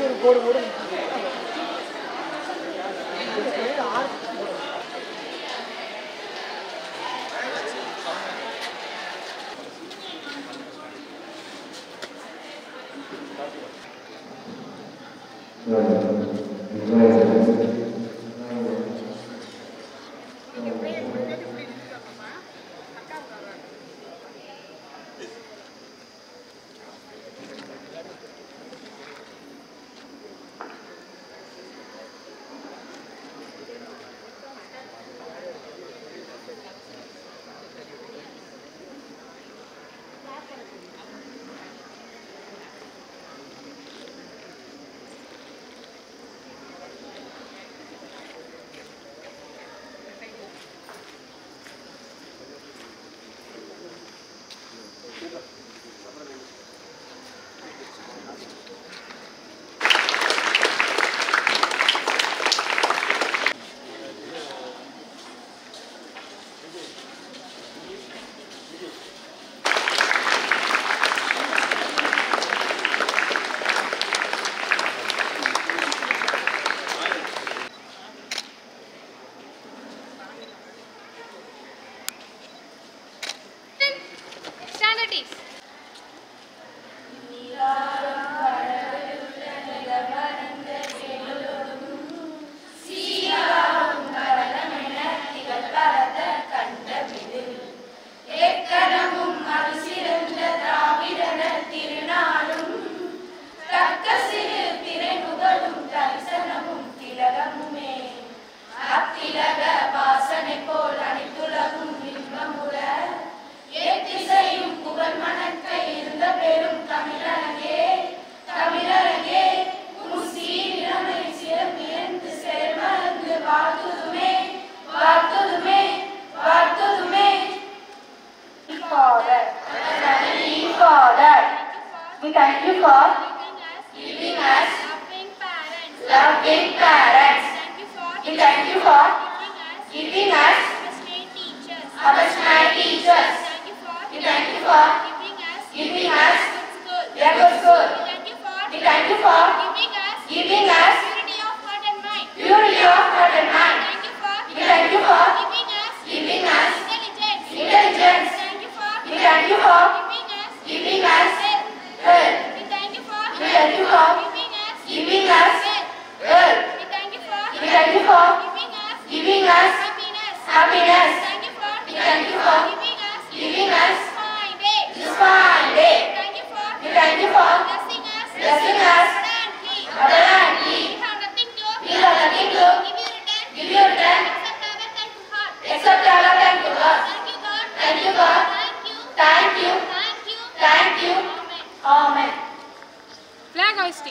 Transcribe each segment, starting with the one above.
Standard is. Father. Father. We thank you for Giving us. Loving parents. loving parents. Thank you for. We thank you for Giving us. giving us Our state teachers. our smart teachers. Thank you for. We thank you for Giving us. giving us Good school. a good school. We thank you for. We thank you for Giving us. giving us Purity of heart and mind. purity of heart and mind. Thank you for. We thank you for Giving us. giving us Intelligence. intelligence. Thank you for. We thank you for Giving us. giving us Health. health. We thank you for. We thank you for Giving us. giving us Wealth. wealth. We thank you for. We thank you for Giving us. giving us Happiness. happiness. Thank you for. We thank you for Giving us. giving us Fine day. this fine day. Thank you for. We thank you for Blessing us. blessing us Abundantly. abundantly. We have nothing to. We have nothing to Give you return. give you return Except our thankful heart. except our thank you, God. Thank you, God. Thank you, God. Thank you. Thank you. Thank you. Thank you. Amen. Amen. Flag hoisting.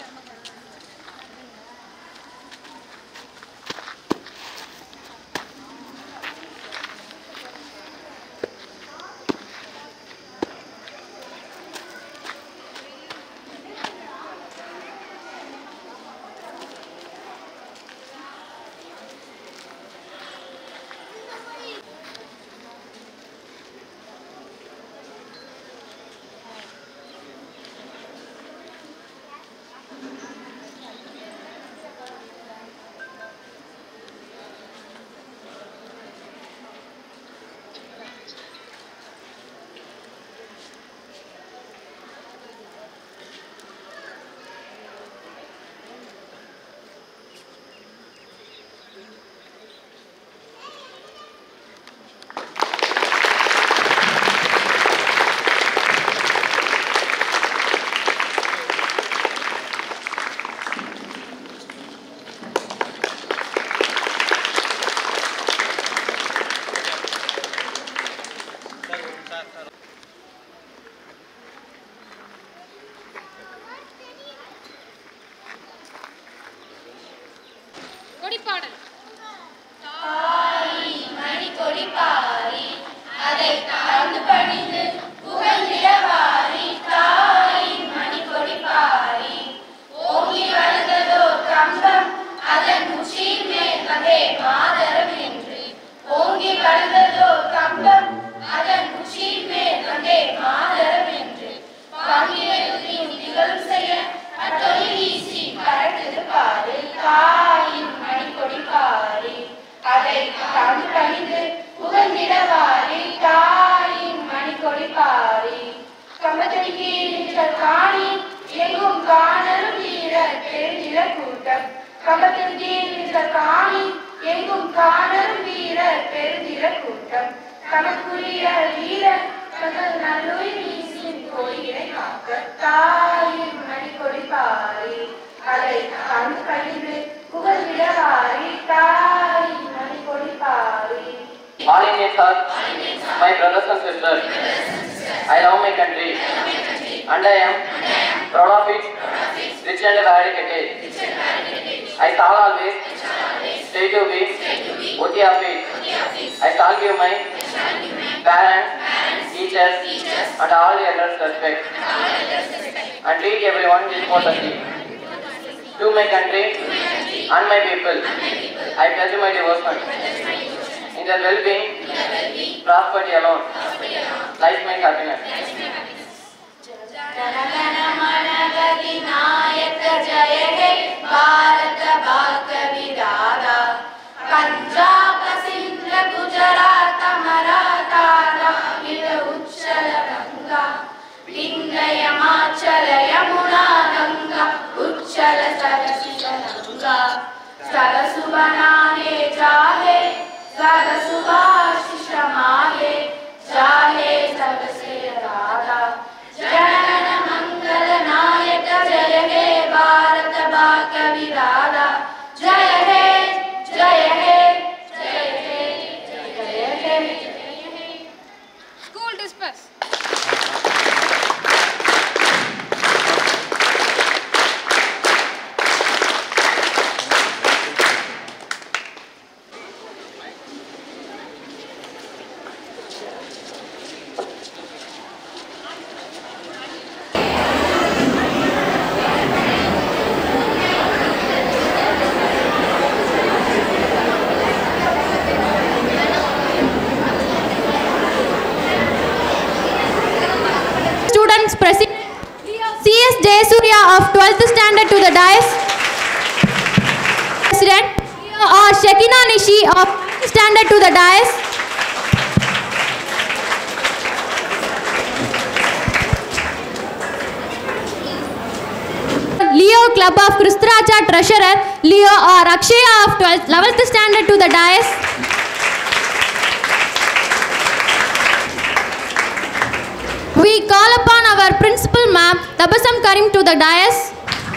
கம்பத்தின் கீழ் நின்ற காணி எங்கும் காணரும் வீரர் பெருந்திர கூட்டம் தமக்குரிய வீரர் தங்கள் நல்லுயிர் வீசின் கோயிலை காக்க தாயின் மணிக்கொடி பாரி அதை கண் கழிந்து புகழ் விடவாரி தாயின் மணிக்கொடி Pari All Indians are my brothers and sisters. I love my country and I am proud of it, rich and eradicated. I shall always stay to be worthy of it. I shall give my parents, teachers, and all the others respect and treat everyone with courtesy. To my country and my people, I pledge my devotion. In their well-being, prosperity alone, lies my happiness. ಜನಗಣಮನಗದಿ ನಾಯಕ ಜಯ ಹೇ ಭಾರತ ಭಾಗ್ಯ ವಿಧಾತ ಪಂಜಾಬ ಸಿಂಧ ಗುಜರಾತ ಮರಾಠಾನ ಇದ ಉಚ್ಚಲ ಗಂಗಾ ವಿಂಧ್ಯ ಮಾಚಲ ಯಮುನಾ ಗಂಗಾ ಉಚ್ಚಲ ಸರಸಿತ ಗಂಗಾ ಸರಸು ಬನಾಹೆ ಜಾಹೆ ಸರಸು ಭಾಷಿಷ ಮಾಹೆ ಜಾಹೆ ಸರಸೆ ರಾಧಾ ಜನಗಣ ಮಂಗಲ ನಾಯಕ ಜಯ ಹೇ ಭಾರತ ಭಾಗ್ಯ ವಿಧಾತ ಜಯ ಹೇ ಜಯ ಹೇ ಜಯ ಹೇ ಜಯ ಹೇ School disperse. students present CS Jayasurya of 12th standard to the dais. President or Shekina Nishi of 9th standard to the dais. Leo Club of Kristracha Treasurer Leo or Akshaya of 12th 11th standard to the dais. We call upon our principal ma'am, Tabasam Karim to the dais.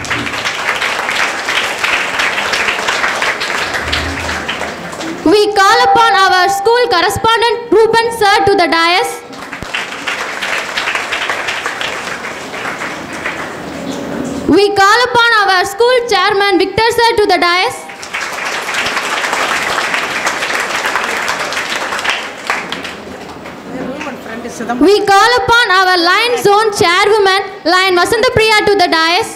We call upon our school correspondent Ruben sir to the dais. We call upon our school chairman Victor sir to the dais. We call upon our Lion Zone chairwoman, Lion Vasanta Priya to the dais.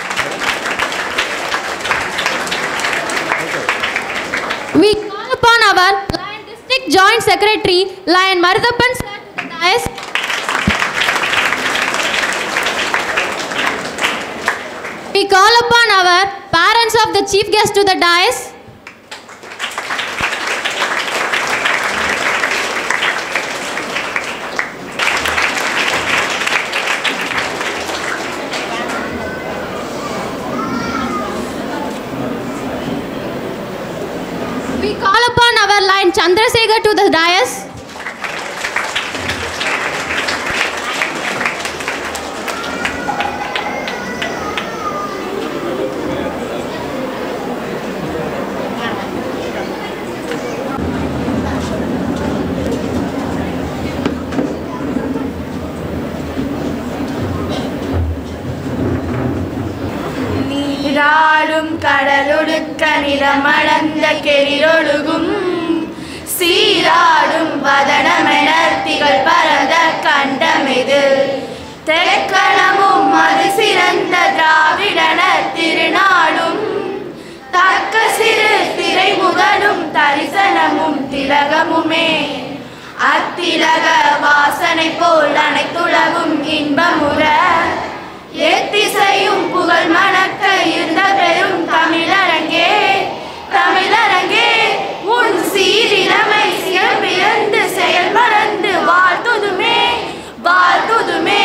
We call upon our Lion District Joint Secretary, Lion Maruthapan sir to the dais. We call upon our parents of the chief guest to the dais. We call upon our line Chandrasekhar to the dais. நீராடும் கடலொடுக்க நிலமளந்த கெரிரொழுகும் சீராடும் வதனமென திகழ் பரந்த கண்டமிது தெக்கணமும் அது சிறந்த திராவிடன திருநாடும் தக்க சிறு திரைமுகனும் தரிசனமும் திலகமுமே அத்திலக வாசனை போல் அனைத்துலகும் இன்பமுற எத்திசையும் புகழ் மணக்க இருந்த பெரும் தமிழரங்கே தமிழரங்கே உன் சீரிழமை சிறப்பிறந்து செயல் மறந்து வாழ்த்துதுமே வாழ்த்துதுமே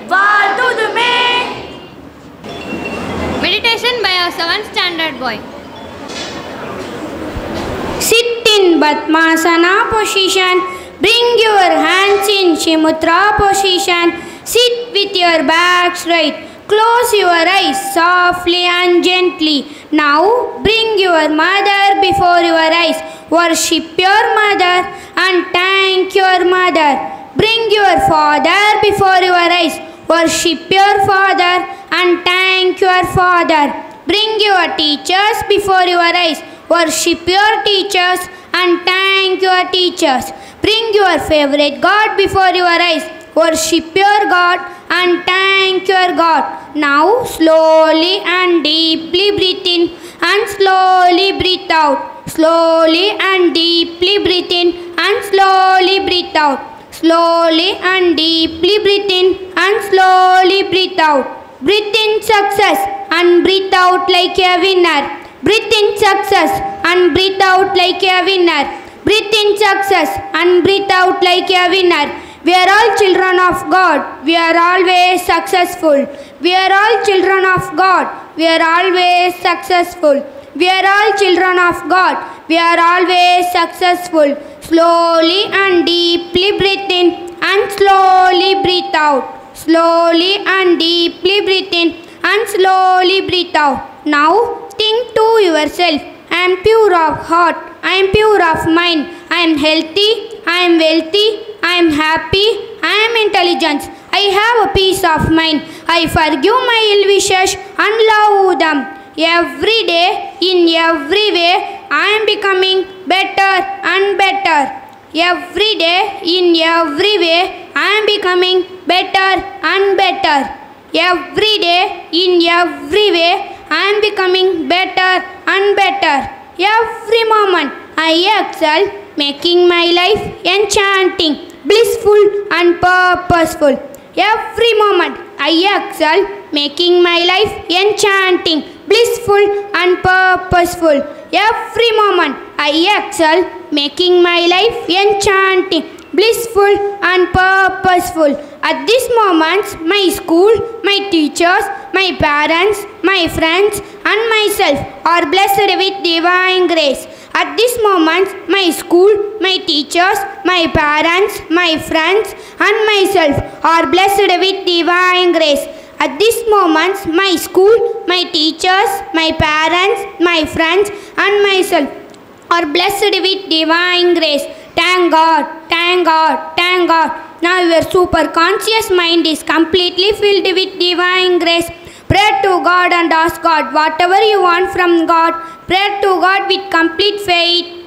வாழ்த்துதுமே Meditation by a 7th standard boy. in Padmasana position. Bring your hands in Shimutra position. Sit with your back straight. Close your eyes softly and gently. Now bring your mother before your eyes. Worship your mother and thank your mother. Bring your father before your eyes. Worship your father and thank your father. Bring your teachers before your eyes. Worship your teachers and thank your teachers. Bring your favorite God before your eyes. Worship your God and thank your God. Now slowly and deeply breathe in and slowly breathe out. Slowly and deeply breathe in and slowly breathe out. Slowly and deeply breathe in and slowly breathe out. Breathe in success and breathe out like a winner. Breathe in success and breathe out like a winner. Breathe in success and breathe out like a winner. We are all children of God. We are always successful. We are all children of God. We are always successful. We are all children of God. We are always successful. Slowly and deeply breathe in and slowly breathe out. Slowly and deeply breathe in and slowly breathe out. Now think to yourself I am pure of heart. I am pure of mind. I am healthy. I am wealthy. I am happy. I am intelligent. I have a peace of mind. I forgive my ill wishes and love them. Every day, in every way, I am becoming better and better. Every day, in every way, I am becoming better and better. Every day, in every way, I am becoming better and better. Every moment, I excel, making my life enchanting, blissful, and purposeful. Every moment, I excel, making my life enchanting, blissful, and purposeful. Every moment, I excel, making my life enchanting, blissful, and purposeful. At this moment, my school, my teachers, my parents, my friends, and myself are blessed with divine grace. At this moment, my school, my teachers, my parents, my friends, and myself are blessed with divine grace. At this moment, my school, my teachers, my parents, my friends, and myself are blessed with divine grace. Thank God, thank God, thank God. Now your superconscious mind is completely filled with divine grace. Pray to God and ask God whatever you want from God. Pray to God with complete faith.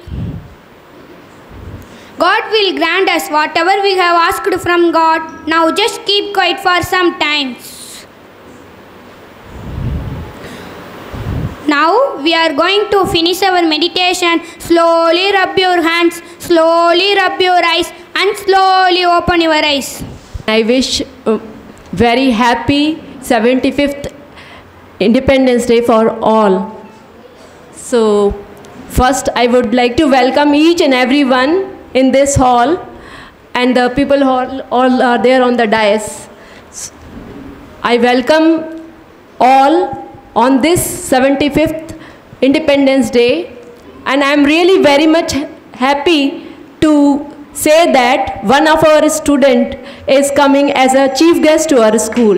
God will grant us whatever we have asked from God. Now just keep quiet for some time. Now we are going to finish our meditation. Slowly rub your hands, slowly rub your eyes, and slowly open your eyes. I wish uh, very happy 75th Independence Day for all. So, first I would like to welcome each and everyone in this hall, and the people who all, all are there on the dais. I welcome all on this 75th Independence Day, and I am really very much happy to say that one of our student is coming as a chief guest to our school.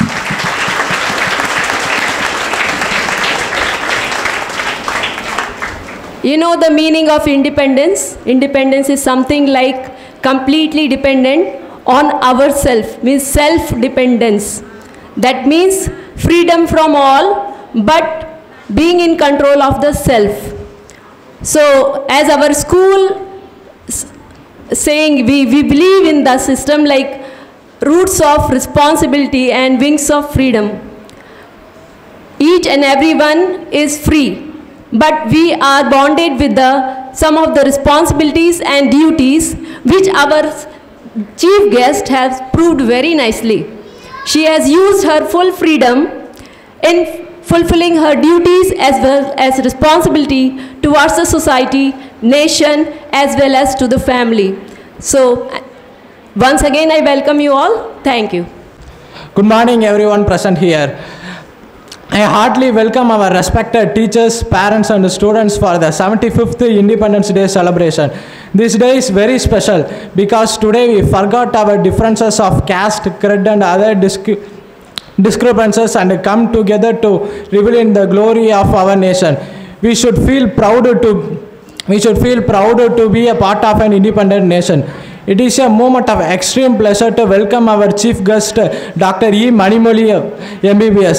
You know the meaning of independence? Independence is something like completely dependent on ourselves, means self-dependence. That means freedom from all, but being in control of the self. So, as our school s- saying, we, we believe in the system like roots of responsibility and wings of freedom. Each and everyone is free, but we are bonded with the some of the responsibilities and duties which our chief guest has proved very nicely. She has used her full freedom in fulfilling her duties as well as responsibility towards the society, nation, as well as to the family. So, once again, I welcome you all. Thank you. Good morning, everyone present here. I heartily welcome our respected teachers, parents, and students for the 75th Independence Day celebration. This day is very special because today we forgot our differences of caste, creed, and other disc- discrepancies and come together to revel in the glory of our nation. We should feel proud to we should feel proud to be a part of an independent nation. It is a moment of extreme pleasure to welcome our chief guest, Dr. E. Manimoli, MBBS.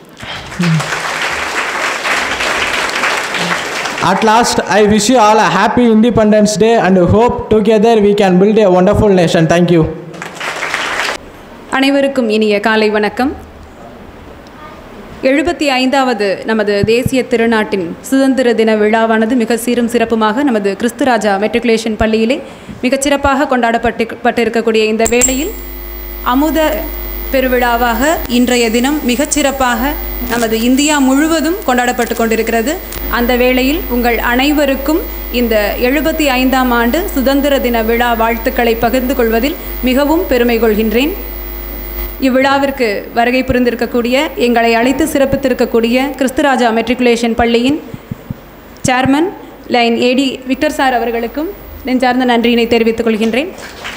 At last, I wish you all a happy Independence Day and hope together we can build a wonderful nation. Thank you. அனைவருக்கும் இனிய காலை வணக்கம் எழுபத்தி ஐந்தாவது நமது தேசிய திருநாட்டின் சுதந்திர தின விழாவானது மிக சீரும் சிறப்புமாக நமது கிறிஸ்துராஜா மெட்ரிகுலேஷன் பள்ளியிலே மிகச் சிறப்பாக கொண்டாடப்பட்டு பட்டிருக்கக்கூடிய இந்த வேளையில் அமுத பெருவிழாவாக இன்றைய தினம் மிகச் சிறப்பாக நமது இந்தியா முழுவதும் கொண்டாடப்பட்டு கொண்டிருக்கிறது அந்த வேளையில் உங்கள் அனைவருக்கும் இந்த எழுபத்தி ஐந்தாம் ஆண்டு சுதந்திர தின விழா வாழ்த்துக்களை பகிர்ந்து கொள்வதில் மிகவும் பெருமை கொள்கின்றேன் இவ்விழாவிற்கு வருகை புரிந்திருக்கக்கூடிய எங்களை அழைத்து சிறப்பித்திருக்கக்கூடிய கிறிஸ்துராஜா மெட்ரிகுலேஷன் பள்ளியின் chairman lion AD Victor sir அவர்களுக்கும் நெஞ்சார்ந்த நன்றியினை தெரிவித்துக் கொள்கின்றேன்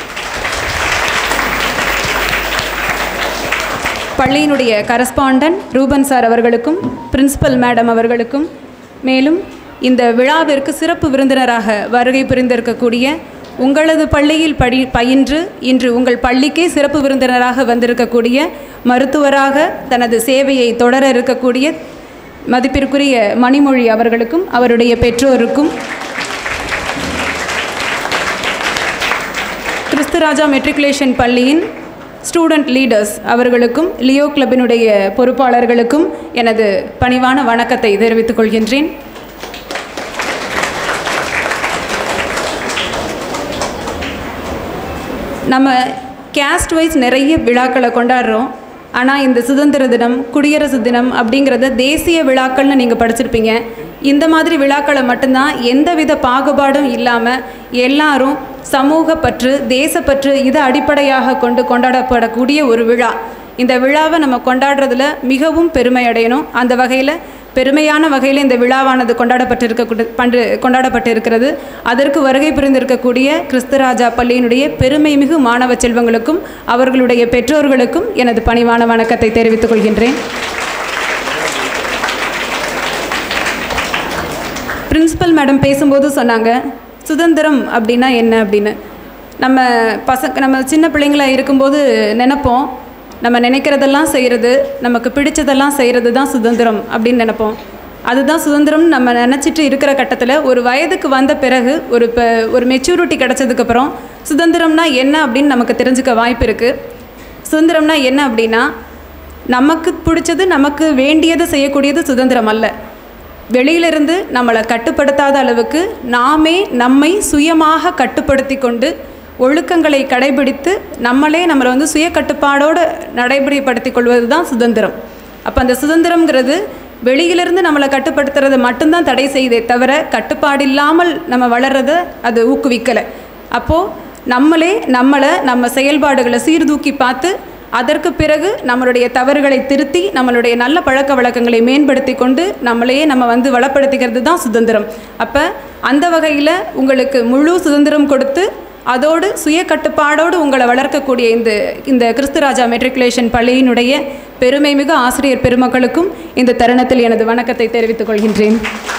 பள்ளியினுடைய கரஸ்பாண்டன் ரூபன் சார் அவர்களுக்கும் பிரின்சிபல் மேடம் அவர்களுக்கும் மேலும் இந்த விழாவிற்கு சிறப்பு விருந்தினராக வருகை புரிந்திருக்கக்கூடிய உங்களது பள்ளியில் படி பயின்று இன்று உங்கள் பள்ளிக்கே சிறப்பு விருந்தினராக வந்திருக்கக்கூடிய மருத்துவராக தனது சேவையை தொடர இருக்கக்கூடிய மதிப்பிற்குரிய மணிமொழி அவர்களுக்கும் அவருடைய பெற்றோருக்கும் கிறிஸ்துராஜா மெட்ரிகுலேஷன் பள்ளியின் ஸ்டூடெண்ட் லீடர்ஸ் அவர்களுக்கும் லியோ கிளப்பினுடைய பொறுப்பாளர்களுக்கும் எனது பணிவான வணக்கத்தை தெரிவித்துக் கொள்கின்றேன் நம்ம கேஸ்ட் வைஸ் நிறைய விழாக்களை கொண்டாடுறோம் ஆனால் இந்த சுதந்திர தினம் குடியரசு தினம் அப்படிங்கிறத தேசிய விழாக்கள்னு நீங்கள் படிச்சிருப்பீங்க இந்த மாதிரி விழாக்களை மட்டும்தான் எந்தவித பாகுபாடும் இல்லாமல் எல்லாரும் சமூக பற்று தேசப்பற்று இதை அடிப்படையாக கொண்டு கொண்டாடப்படக்கூடிய ஒரு விழா இந்த விழாவை நம்ம கொண்டாடுறதுல மிகவும் பெருமை அடையணும் அந்த வகையில் பெருமையான வகையில் இந்த விழாவானது கொண்டாடப்பட்டிருக்க பண்டு கொண்டாடப்பட்டிருக்கிறது அதற்கு வருகை புரிந்திருக்கக்கூடிய கிறிஸ்துராஜா பள்ளியினுடைய பெருமை மிகு மாணவ செல்வங்களுக்கும் அவர்களுடைய பெற்றோர்களுக்கும் எனது பணிவான வணக்கத்தை தெரிவித்துக் கொள்கின்றேன் பிரின்சிபல் மேடம் பேசும்போது சொன்னாங்க சுதந்திரம் அப்படின்னா என்ன அப்படின்னு நம்ம பசங்க நம்ம சின்ன பிள்ளைங்களா இருக்கும்போது நினைப்போம் நம்ம நினைக்கிறதெல்லாம் செய்கிறது நமக்கு பிடிச்சதெல்லாம் செய்கிறது தான் சுதந்திரம் அப்படின்னு நினைப்போம் அதுதான் சுதந்திரம் நம்ம நினச்சிட்டு இருக்கிற கட்டத்தில் ஒரு வயதுக்கு வந்த பிறகு ஒரு இப்போ ஒரு மெச்சூரிட்டி கிடச்சதுக்கப்புறம் சுதந்திரம்னா என்ன அப்படின்னு நமக்கு தெரிஞ்சுக்க வாய்ப்பு இருக்குது சுதந்திரம்னா என்ன அப்படின்னா நமக்கு பிடிச்சது நமக்கு வேண்டியது செய்யக்கூடியது சுதந்திரம் அல்ல வெளியிலிருந்து நம்மளை கட்டுப்படுத்தாத அளவுக்கு நாமே நம்மை சுயமாக கட்டுப்படுத்தி கொண்டு ஒழுக்கங்களை கடைபிடித்து நம்மளே நம்மளை வந்து சுய கட்டுப்பாடோடு நடைமுறைப்படுத்தி கொள்வது தான் சுதந்திரம் அப்போ அந்த சுதந்திரம்ங்கிறது வெளியிலிருந்து நம்மளை கட்டுப்படுத்துறதை மட்டும்தான் தடை செய்தே தவிர கட்டுப்பாடு இல்லாமல் நம்ம வளர்றதை அது ஊக்குவிக்கலை அப்போது நம்மளே நம்மளை நம்ம செயல்பாடுகளை சீர்தூக்கி பார்த்து அதற்கு பிறகு நம்மளுடைய தவறுகளை திருத்தி நம்மளுடைய நல்ல பழக்க வழக்கங்களை மேம்படுத்தி கொண்டு நம்மளையே நம்ம வந்து வளப்படுத்திக்கிறது தான் சுதந்திரம் அப்போ அந்த வகையில் உங்களுக்கு முழு சுதந்திரம் கொடுத்து அதோடு சுய கட்டுப்பாடோடு உங்களை வளர்க்கக்கூடிய இந்த இந்த கிறிஸ்துராஜா மெட்ரிகுலேஷன் பள்ளியினுடைய பெருமை மிகு ஆசிரியர் பெருமக்களுக்கும் இந்த தருணத்தில் எனது வணக்கத்தை தெரிவித்துக் கொள்கின்றேன்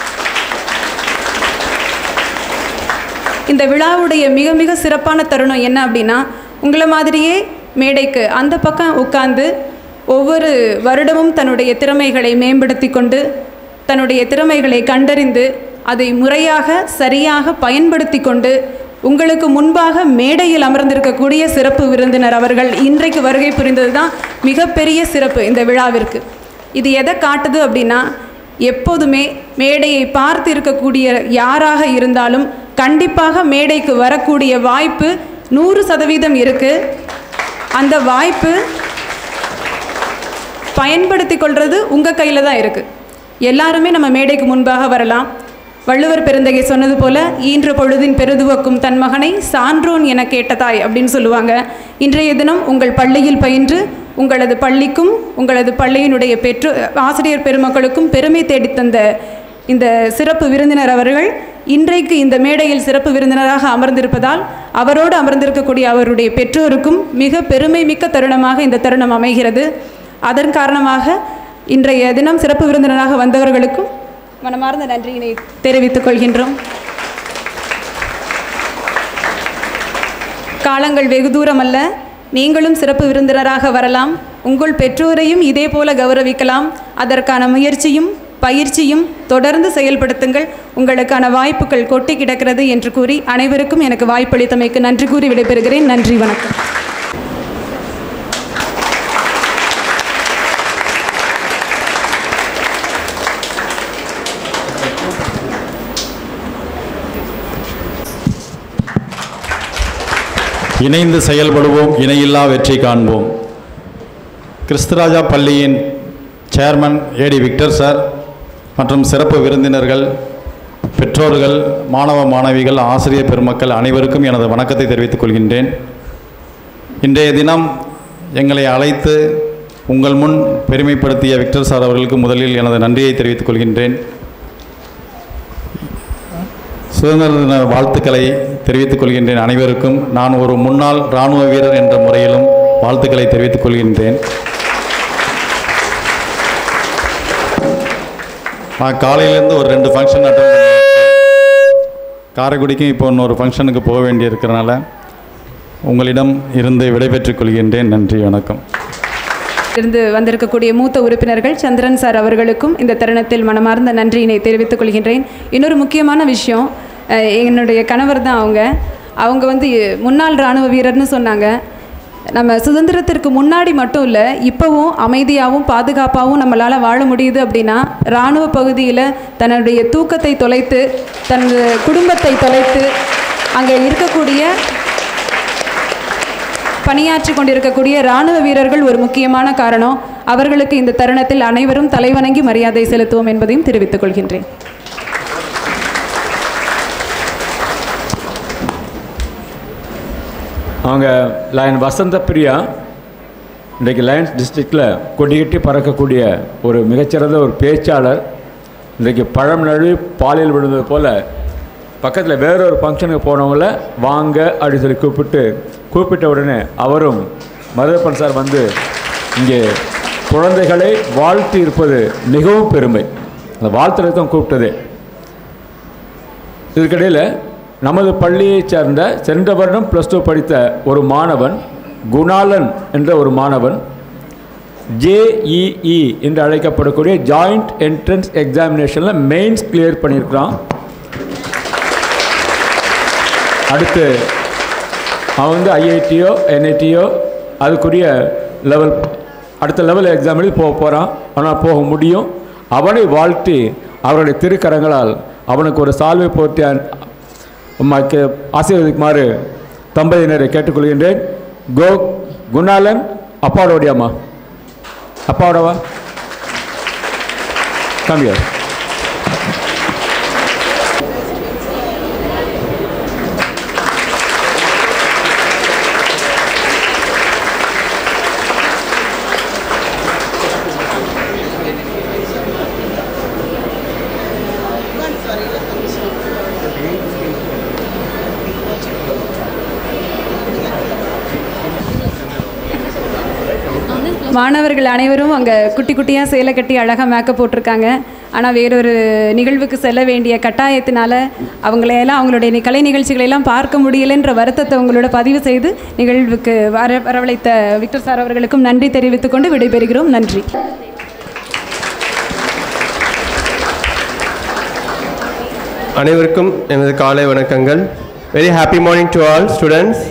இந்த விழாவுடைய மிக மிக சிறப்பான தருணம் என்ன அப்படின்னா உங்களை மாதிரியே மேடைக்கு அந்த பக்கம் உட்கார்ந்து ஒவ்வொரு வருடமும் தன்னுடைய திறமைகளை மேம்படுத்தி கொண்டு தன்னுடைய திறமைகளை கண்டறிந்து அதை முறையாக சரியாக பயன்படுத்தி கொண்டு உங்களுக்கு முன்பாக மேடையில் அமர்ந்திருக்கக்கூடிய சிறப்பு விருந்தினர் அவர்கள் இன்றைக்கு வருகை புரிந்தது தான் மிகப்பெரிய சிறப்பு இந்த விழாவிற்கு இது எதை காட்டுது அப்படின்னா எப்போதுமே மேடையை பார்த்து இருக்கக்கூடிய யாராக இருந்தாலும் கண்டிப்பாக மேடைக்கு வரக்கூடிய வாய்ப்பு நூறு சதவீதம் இருக்குது அந்த வாய்ப்பு பயன்படுத்தி கொள்வது உங்கள் கையில் தான் இருக்குது எல்லாருமே நம்ம மேடைக்கு முன்பாக வரலாம் வள்ளுவர் பெருந்தகை சொன்னது போல ஈன்ற பொழுதின் பெருதுவக்கும் தன் மகனை சான்றோன் என கேட்ட தாய் அப்படின்னு சொல்லுவாங்க இன்றைய தினம் உங்கள் பள்ளியில் பயின்று உங்களது பள்ளிக்கும் உங்களது பள்ளியினுடைய பெற்றோ ஆசிரியர் பெருமக்களுக்கும் பெருமை தேடித் தந்த இந்த சிறப்பு விருந்தினர் அவர்கள் இன்றைக்கு இந்த மேடையில் சிறப்பு விருந்தினராக அமர்ந்திருப்பதால் அவரோடு அமர்ந்திருக்கக்கூடிய அவருடைய பெற்றோருக்கும் மிக பெருமை மிக்க தருணமாக இந்த தருணம் அமைகிறது அதன் காரணமாக இன்றைய தினம் சிறப்பு விருந்தினராக வந்தவர்களுக்கும் மனமார்ந்த நன்றியினை தெரிவித்துக் கொள்கின்றோம் காலங்கள் வெகு தூரம் அல்ல நீங்களும் சிறப்பு விருந்தினராக வரலாம் உங்கள் பெற்றோரையும் இதே போல கௌரவிக்கலாம் அதற்கான முயற்சியும் பயிற்சியும் தொடர்ந்து செயல்படுத்துங்கள் உங்களுக்கான வாய்ப்புகள் கொட்டி கிடக்கிறது என்று கூறி அனைவருக்கும் எனக்கு வாய்ப்பளித்தமைக்கு நன்றி கூறி விடைபெறுகிறேன் நன்றி வணக்கம் இணைந்து செயல்படுவோம் இணையில்லா வெற்றி காண்போம் கிறிஸ்துராஜா பள்ளியின் சேர்மன் ஏடி விக்டர் சார் மற்றும் சிறப்பு விருந்தினர்கள் பெற்றோர்கள் மாணவ மாணவிகள் ஆசிரியர் பெருமக்கள் அனைவருக்கும் எனது வணக்கத்தை தெரிவித்துக் கொள்கின்றேன் இன்றைய தினம் எங்களை அழைத்து உங்கள் முன் பெருமைப்படுத்திய விக்டர் சார் அவர்களுக்கு முதலில் எனது நன்றியை தெரிவித்துக் கொள்கின்றேன் சுதந்திர தின வாழ்த்துக்களை தெரிவித்துக் கொள்கின்றேன் அனைவருக்கும் நான் ஒரு முன்னாள் இராணுவ வீரர் என்ற முறையிலும் வாழ்த்துக்களை தெரிவித்துக் கொள்கின்றேன் நான் காலையிலேருந்து ஒரு ரெண்டு ஃபங்க்ஷன் அட்டன் காரைக்குடிக்கும் இப்போ இன்னொரு ஃபங்க்ஷனுக்கு போக வேண்டியிருக்கிறனால உங்களிடம் இருந்து விடைபெற்றுக் கொள்கின்றேன் நன்றி வணக்கம் இருந்து வந்திருக்கக்கூடிய மூத்த உறுப்பினர்கள் சந்திரன் சார் அவர்களுக்கும் இந்த தருணத்தில் மனமார்ந்த நன்றியினை தெரிவித்துக் கொள்கின்றேன் இன்னொரு முக்கியமான விஷயம் அஹ், என்னுடைய கணவர் தான் அவங்க அவங்க வந்து முன்னாள் இராணுவ வீரர்னு சொன்னாங்க நம்ம சுதந்திரத்திற்கு முன்னாடி மட்டும் இல்லை இப்போவும் அமைதியாகவும் பாதுகாப்பாகவும் நம்மளால் வாழ முடியுது அப்படின்னா இராணுவ பகுதியில் தன்னுடைய தூக்கத்தை தொலைத்து தனது குடும்பத்தை தொலைத்து அங்கே இருக்கக்கூடிய பணியாற்றி கொண்டிருக்கக்கூடிய இராணுவ வீரர்கள் ஒரு முக்கியமான காரணம் அவர்களுக்கு இந்த தருணத்தில் அனைவரும் தலைவணங்கி மரியாதை செலுத்துவோம் என்பதையும் தெரிவித்துக் கொள்கின்றேன் அவங்க லயன் வசந்த பிரியா இன்றைக்கு லயன்ஸ் டிஸ்ட்ரிக்டில் கொடிகட்டி பறக்கக்கூடிய ஒரு மிகச்சிறந்த ஒரு பேச்சாளர் இன்றைக்கு பழம் நழுவி பாலியல் விழுந்தது போல் பக்கத்தில் வேறொரு ஃபங்க்ஷனுக்கு போனவங்கள வாங்க அப்படின்னு சொல்லி கூப்பிட்டு கூப்பிட்ட உடனே அவரும் மருதப்பன் சார் வந்து இங்கே குழந்தைகளை வாழ்த்தி இருப்பது மிகவும் பெருமை அந்த வாழ்த்துறதுக்கு தான் கூப்பிட்டதே இதற்கிடையில் நமது பள்ளியைச் சேர்ந்த சென்ற வருடம் ப்ளஸ் டூ படித்த ஒரு மாணவன் குணாலன் என்ற ஒரு மாணவன் ஜேஇஇ என்று அழைக்கப்படக்கூடிய ஜாயிண்ட் என்ட்ரன்ஸ் எக்ஸாமினேஷனில் மெயின்ஸ் கிளியர் பண்ணியிருக்கிறான் அடுத்து அவன் வந்து ஐஐடியோ என்ஐடியோ அதுக்குரிய லெவல் அடுத்த லெவல் எக்ஸாம் எழுதி போக போகிறான் அவனால் போக முடியும் அவனை வாழ்த்தி அவருடைய திருக்கரங்களால் அவனுக்கு ஒரு சால்வை போர்த்தி உமக்கு ஆசீர்வதிக்குமாறு தம்பதியினரை கேட்டுக்கொள்கின்றேன் கோ குணாலன் அப்பாவோட ஓடியாமா அப்பாவோடவா கம்மியா மாணவர்கள் அனைவரும் அங்கே குட்டி குட்டியாக சேலை கட்டி அழகாக மேக்கப் போட்டிருக்காங்க ஆனால் வேறொரு நிகழ்வுக்கு செல்ல வேண்டிய கட்டாயத்தினால அவங்களையெல்லாம் அவங்களுடைய நி- கலை நிகழ்ச்சிகளை எல்லாம் பார்க்க முடியலைன்ற வருத்தத்தை உங்களோட பதிவு செய்து நிகழ்வுக்கு வர வரவழைத்த விக்டர் சார் அவர்களுக்கும் நன்றி தெரிவித்துக் கொண்டு விடைபெறுகிறோம் நன்றி அனைவருக்கும் எனது காலை வணக்கங்கள் very happy morning to all students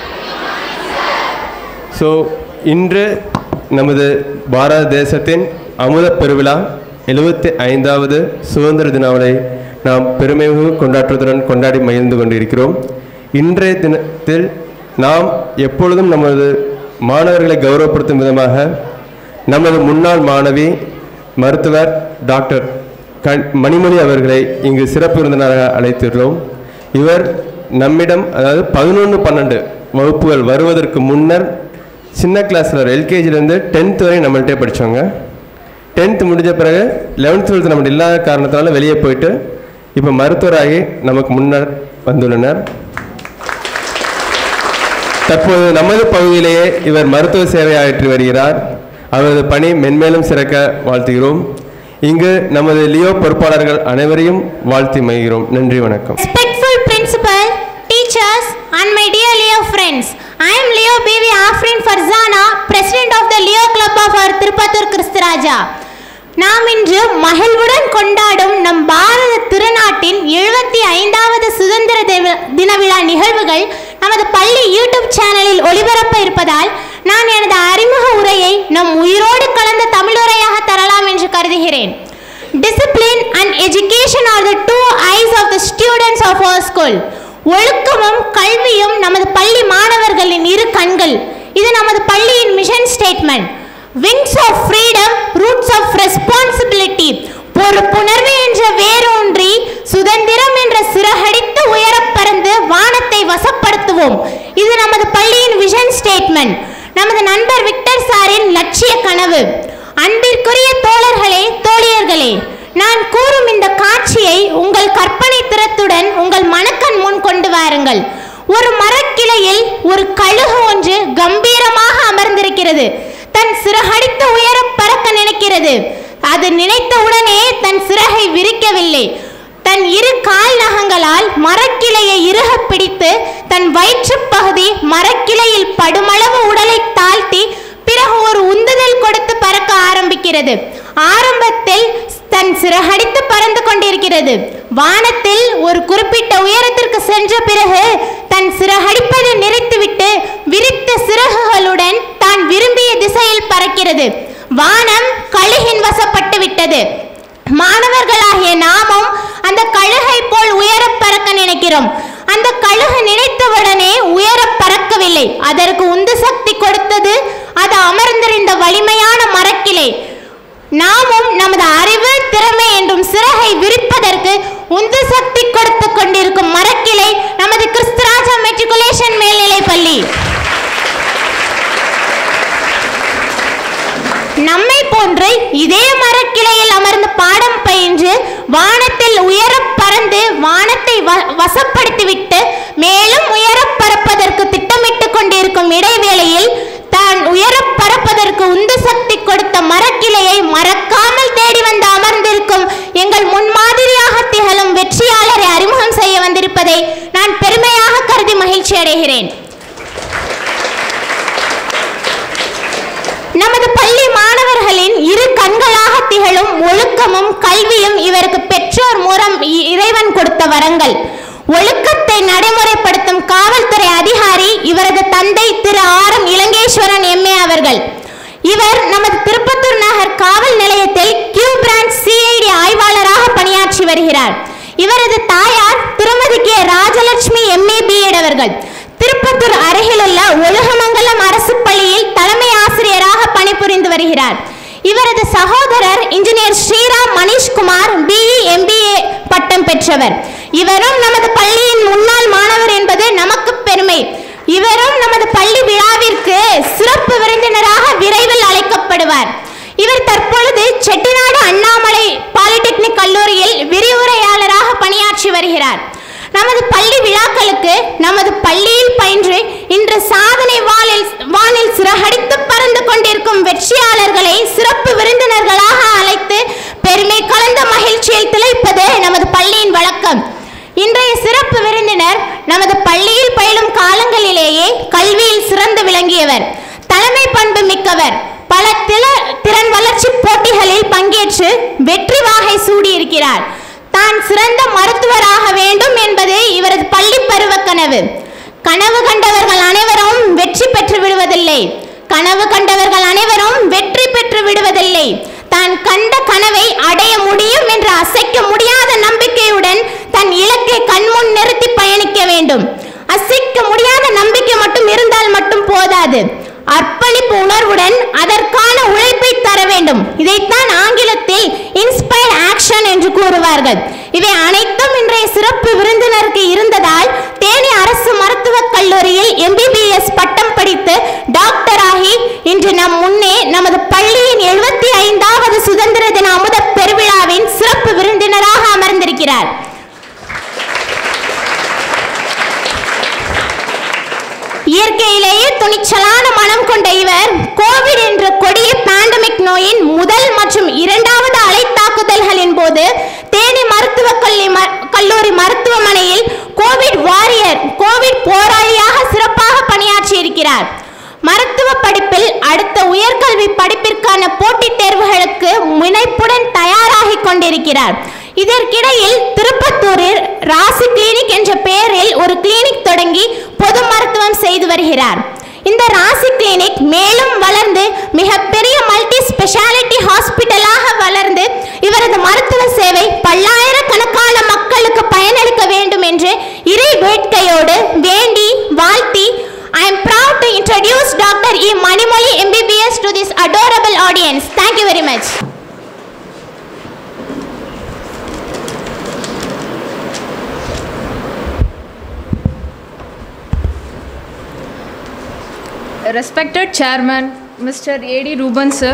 so இன்று நமது பாரத தேசத்தின் அமுத பெருவிழா எழுபத்தி ஐந்தாவது சுதந்திர தினாவளை நாம் பெருமைமிகு கொண்டாட்டத்துடன் கொண்டாடி மகிழ்ந்து கொண்டிருக்கிறோம் இன்றைய தினத்தில் நாம் எப்பொழுதும் நமது மாணவர்களை கௌரவப்படுத்தும் விதமாக நமது முன்னாள் மாணவி மருத்துவர் டாக்டர் கண் மணிமொழி அவர்களை இங்கு சிறப்பு விருந்தினராக அழைத்துள்ளோம் இவர் நம்மிடம் அதாவது பதினொன்று பன்னெண்டு வகுப்புகள் வருவதற்கு முன்னர் சின்ன கிளாஸில் ஒரு எல்கேஜிலேருந்து டென்த் வரை நம்மள்ட்டே படித்தவங்க டென்த் முடிஞ்ச பிறகு லெவன்த் டுவெல்த் நம்மகிட்ட இல்லாத காரணத்தினால வெளியே போயிட்டு இப்போ மருத்துவராகி நமக்கு முன்னர் வந்துள்ளனர் தற்போது நமது பகுதியிலேயே இவர் மருத்துவ சேவை ஆற்றி வருகிறார் அவரது பணி மென்மேலும் சிறக்க வாழ்த்துகிறோம் இங்கு நமது லியோ பொறுப்பாளர்கள் அனைவரையும் வாழ்த்தி மகிழ்கிறோம் நன்றி வணக்கம் Respectful principal, teachers, and my dear Leo friends. I am Leo B.V. Afrin Farzana, president of the Leo Club of our Tirupathur Kristaraja. நாம் இன்று மகிழ்வுடன் கொண்டாடும் நம் பாரத திருநாட்டின் எழுபத்தி ஐந்தாவது சுதந்திர தின- தின விழா நிகழ்வுகள் நமது பள்ளி யூடியூப் சேனலில் ஒளிபரப்ப இருப்பதால் நான் எனது அறிமுக உரையை நம் உயிரோடு கலந்த தமிழுரையாக தரலாம் என்று கருதுகிறேன் discipline and education are the two eyes of the students of our school ஒழுக்கமும் கல்வியும் நமது பள்ளி மாணவர்களின் இரு கண்கள் இது நமது பள்ளியின் mission statement wings of freedom roots of responsibility பொறுப்புணர்வு என்ற வேரூன்றி சுதந்திரம் என்ற சிறகடித்து உயரப் பறந்து வானத்தை வசப்படுத்துவோம் இது நமது பள்ளியின் விஷன் ஸ்டேட்மெண்ட் நமது நண்பர் விக்டர் சாரின் லட்சிய கனவு அன்பிற்குரிய தோழர்களே தோழியர்களே நான் கூறும் இந்த காட்சியை உங்கள் கற்பனை திறத்துடன் உங்கள் மனக்கண் முன் கொண்டு வாருங்கள் ஒரு மரக்கிளையில் ஒரு கழுகு ஒன்று கம்பீரமாக அமர்ந்திருக்கிறது தன் சிறகடித்து உயர பறக்க நினைக்கிறது அது நினைத்தவுடனே தன் சிறகை விரிக்கவில்லை தன் இரு கால் நகங்களால் மரக்கிளையை இறுக பிடித்து தன் வயிற்றுப் பகுதி மரக்கிளையில் படுமளவு உடலை தாழ்த்தி பிறகு ஒரு உந்துதல் கொடுத்து பறக்க ஆரம்பிக்கிறது ஆரம்பத்தில் தன் சிறகடித்து பறந்து கொண்டிருக்கிறது வானத்தில் ஒரு குறிப்பிட்ட உயரத்திற்கு சென்ற பிறகு தன் சிறகடிப்பதை நிறுத்திவிட்டு விரித்த சிறகுகளுடன் தான் விரும்பிய திசையில் பறக்கிறது வானம் கழுகின் வசப்பட்டு விட்டது மாணவர்களாகிய நாமும் அந்த கழுகை போல் உயர பறக்க நினைக்கிறோம் அந்த கழுகு நினைத்தவுடனே உயர பறக்கவில்லை அதற்கு உந்து சக்தி கொடுத்தது அது அமர்ந்திருந்த வலிமையான மரக்கிளை நாமும் நமது அறிவு திறமை என்றும் சிறகை விரிப்பதற்கு உந்து சக்தி கொடுத்து கொண்டிருக்கும் மரக்கிளை நமது கிறிஸ்துராஜா மெட்ரிகுலேஷன் மேல்நிலைப் பள்ளி நம்மை போன்று இதே மரக்கிளையில் அமர்ந்து பாடம் பயின்று வானத்தில் உயரப் பறந்து வானத்தை வ- வசப்படுத்திவிட்டு மேலும் உயரப் பறப்பதற்கு திட்டமிட்டுக் கொண்டிருக்கும் இடைவேளையில் தான் உயரப் பறப்பதற்கு உந்து சக்தி கொடுத்த மரக்கிளையை மறக்காமல் தேடி வந்து அமர்ந்திருக்கும் எங்கள் முன்மாதிரியாக திகழும் வெற்றியாளரை அறிமுகம் செய்ய வந்திருப்பதை நான் பெருமையாக கருதி மகிழ்ச்சி அடைகிறேன் நமது பள்ளி மாணவர்களின் இரு கண்களாக திகழும் ஒழுக்கமும் கல்வியும் இவருக்கு பெற்றோர் மூலம் இ- இறைவன் கொடுத்த வரங்கள் ஒழுக்கத்தை நடைமுறைப்படுத்தும் காவல்துறை அதிகாரி இவரது தந்தை Thiru R M Ilangeswaran MA அவர்கள் இவர் நமது திருப்பத்தூர் நகர் காவல் நிலையத்தில் கியூ பிரான்ச் சிஐடி ஆய்வாளராக பணியாற்றி வருகிறார் இவரது தாயார் திருமதி கே ராஜலட்சுமி எம்ஏ பிஎட் அவர்கள் திருப்பத்தூர் அருகிலுள்ள ஒழுகமங்கலம் அரசு பள்ளியில் தலைமை ஆசிரியராக பணிபுரிந்து வருகிறார் இவரது சகோதரர் engineer Sriram Manishkumar BE MBA பட்டம் பெற்றவர் இவரும் நமது பள்ளியின் முன்னாள் மாணவர் என்பது நமக்கு பெருமை இவரும் நமது பள்ளி விழாவிற்கு சிறப்பு விருந்தினராக விரைவில் அழைக்கப்படுவார் இவர் தற்பொழுது செட்டிநாடு அண்ணாமலை பாலிடெக்னிக் கல்லூரியில் விரிவுரையாளராக பணியாற்றி வருகிறார் நமது பள்ளி விழாக்களுக்கு நமது பள்ளியில் பயின்று இன்று சாதனை வானில் வானில் சிறகடித்து பறந்து கொண்டிருக்கும் வெற்றியாளர்களை சிறப்பு விருந்தினர்களாக அழைத்து பெருமை கலந்த மகிழ்ச்சியில் திளைப்பது நமது பள்ளியின் வழக்கம் இன்றைய சிறப்பு விருந்தினர் நமது பள்ளியில் பயிலும் காலங்களிலேயே கல்வியில் சிறந்து விளங்கியவர் தலைமை பண்பு மிக்கவர் பல தில திறன் வளர்ச்சி போட்டிகளில் பங்கேற்று வெற்றி வாகை சூடியிருக்கிறார் தான் சிறந்த மருத்துவராக வேண்டும் என்பது இவரது பள்ளி பருவ கனவு கனவு கண்டவர்கள் அனைவரும் வெற்றி பெற்று விடுவதில்லை கனவு கண்டவர்கள் அனைவரும் வெற்றி பெற்று விடுவதில்லை தான் கண்ட கனவை அடைய முடியும் என்ற அசைக்க முடியாத நம்பிக்கையுடன் தன் இலக்கை கண்முன் நிறுத்தி பயணிக்க வேண்டும் அசைக்க முடியாத நம்பிக்கை மட்டும் இருந்தால் மட்டும் போதாது அர்ப்பணிப்பு உணர்வுடன் அதற்கான உழைப்பை தர வேண்டும் இதைத்தான் ஆங்கிலத்தில் இன்ஸ்பயர் ஆக்ஷன் என்று கூறுவார்கள் இவை அனைத்தும் இன்றைய சிறப்பு விருந்தினருக்கு இருந்ததால் தேனி அரசு மருத்துவக் கல்லூரியில் எம்பிபிஎஸ் பட்டம் படித்து டாக்டர் ஆகி இன்று நம் முன்னே நமது பள்ளியின் எழுபத்தி ஐந்தாவது சுதந்திர தின அமுத பெருவிழாவின் சிறப்பு விருந்தினராக அமர்ந்திருக்கிறார் இயற்கையிலேயே துணிச்சலான மனம் கொண்ட இவர் கோவிட் என்ற கொடிய பேண்டமிக் நோயின் முதல் மற்றும் இரண்டாவது அலை தாக்குதல்களின் போது தேனி மருத்துவக் கல்லி ம- கல்லூரி மருத்துவமனையில் கோவிட் வாரியர் கோவிட் போராளியாக சிறப்பாக பணியாற்றி இருக்கிறார் மருத்துவ படிப்பில் அடுத்த உயர்கல்வி படிப்பிற்கான போட்டித் தேர்வுகளுக்கு முனைப்புடன் தயாராகிக் கொண்டிருக்கிறார் இதற்கிடையில் திருப்பத்தூரில் ராசி கிளினிக் என்ற பெயரில் ஒரு கிளினிக் தொடங்கி பொது மருத்துவம் செய்து வருகிறார் இந்த ராசி கிளினிக் மேலும் வளர்ந்து மிகப்பெரிய மல்டி ஸ்பெஷாலிட்டி ஹாஸ்பிட்டலாக வளர்ந்து இவரது மருத்துவ சேவை பல்லாயிரக்கணக்கான மக்களுக்கு பயனளிக்க வேண்டும் என்று இறை வேட்கையோடு வேண்டி வாழ்த்தி I am proud to introduce Dr. E. Manimoli MBBS to this adorable audience. Thank you very much. Respected Chairman, Mr. A.D. Ruben, sir.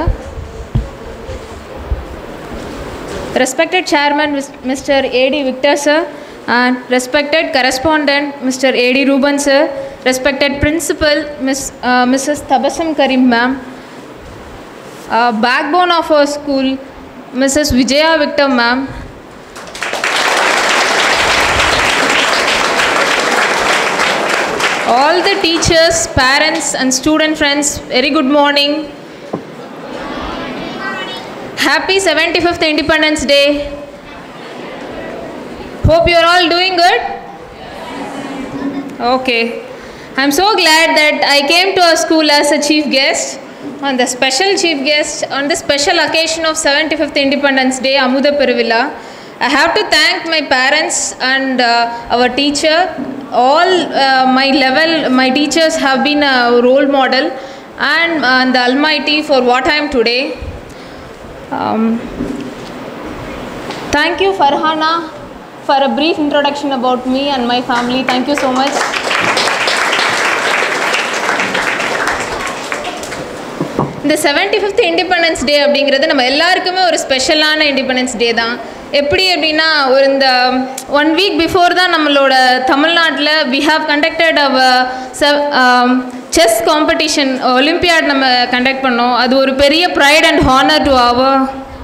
Respected Chairman, Mr. A.D. Victor, sir. And respected Correspondent, Mr. A.D. Ruben, sir. Respected Principal, Miss, uh, Mrs. Tabasam Karim, ma'am. Uh, backbone of our school, Mrs. Vijaya Victor, ma'am. All the teachers, parents, and student friends, very good morning. Happy 75th Independence Day. Hope you're all doing good. Okay. I'm so glad that I came to our school as a chief guest on the special chief guest on the special occasion of 75th Independence Day, Amuda Peruvilla. I have to thank my parents and uh, our teacher. All uh, my level, my teachers have been a role model and uh, the Almighty for what I am today. Um, thank you, Farhana, for a brief introduction about me and my family. Thank you so much. இந்த seventy fifth independence day அப்படிங்கிறது நம்ம எல்லாருக்குமே ஒரு ஸ்பெஷலான independence day தான் எப்படி அப்படின்னா ஒரு இந்த ஒன் வீக் பிஃபோர் தான் நம்மளோட தமிழ்நாட்டில் we have conducted a chess competition olympiad நம்ம கண்டக்ட் பண்ணோம் அது ஒரு பெரிய pride and honour to our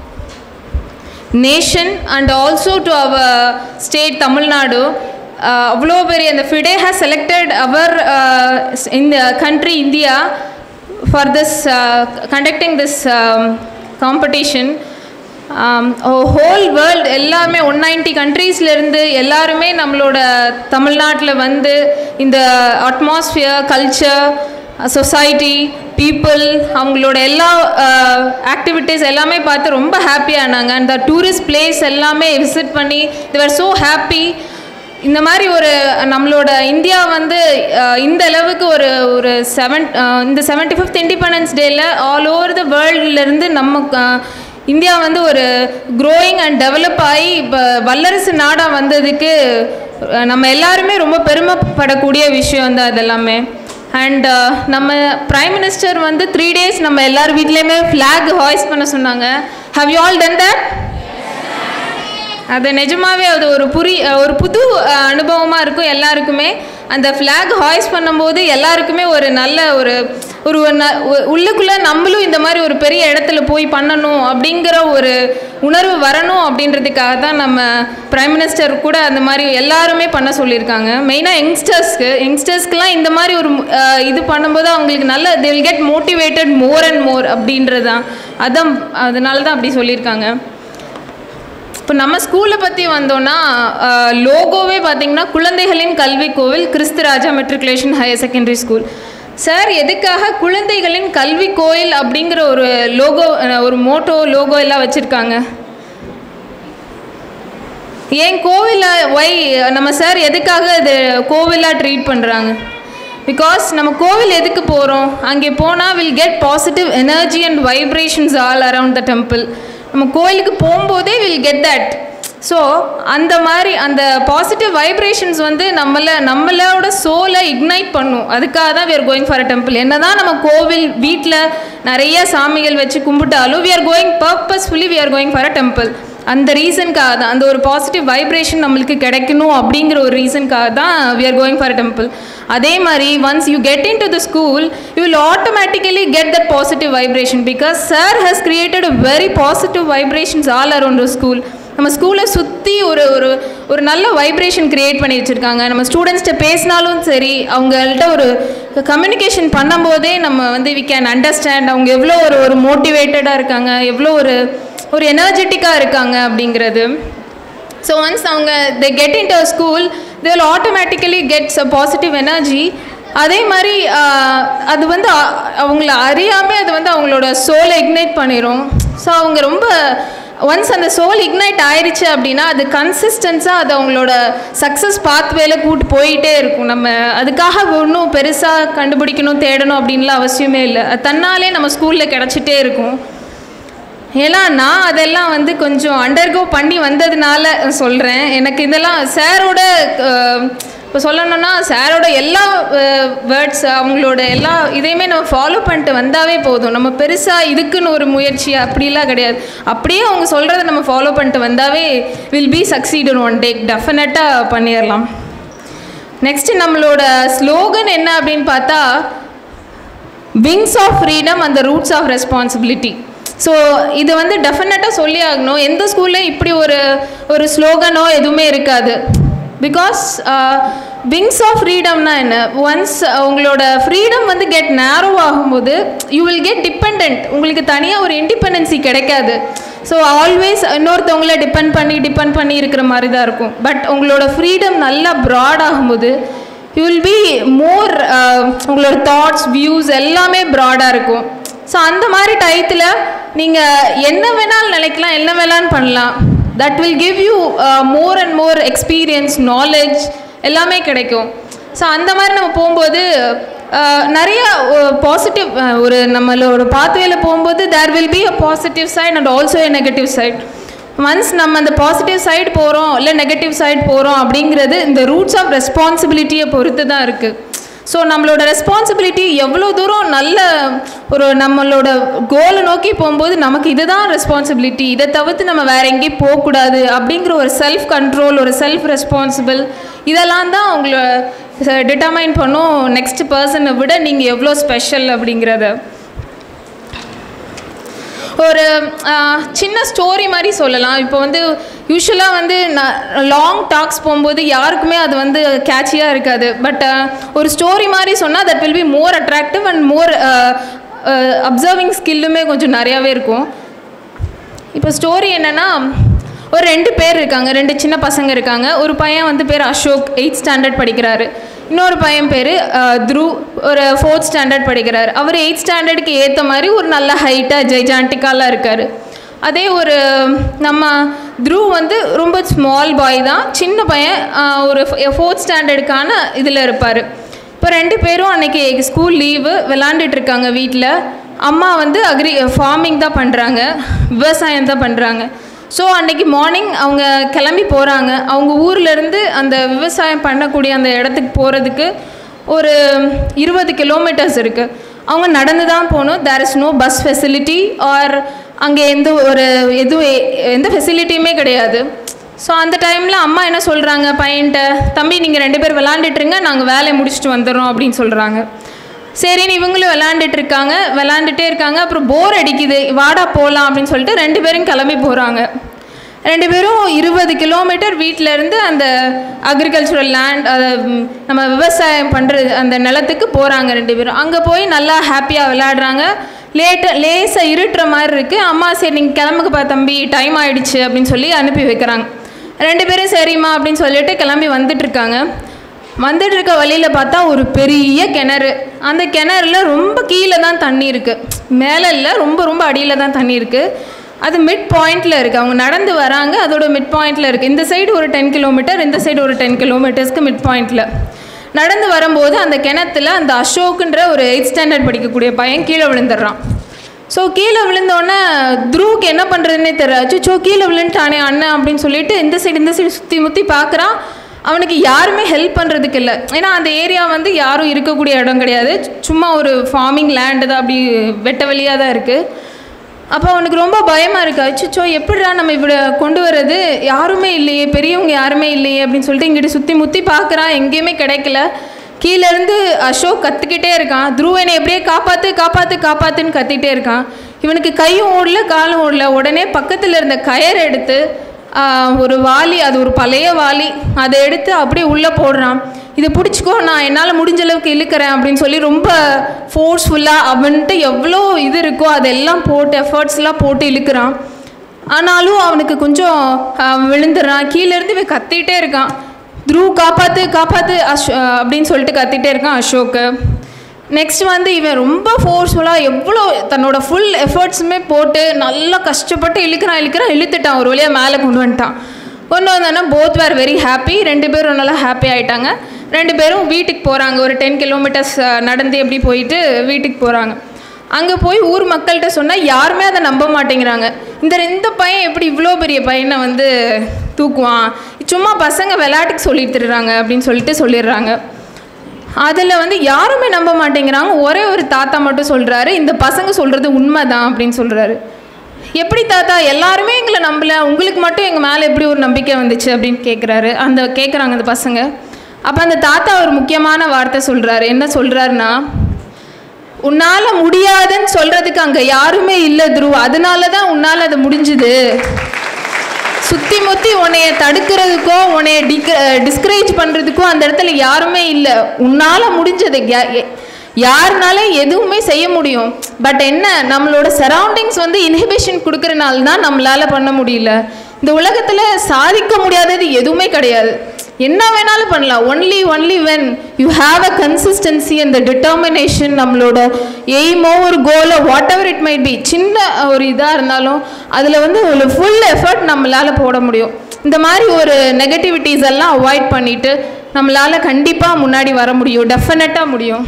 nation and also to our state Tamil Nadu அவ்வளோ பெரிய அந்த ஃபிடே ஹேஸ் செலக்டட் அவர் இந்த country India for this uh, conducting this um, competition whole world எல்லாருமே ஒன் நைன்டி கண்ட்ரீஸ்லேருந்து எல்லாருமே நம்மளோட தமிழ்நாட்டில் வந்து இந்த அட்மாஸ்ஃபியர் கல்ச்சர் சொசைட்டி பீப்புள் அவங்களோட எல்லா ஆக்டிவிட்டீஸ் எல்லாமே பார்த்து ரொம்ப ஹாப்பியானாங்க அந்த டூரிஸ்ட் பிளேஸ் எல்லாமே விசிட் பண்ணி தேவர் ஸோ ஹாப்பி இந்த மாதிரி ஒரு நம்மளோட இந்தியா வந்து அஹ், இந்த அளவுக்கு ஒரு ஒரு செவன் இந்த செவன்டி ஃபிஃப்த் இண்டிபெண்டன்ஸ் டேயில் ஆல் ஓவர் த வேர்ல்ட்லேருந்து நம்ம அஹ், இந்தியா வந்து ஒரு க்ரோயிங் அண்ட் டெவலப் ஆகி இப்போ வல்லரசு நாடாக வந்ததுக்கு அஹ், நம்ம எல்லாருமே ரொம்ப பெருமைப்படக்கூடிய விஷயம் தான் இதெல்லாமே அண்ட் நம்ம பிரைம் மினிஸ்டர் வந்து த்ரீ டேஸ் நம்ம எல்லார் வீட்லேயுமே ஃப்ளாக் ஹாய்ஸ் பண்ண சொன்னாங்க how you all done that அது நிஜமாவே அது ஒரு புரி ஒரு புது அனுபவமாக இருக்கும் எல்லாருக்குமே அந்த ஃப்ளாக் ஹாய்ஸ் பண்ணும்போது எல்லாருக்குமே ஒரு நல்ல ஒரு ஒரு ந- உ- உள்ளுக்குள்ள நம்மளும் இந்த மாதிரி ஒரு பெரிய இடத்துல போய் பண்ணணும் அப்படிங்கிற ஒரு உணர்வு வரணும் அப்படின்றதுக்காக தான் நம்ம பிரைம் மினிஸ்டர் கூட அந்த மாதிரி எல்லாருமே பண்ண சொல்லியிருக்காங்க மெயினாக யங்ஸ்டர்ஸ்க்கு யங்ஸ்டர்ஸ்க்குலாம் இந்த மாதிரி ஒரு மு- அஹ் இது பண்ணும்போது அவங்களுக்கு நல்ல they will get motivated more and more அப்படின்றது தான் அதான் அதனால தான் அப்படி சொல்லியிருக்காங்க இப்போ நம்ம ஸ்கூலை பற்றி வந்தோன்னா லோகோவே பார்த்தீங்கன்னா குழந்தைகளின் கல்வி கோவில் Christuraja matriculation higher secondary school sir எதுக்காக குழந்தைகளின் கல்வி கோயில் அப்படிங்கிற ஒரு லோகோ ஒரு மோட்டோ லோகோ எல்லாம் வச்சுருக்காங்க ஏன் கோவிலாக ஒய் நம்ம சார் எதுக்காக இது கோவிலாக ட்ரீட் பண்ணுறாங்க பிகாஸ் நம்ம கோவில் எதுக்கு போகிறோம் அங்கே போனால் will get positive energy and vibrations all around the temple நம்ம கோயிலுக்கு போகும்போதே வில் கெட் தட் ஸோ அந்த மாதிரி அந்த பாசிட்டிவ் வைப்ரேஷன்ஸ் வந்து நம்மளை நம்மளோட சோலை இக்னைட் பண்ணும் அதுக்காக தான் we are going for a temple என்ன தான் நம்ம கோவில் வீட்டில் நிறைய சாமிகள் வச்சு கும்பிட்டாலும் we are going purposefully we are going for a temple அந்த ரீசனுக்காக தான் அந்த ஒரு பாசிட்டிவ் வைப்ரேஷன் நம்மளுக்கு கிடைக்கணும் அப்படிங்கிற ஒரு ரீசனுக்காக தான் we are going for a temple அதே மாதிரி once you get in to the school you will automatically get that positive vibration because sir has created a very positive vibrations all around the school நம்ம ஸ்கூலை சுற்றி ஒரு ஒரு ஒரு நல்ல vibration create பண்ணி வச்சுருக்காங்க நம்ம ஸ்டூடெண்ட்ஸ்கிட்ட பேசினாலும் சரி அவங்கள்ட்ட ஒரு கம்யூனிகேஷன் பண்ணும்போதே நம்ம வந்து வி கேன் அண்டர்ஸ்டாண்ட் அவங்க எவ்வளோ ஒரு ஒரு மோட்டிவேட்டடாக இருக்காங்க எவ்வளோ ஒரு ஒரு எனர்ஜெட்டிக்காக இருக்காங்க அப்படிங்கிறது ஸோ ஒன்ஸ் அவங்க they get in to school they will automatically gets a positive energy அதே மாதிரி ஆஹ், அது வந்து அ- அவங்கள அறியாமல் அது வந்து அவங்களோட சோலை இக்னைட் பண்ணிடும் ஸோ அவங்க ரொம்ப ஒன்ஸ் அந்த சோல் இக்னைட் ஆயிடுச்சு அப்படின்னா அது கன்சிஸ்டன்ஸாக அது அவங்களோட சக்ஸஸ் பாத்வேல கூட்டு போயிட்டே இருக்கும் நம்ம அதுக்காக ஒன்றும் பெருசாக கண்டுபிடிக்கணும் தேடணும் அப்படின்லாம் அவசியமே இல்லை அது தன்னாலே நம்ம ஸ்கூலில் கிடச்சிட்டே இருக்கும் ஏன்னா நான் அதெல்லாம் வந்து கொஞ்சம் அண்டர்கோ பண்ணி வந்ததுனால சொல்கிறேன் எனக்கு இதெல்லாம் சாரோட இப்போ சொல்லணும்னா சாரோட எல்லா வேர்ட்ஸ் அவங்களோட எல்லா இதையுமே நம்ம ஃபாலோ பண்ணிட்டு வந்தாவே போதும் நம்ம பெருசாக இதுக்குன்னு ஒரு முயற்சி அப்படிலாம் கிடையாது அப்படியே அவங்க சொல்கிறத நம்ம ஃபாலோ பண்ணிட்டு வந்தாவே will be succeed one day டெஃபினட்டாக பண்ணிடலாம் நெக்ஸ்ட் நம்மளோட ஸ்லோகன் என்ன அப்படின்னு பார்த்தா விங்ஸ் ஆஃப் ஃப்ரீடம் அந்த ரூட்ஸ் ஆஃப் ரெஸ்பான்சிபிலிட்டி ஸோ இது வந்து டெஃபினட்டாக சொல்லி ஆகணும் எந்த ஸ்கூல்லையும் இப்படி ஒரு ஒரு ஸ்லோகனோ எதுவுமே இருக்காது பிகாஸ் விங்ஸ் ஆஃப் ஃப்ரீடம்னா என்ன ஒன்ஸ் உங்களோட ஃப்ரீடம் வந்து கெட் நேரோ ஆகும்போது யூ வில் கெட் டிபெண்ட் உங்களுக்கு தனியாக ஒரு இண்டிபெண்டன்சி கிடைக்காது ஸோ ஆல்வேஸ் இன்னொருத்தவங்கள டிபெண்ட் பண்ணி டிபெண்ட் பண்ணி இருக்கிற மாதிரி தான் இருக்கும் பட் உங்களோட ஃப்ரீடம் நல்லா ப்ராட் ஆகும்போது யூ வில் பி மோர் உங்களோட தாட்ஸ் வியூஸ் எல்லாமே ப்ராடாக இருக்கும் ஸோ அந்த மாதிரி டயத்தில் நீங்கள் என்ன வேணாலும் நினைக்கலாம் என்ன வேணாலும் பண்ணலாம் that will give you more and more experience knowledge எல்லாமே கிடைக்கும் ஸோ அந்த மாதிரி நம்ம போகும்போது அஹ், நிறைய பாசிட்டிவ் ஒரு நம்மளோட பாத்வேல போகும்போது there will be a positive side and also a negative side once நம்ம அந்த பாசிட்டிவ் சைடு போகிறோம் இல்லை நெகட்டிவ் சைடு போகிறோம் அப்படிங்கிறது இந்த ரூட்ஸ் ஆஃப் ரெஸ்பான்சிபிலிட்டியை பொறுத்து தான் இருக்குது ஸோ நம்மளோட ரெஸ்பான்சிபிலிட்டி எவ்வளோ தூரம் நல்ல ஒரு நம்மளோட கோலை நோக்கி போகும்போது நமக்கு இதுதான் ரெஸ்பான்சிபிலிட்டி இதை தவிர்த்து நம்ம வேற எங்கேயும் போகக்கூடாது அப்படிங்கிற ஒரு செல்ஃப் கண்ட்ரோல் ஒரு செல்ஃப் ரெஸ்பான்சிபிள் இதெல்லாம் தான் உங்களை டிட்டர்மைன் பண்ணும் நெக்ஸ்ட் பர்சனை விட நீங்கள் எவ்வளோ ஸ்பெஷல் அப்படிங்கிறத ஒரு ஆஹ், சின்ன ஸ்டோரி மாதிரி சொல்லலாம் இப்போ வந்து யூஸ்வலாக வந்து லாங் டாக்ஸ் போகும்போது யாருக்குமே அது வந்து கேட்சியாக இருக்காது பட் ஒரு ஸ்டோரி மாதிரி சொன்னால் that will be more attractive and more observing ஸ்கில்லுமே கொஞ்சம் நிறையாவே இருக்கும் இப்போ ஸ்டோரி என்னென்னா ஒரு ரெண்டு பேர் இருக்காங்க ரெண்டு சின்ன பசங்க இருக்காங்க ஒரு பையன் வந்து பேர் அசோக் எயித் ஸ்டாண்டர்ட் படிக்கிறாரு இன்னொரு பையன் பேர் த்ரு ஒரு ஃபோர்த் ஸ்டாண்டர்ட் படிக்கிறாரு அவர் எயித் ஸ்டாண்டர்டுக்கு ஏற்ற மாதிரி ஒரு நல்ல ஹைட்டாக ஜெய்ஜாண்டிக்காலாம் இருக்கார் அதே ஒரு நம்ம த்ரு வந்து ரொம்ப ஸ்மால் பாய் தான் சின்ன பையன் ஆஹ், ஒரு ஃபோர்த் ஸ்டாண்டர்டுக்கான இதில் இருப்பார் இப்போ ரெண்டு பேரும் அன்னைக்கு ஸ்கூல் லீவு விளாண்டுட்டு இருக்காங்க வீட்டில் அம்மா வந்து அக்ரி ஃபார்மிங் தான் பண்ணுறாங்க விவசாயம் தான் பண்ணுறாங்க ஸோ அன்னைக்கு மார்னிங் அவங்க கிளம்பி போகிறாங்க அவங்க ஊர்லேருந்து அந்த விவசாயம் பண்ணக்கூடிய அந்த இடத்துக்கு போகிறதுக்கு ஒரு இருபது கிலோமீட்டர்ஸ் இருக்குது அவங்க நடந்து தான் போகணும் there is no bus facility or அங்கே எந்த ஒரு எதுவும் எ- எந்த ஃபெசிலிட்டியுமே கிடையாது ஸோ அந்த டைமில் அம்மா என்ன சொல்கிறாங்க பையன்கிட்ட தம்பி நீங்கள் ரெண்டு பேர் விளாண்டுட்டுருங்க நாங்கள் வேலையை முடிச்சுட்டு வந்துடுறோம் அப்படின்னு சொல்கிறாங்க சரின்னு இவங்களும் விளாண்டுட்டு இருக்காங்க விளாண்டுட்டே இருக்காங்க அப்புறம் போர் அடிக்குது வாடா போகலாம் அப்படின்னு சொல்லிட்டு ரெண்டு பேரும் கிளம்பி போகிறாங்க ரெண்டு பேரும் இருபது கிலோமீட்டர் வீட்டில் இருந்து அந்த அக்ரிகல்ச்சுரல் லேண்ட் அதை ம், நம்ம விவசாயம் பண்ணுறது அந்த நிலத்துக்கு போகிறாங்க ரெண்டு பேரும் அங்கே போய் நல்லா ஹாப்பியாக விளையாடுறாங்க லேட்டு லேசாக இருட்டுற மாதிரி இருக்குது அம்மா சரி நீங்கள் கிளம்புக்குப்பா தம்பி டைம் ஆயிடுச்சு அப்படின்னு சொல்லி அனுப்பி வைக்கிறாங்க ரெண்டு பேரும் சரிம்மா அப்படின்னு சொல்லிட்டு கிளம்பி வந்துட்டு இருக்காங்க வந்துட்டு இருக்க வழியில் பார்த்தா ஒரு பெரிய கிணறு அந்த கிணறுல ரொம்ப கீழே தான் தண்ணி இருக்குது மேலே இல்லை ரொம்ப ரொம்ப அடியில் தான் தண்ணி இருக்குது அது மிட் பாயிண்டில் இருக்குது அவங்க நடந்து வராங்க அதோட மிட் பாயிண்டில் இருக்குது இந்த சைடு ஒரு டென் கிலோமீட்டர் இந்த சைடு ஒரு டென் கிலோமீட்டர்ஸ்க்கு மிட் பாயிண்டில் நடந்து வரும்போது அந்த கிணத்துல அந்த அசோக்குன்ற ஒரு எயிட் ஸ்டாண்டர்ட் படிக்கக்கூடிய பையன் கீழே விழுந்துடுறான் ஸோ கீழே விழுந்தோடனே த்ரூக்கு என்ன பண்ணுறதுனே தெரியல அச்சோ கீழே விழுந்துட்டானே அண்ணன் அப்படின்னு சொல்லிட்டு இந்த சைடு இந்த சைடு சுற்றி முற்றி பார்க்குறான் அவனுக்கு யாருமே ஹெல்ப் பண்ணுறதுக்கு இல்லை ஏன்னா அந்த ஏரியா வந்து யாரும் இருக்கக்கூடிய இடம் கிடையாது சும்மா ஒரு ஃபார்மிங் லேண்டு தான் அப்படி வெட்ட வெளியாக தான் இருக்குது அப்போ அவனுக்கு ரொம்ப பயமாக இருக்கு அச்சோ எப்படிடா நம்ம இப்படி கொண்டு வர்றது யாருமே இல்லையே பெரியவங்க யாருமே இல்லையே அப்படின்னு சொல்லிட்டு இங்கிட்டு சுற்றி முற்றி பார்க்குறான் எங்கேயுமே கிடைக்கல கீழே இருந்து அசோக் கற்றுக்கிட்டே இருக்கான் துருவனை எப்படியே காப்பாற்று காப்பாற்று காப்பாற்றுன்னு கத்திட்டே இருக்கான் இவனுக்கு கையும் ஓடல காலும் ஓடல உடனே பக்கத்தில் இருந்த கயர் எடுத்து ஆஹ், ஒரு வாளி அது ஒரு பழைய வாளி அதை எடுத்து அப்படியே உள்ளே போடுறான் இதை பிடிச்சிக்கோ நான் என்னால் முடிஞ்ச அளவுக்கு இழுக்கிறேன் அப்படின்னு சொல்லி ரொம்ப ஃபோர்ஸ்ஃபுல்லாக அவன்கிட்ட எவ்வளோ இது இருக்கோ அதெல்லாம் போட்டு எஃபர்ட்ஸ்லாம் போட்டு இழுக்கிறான் ஆனாலும் அவனுக்கு கொஞ்சம் ஆஹ், விழுந்துடுறான் கீழேருந்து இவன் கத்திட்டே இருக்கான் த்ரூ காப்பாற்று காப்பாற்று அஷ் ஆஹ், அப்படின்னு சொல்லிட்டு கத்திட்டே இருக்கான் அசோக்கு நெக்ஸ்ட் வந்து இவன் ரொம்ப ஃபோர்ஸ்ஃபுல்லாக எவ்வளோ தன்னோட ஃபுல் எஃபர்ட்ஸுமே போட்டு நல்லா கஷ்டப்பட்டு இழுக்கிறான் இழுக்கிறான் இழுத்துட்டான் ஒரு வழியாக மேலே கொண்டு வந்துட்டான் கொண்டு வந்தோன்னா போத் வேர் வெரி ஹாப்பி ரெண்டு பேரும் நல்லா ஹாப்பி ஆயிட்டாங்க ரெண்டு பேரும் வீட்டுக்கு போகிறாங்க ஒரு டென் கிலோமீட்டர்ஸ் நடந்து எப்படி போயிட்டு வீட்டுக்கு போகிறாங்க அங்கே போய் ஊர் மக்கள்கிட்ட சொன்னால் யாருமே அதை நம்ப மாட்டேங்கிறாங்க இந்த இந்த பையன் எப்படி இவ்வளோ பெரிய பையனை வந்து தூக்குவான் சும்மா பசங்க விளையாட்டுக்கு சொல்லிட்டு தருறாங்க அப்படின்னு சொல்லிட்டு சொல்லிடுறாங்க அதில் வந்து யாருமே நம்ப மாட்டேங்கிறாங்க ஒரே ஒரு தாத்தா மட்டும் சொல்கிறாரு இந்த பசங்க சொல்கிறது உண்மைதான் அப்படின்னு சொல்கிறாரு எப்படி தாத்தா எல்லாருமே எங்களை நம்பல உங்களுக்கு மட்டும் எங்கள் மேலே எப்படி ஒரு நம்பிக்கை வந்துச்சு அப்படின்னு கேட்குறாரு அந்த கேட்குறாங்க அந்த பசங்க அப்போ அந்த தாத்தா ஒரு முக்கியமான வார்த்தை சொல்கிறாரு என்ன சொல்கிறாருன்னா உன்னால் முடியாதுன்னு சொல்கிறதுக்கு அங்கே யாருமே இல்லை துருவ் அதனால தான் உன்னால் அது முடிஞ்சுது சுற்றி முற்றி உன்னைய தடுக்கிறதுக்கோ உன்னைய டிக் டிஸ்கரேஜ் பண்ணுறதுக்கோ அந்த இடத்துல யாருமே இல்லை உன்னால் முடிஞ்சது யா- எ- யாருனால எதுவுமே செய்ய முடியும் பட் என்ன நம்மளோட சரௌண்டிங்ஸ் வந்து இன்ஹிபிஷன் கொடுக்கறனால தான் நம்மளால பண்ண முடியல இந்த உலகத்தில் சாதிக்க முடியாதது எதுவுமே கிடையாது என்ன வேணாலும் பண்ணலாம் only only when you have a consistency அந்த டிட்டர்மினேஷன் நம்மளோட எய்மோ ஒரு கோலோ whatever it might be சின்ன ஒரு இதாக இருந்தாலும் அதில் வந்து ஒரு ஃபுல் எஃபர்ட் நம்மளால் போட முடியும் இந்த மாதிரி ஒரு நெகட்டிவிட்டிஸ் எல்லாம் அவாய்ட் பண்ணிட்டு நம்மளால் கண்டிப்பாக முன்னாடி வர முடியும் டெஃபினட்டாக முடியும்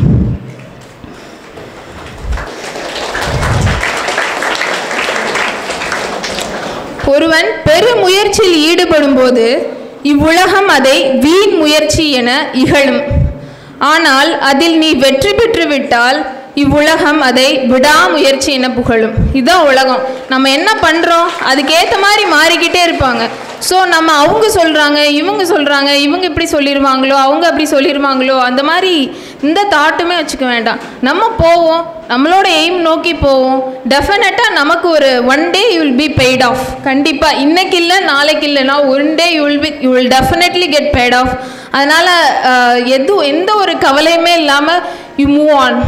ஒருவன் பெருமுயற்சியில் ஈடுபடும் போது இவ்வுலகம் அதை வீண் முயற்சி என இகழும் ஆனால் அதில் நீ வெற்றி பெற்று விட்டால் இவ்வுலகம் அதை விடாமுயற்சி என புகழும் இதுதான் உலகம் நம்ம என்ன பண்ணுறோம் அதுக்கேற்ற மாதிரி மாறிக்கிட்டே இருப்பாங்க ஸோ நம்ம அவங்க சொல்கிறாங்க இவங்க சொல்கிறாங்க இவங்க இப்படி சொல்லிடுவாங்களோ அவங்க அப்படி சொல்லிடுவாங்களோ அந்த மாதிரி இந்த தாட்டுமே வச்சுக்க வேண்டாம் நம்ம போவோம் நம்மளோட எய்ம் நோக்கி போவோம் டெஃபினட்டாக நமக்கு ஒரு one day you will be paid off கண்டிப்பாக இன்னைக்கு இல்லை நாளைக்கு இல்லைனா one day you will be you will definitely get paid off அதனால் எது எந்த ஒரு கவலையுமே இல்லாமல் யூ மூவ் ஆன்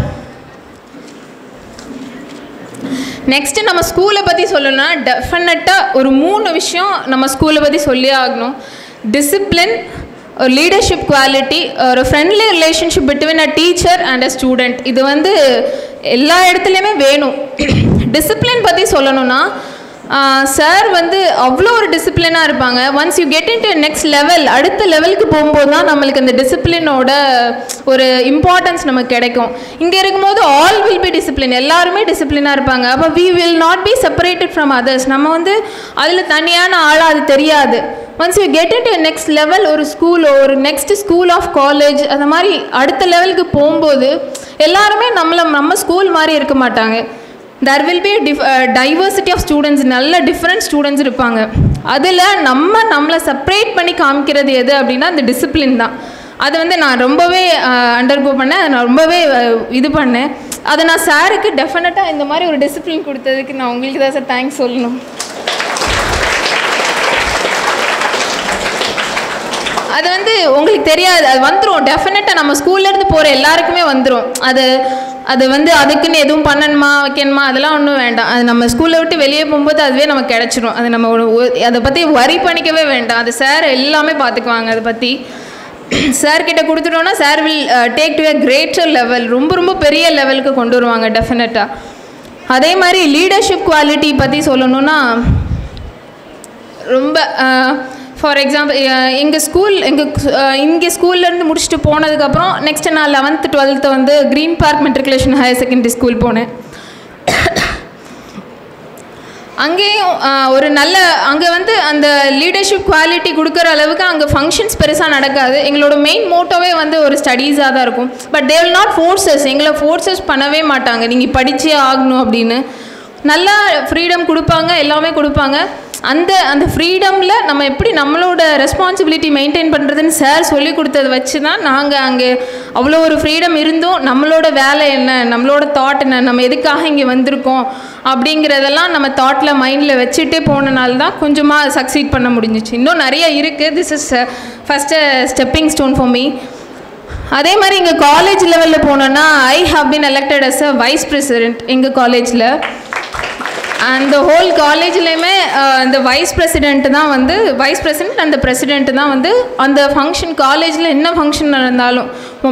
நெக்ஸ்ட்டு நம்ம ஸ்கூலை பற்றி சொல்லணும்னா டெஃபினட்டாக ஒரு மூணு விஷயம் நம்ம ஸ்கூலை பற்றி சொல்லியே ஆகணும் டிசிப்ளின் ஒரு லீடர்ஷிப் குவாலிட்டி ஒரு friendly relationship between a teacher and a student இது வந்து எல்லா இடத்துலையுமே வேணும் டிசிப்ளின் பற்றி சொல்லணும்னா சார் வந்து அவ்வளோ ஒரு டிசிப்ளினாக இருப்பாங்க once you get in to next level அடுத்த லெவலுக்கு போகும்போது தான் நம்மளுக்கு அந்த டிசிப்ளினோட ஒரு இம்பார்ட்டன்ஸ் நமக்கு கிடைக்கும் இங்கே இருக்கும்போது ஆல் வில் பி டிசிப்ளின் எல்லாருமே டிசிப்ளினாக இருப்பாங்க அப்போ we will not be separated from others நம்ம வந்து அதில் தனியான ஆளாக அது தெரியாது once you get in to next level ஒரு ஸ்கூலோ ஒரு நெக்ஸ்ட் ஸ்கூல் ஆஃப் காலேஜ் அந்த மாதிரி அடுத்த லெவலுக்கு போகும்போது எல்லாருமே நம்மளை நம்ம ஸ்கூல் மாதிரி இருக்க மாட்டாங்க there will be diff diversity of students நல்ல டிஃப்ரெண்ட் ஸ்டூடெண்ட்ஸ் இருப்பாங்க அதில் நம்ம நம்மளை செப்பரேட் பண்ணி காமிக்கிறது எது அப்படின்னா அந்த டிசிப்ளின் தான் அது வந்து நான் ரொம்பவே அண்டர்கோ பண்ணேன் அதை நான் ரொம்பவே அஹ், இது பண்ணேன் அதை நான் சாருக்கு டெஃபினட்டாக இந்த மாதிரி ஒரு டிசிப்ளின் கொடுத்ததுக்கு நான் உங்களுக்கு தான் சார் தேங்க்ஸ் சொல்லணும் அது வந்து உங்களுக்கு தெரியாது அது வந்துடும் டெஃபினட்டாக நம்ம ஸ்கூல்லேருந்து போகிற எல்லாருக்குமே வந்துடும் அது அது வந்து அதுக்குன்னு எதுவும் பண்ணணுமா வைக்கணுமா அதெல்லாம் ஒன்றும் வேண்டாம் அது நம்ம ஸ்கூலை விட்டு வெளியே போகும்போது அதுவே நமக்கு கிடச்சிரும் அது நம்ம ஒரு ஒரு- அதை பற்றி வரி பண்ணிக்கவே வேண்டாம் அது சார் எல்லாமே பார்த்துக்குவாங்க அதை பற்றி சார் கிட்ட கொடுத்துட்டோன்னா sir will take to a greater level ரொம்ப ரொம்ப பெரிய லெவலுக்கு கொண்டு வருவாங்க டெஃபினட்டாக அதே மாதிரி லீடர்ஷிப் குவாலிட்டி பற்றி சொல்லணும்னா ரொம்ப ஃபார் எக்ஸாம்பிள் எங்கள் ஸ்கூல் எங்கள் இங்கே ஸ்கூல்லேருந்து முடிச்சுட்டு போனதுக்கப்புறம் நெக்ஸ்ட் நான் லெவன்த்து டுவெல்த்து வந்து Green Park matriculation higher secondary school போனேன் அங்கேயும் ஆஹ், ஒரு நல்ல அங்கே வந்து அந்த லீடர்ஷிப் குவாலிட்டி கொடுக்குற அளவுக்கு அங்கே ஃபங்க்ஷன்ஸ் பெருசாக நடக்காது எங்களோட மெயின் மோட்டோவே வந்து ஒரு ஸ்டடீஸாக தான் இருக்கும் but they will not forces எங்களை ஃபோர்ஸஸ் பண்ணவே மாட்டாங்க நீங்கள் படிச்சே ஆகணும் அப்படின்னு நல்லா ஃப்ரீடம் கொடுப்பாங்க எல்லாமே கொடுப்பாங்க அந்த அந்த ஃப்ரீடமில் நம்ம எப்படி நம்மளோட ரெஸ்பான்சிபிலிட்டி மெயின்டைன் பண்ணுறதுன்னு சார் சொல்லி கொடுத்ததை வச்சு தான் நாங்கள் அங்கே அவ்வளோ ஒரு ஃப்ரீடம் இருந்தும் நம்மளோட வேலை என்ன நம்மளோட தாட் என்ன நம்ம எதுக்காக இங்கே வந்திருக்கோம் அப்படிங்கிறதெல்லாம் நம்ம தாட்டில் மைண்டில் வச்சுட்டே போனனால தான் கொஞ்சமாக சக்சீட் பண்ண முடிஞ்சிச்சு இன்னும் நிறைய இருக்குது this is first stepping stone for me அதே மாதிரி இங்கே காலேஜ் லெவலில் போனோன்னா I have been elected as a vice president எங்கள் காலேஜில் அந்த ஹோல் காலேஜ்லேயுமே இந்த வைஸ் பிரசிடென்ட் தான் வந்து வைஸ் பிரசிடென்ட் அந்த பிரசிடென்ட் தான் வந்து அந்த ஃபங்க்ஷன் காலேஜில் என்ன ஃபங்க்ஷன் நடந்தாலும்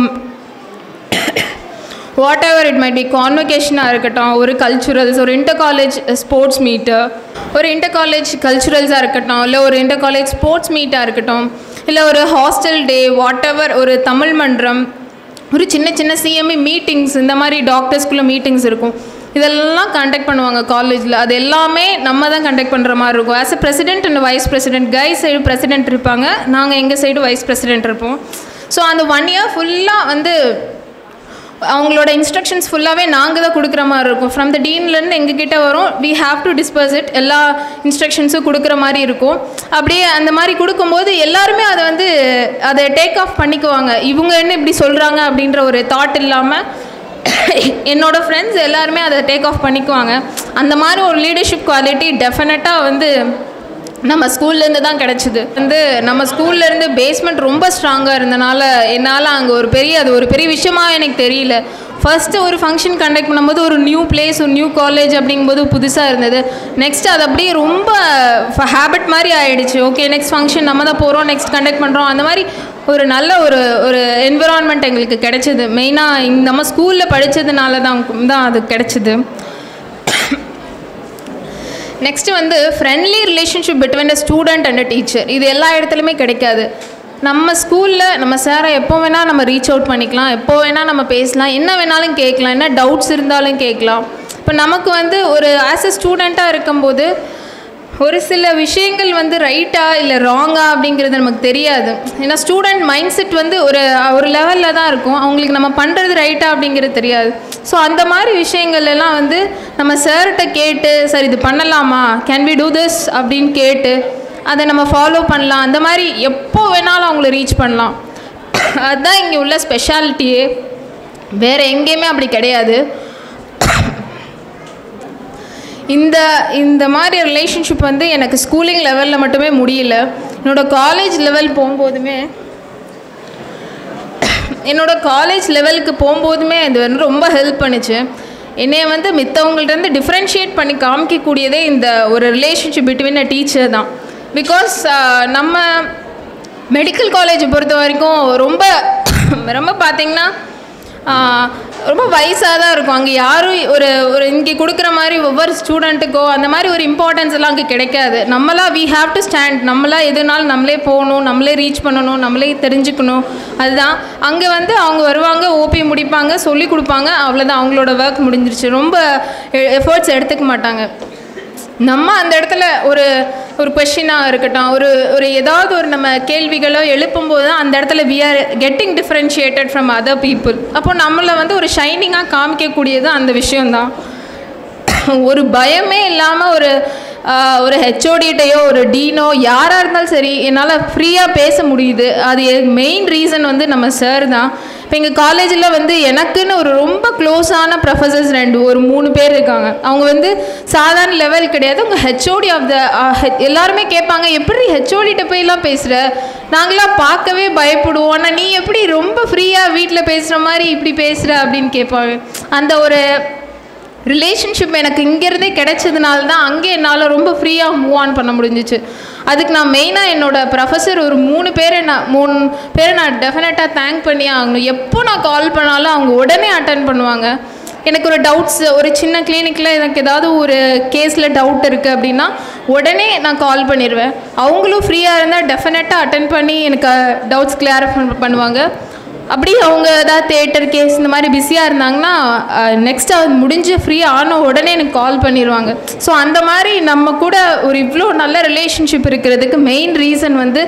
whatever it might be கான்வெகேஷனாக இருக்கட்டும் ஒரு கல்ச்சுரல்ஸ் ஒரு இன்டர் காலேஜ் ஸ்போர்ட்ஸ் மீட்டு ஒரு இன்டர் காலேஜ் கல்ச்சுரல்ஸாக இருக்கட்டும் இல்லை ஒரு இன்டர் காலேஜ் ஸ்போர்ட்ஸ் மீட்டாக இருக்கட்டும் இல்லை ஒரு ஹாஸ்டல் டே வாட் எவர் ஒரு தமிழ் மன்றம் ஒரு சின்ன சின்ன சிஎம்இ மீட்டிங்ஸ் இந்த மாதிரி டாக்டர்ஸ்குள்ளே மீட்டிங்ஸ் இருக்கும் இதெல்லாம் கண்டக்ட் பண்ணுவாங்க காலேஜில் அது எல்லாமே நம்ம தான் கண்டக்ட் பண்ணுற மாதிரி இருக்கும் as a president and vice president கை சைடு பிரசிடென்ட் இருப்பாங்க நாங்கள் எங்கள் சைடு வைஸ் பிரசிடென்ட் இருப்போம் ஸோ அந்த ஒன் இயர் ஃபுல்லாக வந்து அவங்களோட இன்ஸ்ட்ரக்ஷன்ஸ் ஃபுல்லாகவே நாங்கள் தான் கொடுக்குற மாதிரி இருக்கும் ஃப்ரம் த டீன்லேருந்து எங்ககிட்ட வரும் we have to disperse it எல்லா இன்ஸ்ட்ரக்ஷன்ஸும் கொடுக்குற மாதிரி இருக்கும் அப்படியே அந்த மாதிரி கொடுக்கும்போது எல்லாருமே அதை வந்து அதை டேக் ஆஃப் பண்ணிக்குவாங்க இவங்க என்ன இப்படி சொல்கிறாங்க அப்படின்ற ஒரு தாட் இல்லாமல் என்னோட ஃப்ரெண்ட்ஸ் எல்லாருமே அதை டேக் ஆஃப் பண்ணிக்குவாங்க அந்த மாதிரி ஒரு லீடர்ஷிப் குவாலிட்டி டெஃபினட்டாக வந்து நம்ம ஸ்கூல்லேருந்து தான் கிடச்சிது வந்து நம்ம ஸ்கூல்லேருந்து பேஸ்மெண்ட் ரொம்ப ஸ்ட்ராங்காக இருந்தனால என்னால் அங்கே ஒரு பெரிய அது ஒரு பெரிய விஷயமா எனக்கு தெரியல ஃபஸ்ட்டு ஒரு ஃபங்க்ஷன் கண்டக்ட் பண்ணும்போது ஒரு நியூ பிளேஸ் ஒரு நியூ காலேஜ் அப்படிங்கும்போது புதுசாக இருந்தது நெக்ஸ்ட் அது அப்படியே ரொம்ப ஹேபிட் மாதிரி ஆயிடுச்சு ஓகே நெக்ஸ்ட் ஃபங்க்ஷன் நம்ம தான் போகிறோம் நெக்ஸ்ட் கண்டக்ட் பண்ணுறோம் அந்த மாதிரி ஒரு நல்ல ஒரு ஒரு என்விரான்மெண்ட் எங்களுக்கு கிடைச்சிது மெயினாக நம்ம ஸ்கூலில் படித்ததுனால தான் தான் அது கிடைச்சிது நெக்ஸ்ட் வந்து friendly relationship between a student and a teacher இது எல்லா இடத்துலையுமே கிடைக்காது நம்ம ஸ்கூலில் நம்ம சாரை எப்போ வேணால் நம்ம ரீச் அவுட் பண்ணிக்கலாம் எப்போ வேணால் நம்ம பேசலாம் என்ன வேணாலும் கேட்கலாம் என்ன டவுட்ஸ் இருந்தாலும் கேட்கலாம் இப்போ நமக்கு வந்து ஒரு ஆஸ் அ ஸ்டூடெண்ட்டாக இருக்கும்போது ஒரு சில விஷயங்கள் வந்து ரைட்டா இல்லை ராங்கா அப்படிங்கிறது நமக்கு தெரியாது ஏன்னா ஸ்டூடெண்ட் மைண்ட் செட் வந்து ஒரு ஒரு லெவலில் தான் இருக்கும் அவங்களுக்கு நம்ம பண்ணுறது ரைட்டா அப்படிங்கிறது தெரியாது ஸோ அந்த மாதிரி விஷயங்கள் எல்லாம் வந்து நம்ம சார்கிட்ட கேட்டு சார் இது பண்ணலாமா கேன் வி டூ திஸ் அப்படின்னு கேட்டு அதை நம்ம ஃபாலோ பண்ணலாம் அந்த மாதிரி எப்போ வேணாலும் அவங்கள ரீச் பண்ணலாம் அதுதான் இங்கே உள்ள ஸ்பெஷாலிட்டியே வேறு எங்கேயுமே அப்படி கிடையாது இந்த இந்த மாதிரி ரிலேஷன்ஷிப் வந்து எனக்கு ஸ்கூலிங் லெவலில் மட்டுமே முடியல என்னோடய காலேஜ் லெவல் போகும்போதுமே என்னோட காலேஜ் லெவலுக்கு போகும்போதுமே இது வந்து ரொம்ப ஹெல்ப் பண்ணுச்சு என்னைய வந்து மித்தவங்கள்ட்டேருந்து டிஃப்ரென்ஷியேட் பண்ணி காமிக்கக்கூடியதே இந்த ஒரு ரிலேஷன்ஷிப் பிட்வீன் அ டீச்சர் தான் பிகாஸ் நம்ம மெடிக்கல் காலேஜ் பொறுத்த வரைக்கும் ரொம்ப ரொம்ப பார்த்திங்கன்னா ஆஹ், ரொம்ப வயசாக தான் இருக்கும் அங்கே யாரும் ஒரு ஒரு இங்கே கொடுக்குற மாதிரி ஒவ்வொரு ஸ்டூடெண்ட்டுக்கோ அந்த மாதிரி ஒரு இம்பார்ட்டன்ஸ் எல்லாம் அங்கே கிடைக்காது நம்மளா வி ஹாவ் டு ஸ்டாண்ட் நம்மளா எதுனாலும் நம்மளே போகணும் நம்மளே ரீச் பண்ணணும் நம்மளே தெரிஞ்சுக்கணும் அதுதான் அங்கே வந்து அவங்க வருவாங்க ஓபி முடிப்பாங்க சொல்லி கொடுப்பாங்க அவ்வளோதான் அவங்களோட ஒர்க் முடிஞ்சிருச்சு ரொம்ப எஃபர்ட்ஸ் எடுத்துக்க மாட்டாங்க நம்ம அந்த இடத்துல ஒரு ஒரு கொஷினாக இருக்கட்டும் ஒரு ஒரு ஏதாவது ஒரு நம்ம கேள்விகளோ எழுப்பும்போது தான் அந்த இடத்துல we are getting differentiated from other people அப்போ நம்மளை வந்து ஒரு ஷைனிங்காக காமிக்கக்கூடியது அந்த விஷயம்தான் ஒரு பயமே இல்லாமல் ஒரு ஆஹ், ஒரு ஹெச்ஓடிட்டையோ ஒரு டீனோ யாராக இருந்தாலும் சரி என்னால் ஃப்ரீயாக பேச முடியுது அது மெயின் ரீசன் வந்து நம்ம சார் தான் இப்போ எங்கள் காலேஜில் வந்து எனக்குன்னு ஒரு ரொம்ப க்ளோஸான ப்ரொஃபசர்ஸ் ரெண்டு ஒரு மூணு பேர் இருக்காங்க அவங்க வந்து சாதாரண லெவல் கிடையாது அவங்க ஹெச்ஓடி ஆஃப் த எல்லாருமே கேட்பாங்க எப்படி ஹெச்ஓடிட்ட போய்லாம் பேசுகிற நாங்களாம் பார்க்கவே பயப்படுவோம் ஆனால் நீ எப்படி ரொம்ப ஃப்ரீயாக வீட்டில் பேசுகிற மாதிரி இப்படி பேசுகிற அப்படின்னு கேட்பாங்க அந்த ஒரு ரிலேஷன்ஷிப் எனக்கு இங்கேருந்தே கிடைச்சதுனால தான் அங்கே என்னால் ரொம்ப ஃப்ரீயாக மூவ் ஆன் பண்ண முடிஞ்சிச்சு அதுக்கு நான் மெயினாக என்னோட ப்ரொஃபஸர் ஒரு மூணு பேரை நான் மூணு பேரை நான் டெஃபினட்டாக தேங்க் பண்ணி ஆகணும் எப்போ நான் கால் பண்ணாலும் அவங்க உடனே அட்டன் பண்ணுவாங்க எனக்கு ஒரு டவுட்ஸ் ஒரு சின்ன கிளினிக்கில் எனக்கு ஏதாவது ஒரு கேஸில் டவுட் இருக்குது அப்படின்னா உடனே நான் கால் பண்ணிடுவேன் அவங்களும் ஃப்ரீயாக இருந்தால் டெஃபினட்டாக அட்டன் பண்ணி எனக்கு டவுட்ஸ் கிளியர் பண்ணுவாங்க அப்படி அவங்க ஏதாவது தேட்டர் கேஸ் இந்த மாதிரி பிஸியாக இருந்தாங்கன்னா நெக்ஸ்ட் அது முடிஞ்சு ஃப்ரீ ஆன உடனே எனக்கு கால் பண்ணிடுவாங்க ஸோ அந்த மாதிரி நம்ம கூட ஒரு இவ்வளோ நல்ல ரிலேஷன்ஷிப் இருக்கிறதுக்கு மெயின் ரீசன் வந்து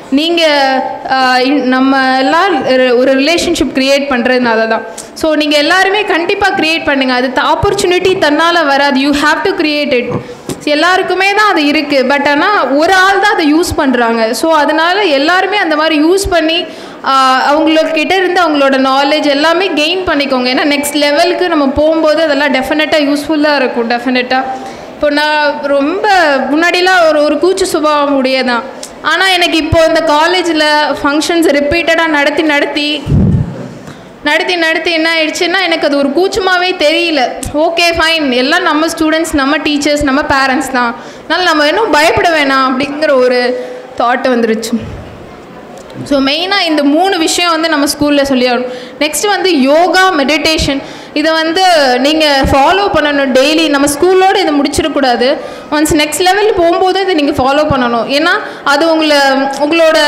நீங்கள் நம்ம எல்லாம் ஒரு- ஒரு ரிலேஷன்ஷிப் க்ரியேட் பண்ணுறதுனால தான் ஸோ நீங்கள் எல்லாருமே கண்டிப்பாக க்ரியேட் பண்ணுங்கள் அது ஆப்பர்ச்சுனிட்டி தன்னால் வராது you have to create it எல்லாருக்குமே தான் அது இருக்குது பட் ஆனால் ஒரு ஆள் தான் அதை யூஸ் பண்ணுறாங்க ஸோ அதனால் எல்லாருமே அந்த மாதிரி யூஸ் பண்ணி ஆஹ், அவங்கக்கிட்ட இருந்து அவங்களோட நாலேஜ் எல்லாமே கெயின் பண்ணிக்கோங்க ஏன்னா நெக்ஸ்ட் லெவலுக்கு நம்ம போகும்போது அதெல்லாம் டெஃபினட்டாக யூஸ்ஃபுல்லாக இருக்கும் டெஃபினட்டாக இப்போ நான் ரொம்ப முன்னாடிலாம் ஒரு ஒரு கூச்ச சுபாவம் உடையதான் ஆனால் எனக்கு இப்போ இந்த காலேஜில் ஃபங்க்ஷன்ஸ் ரிப்பீட்டடாக நடத்தி நடத்தி நடத்தி நடத்தி என்ன ஆயிடுச்சுன்னா எனக்கு அது ஒரு கூச்சமாகவே தெரியல ஓகே ஃபைன் எல்லாம் நம்ம ஸ்டூடெண்ட்ஸ் நம்ம டீச்சர்ஸ் நம்ம பேரண்ட்ஸ் தான் அதனால் நம்ம இன்னும் பயப்பட வேணாம் அப்படிங்கிற ஒரு தாட் வந்துருச்சு ஸோ மெயினாக இந்த மூணு விஷயம் வந்து நம்ம ஸ்கூலில் சொல்லி ஆகணும் நெக்ஸ்ட் வந்து யோகா மெடிடேஷன் இதை வந்து நீங்கள் ஃபாலோ பண்ணணும் டெய்லி நம்ம ஸ்கூலோடு இதை முடிச்சிடக்கூடாது ஒன்ஸ் நெக்ஸ்ட் லெவல் போகும்போது இதை நீங்கள் ஃபாலோ பண்ணணும் ஏன்னா அது உங்களை உங்களோட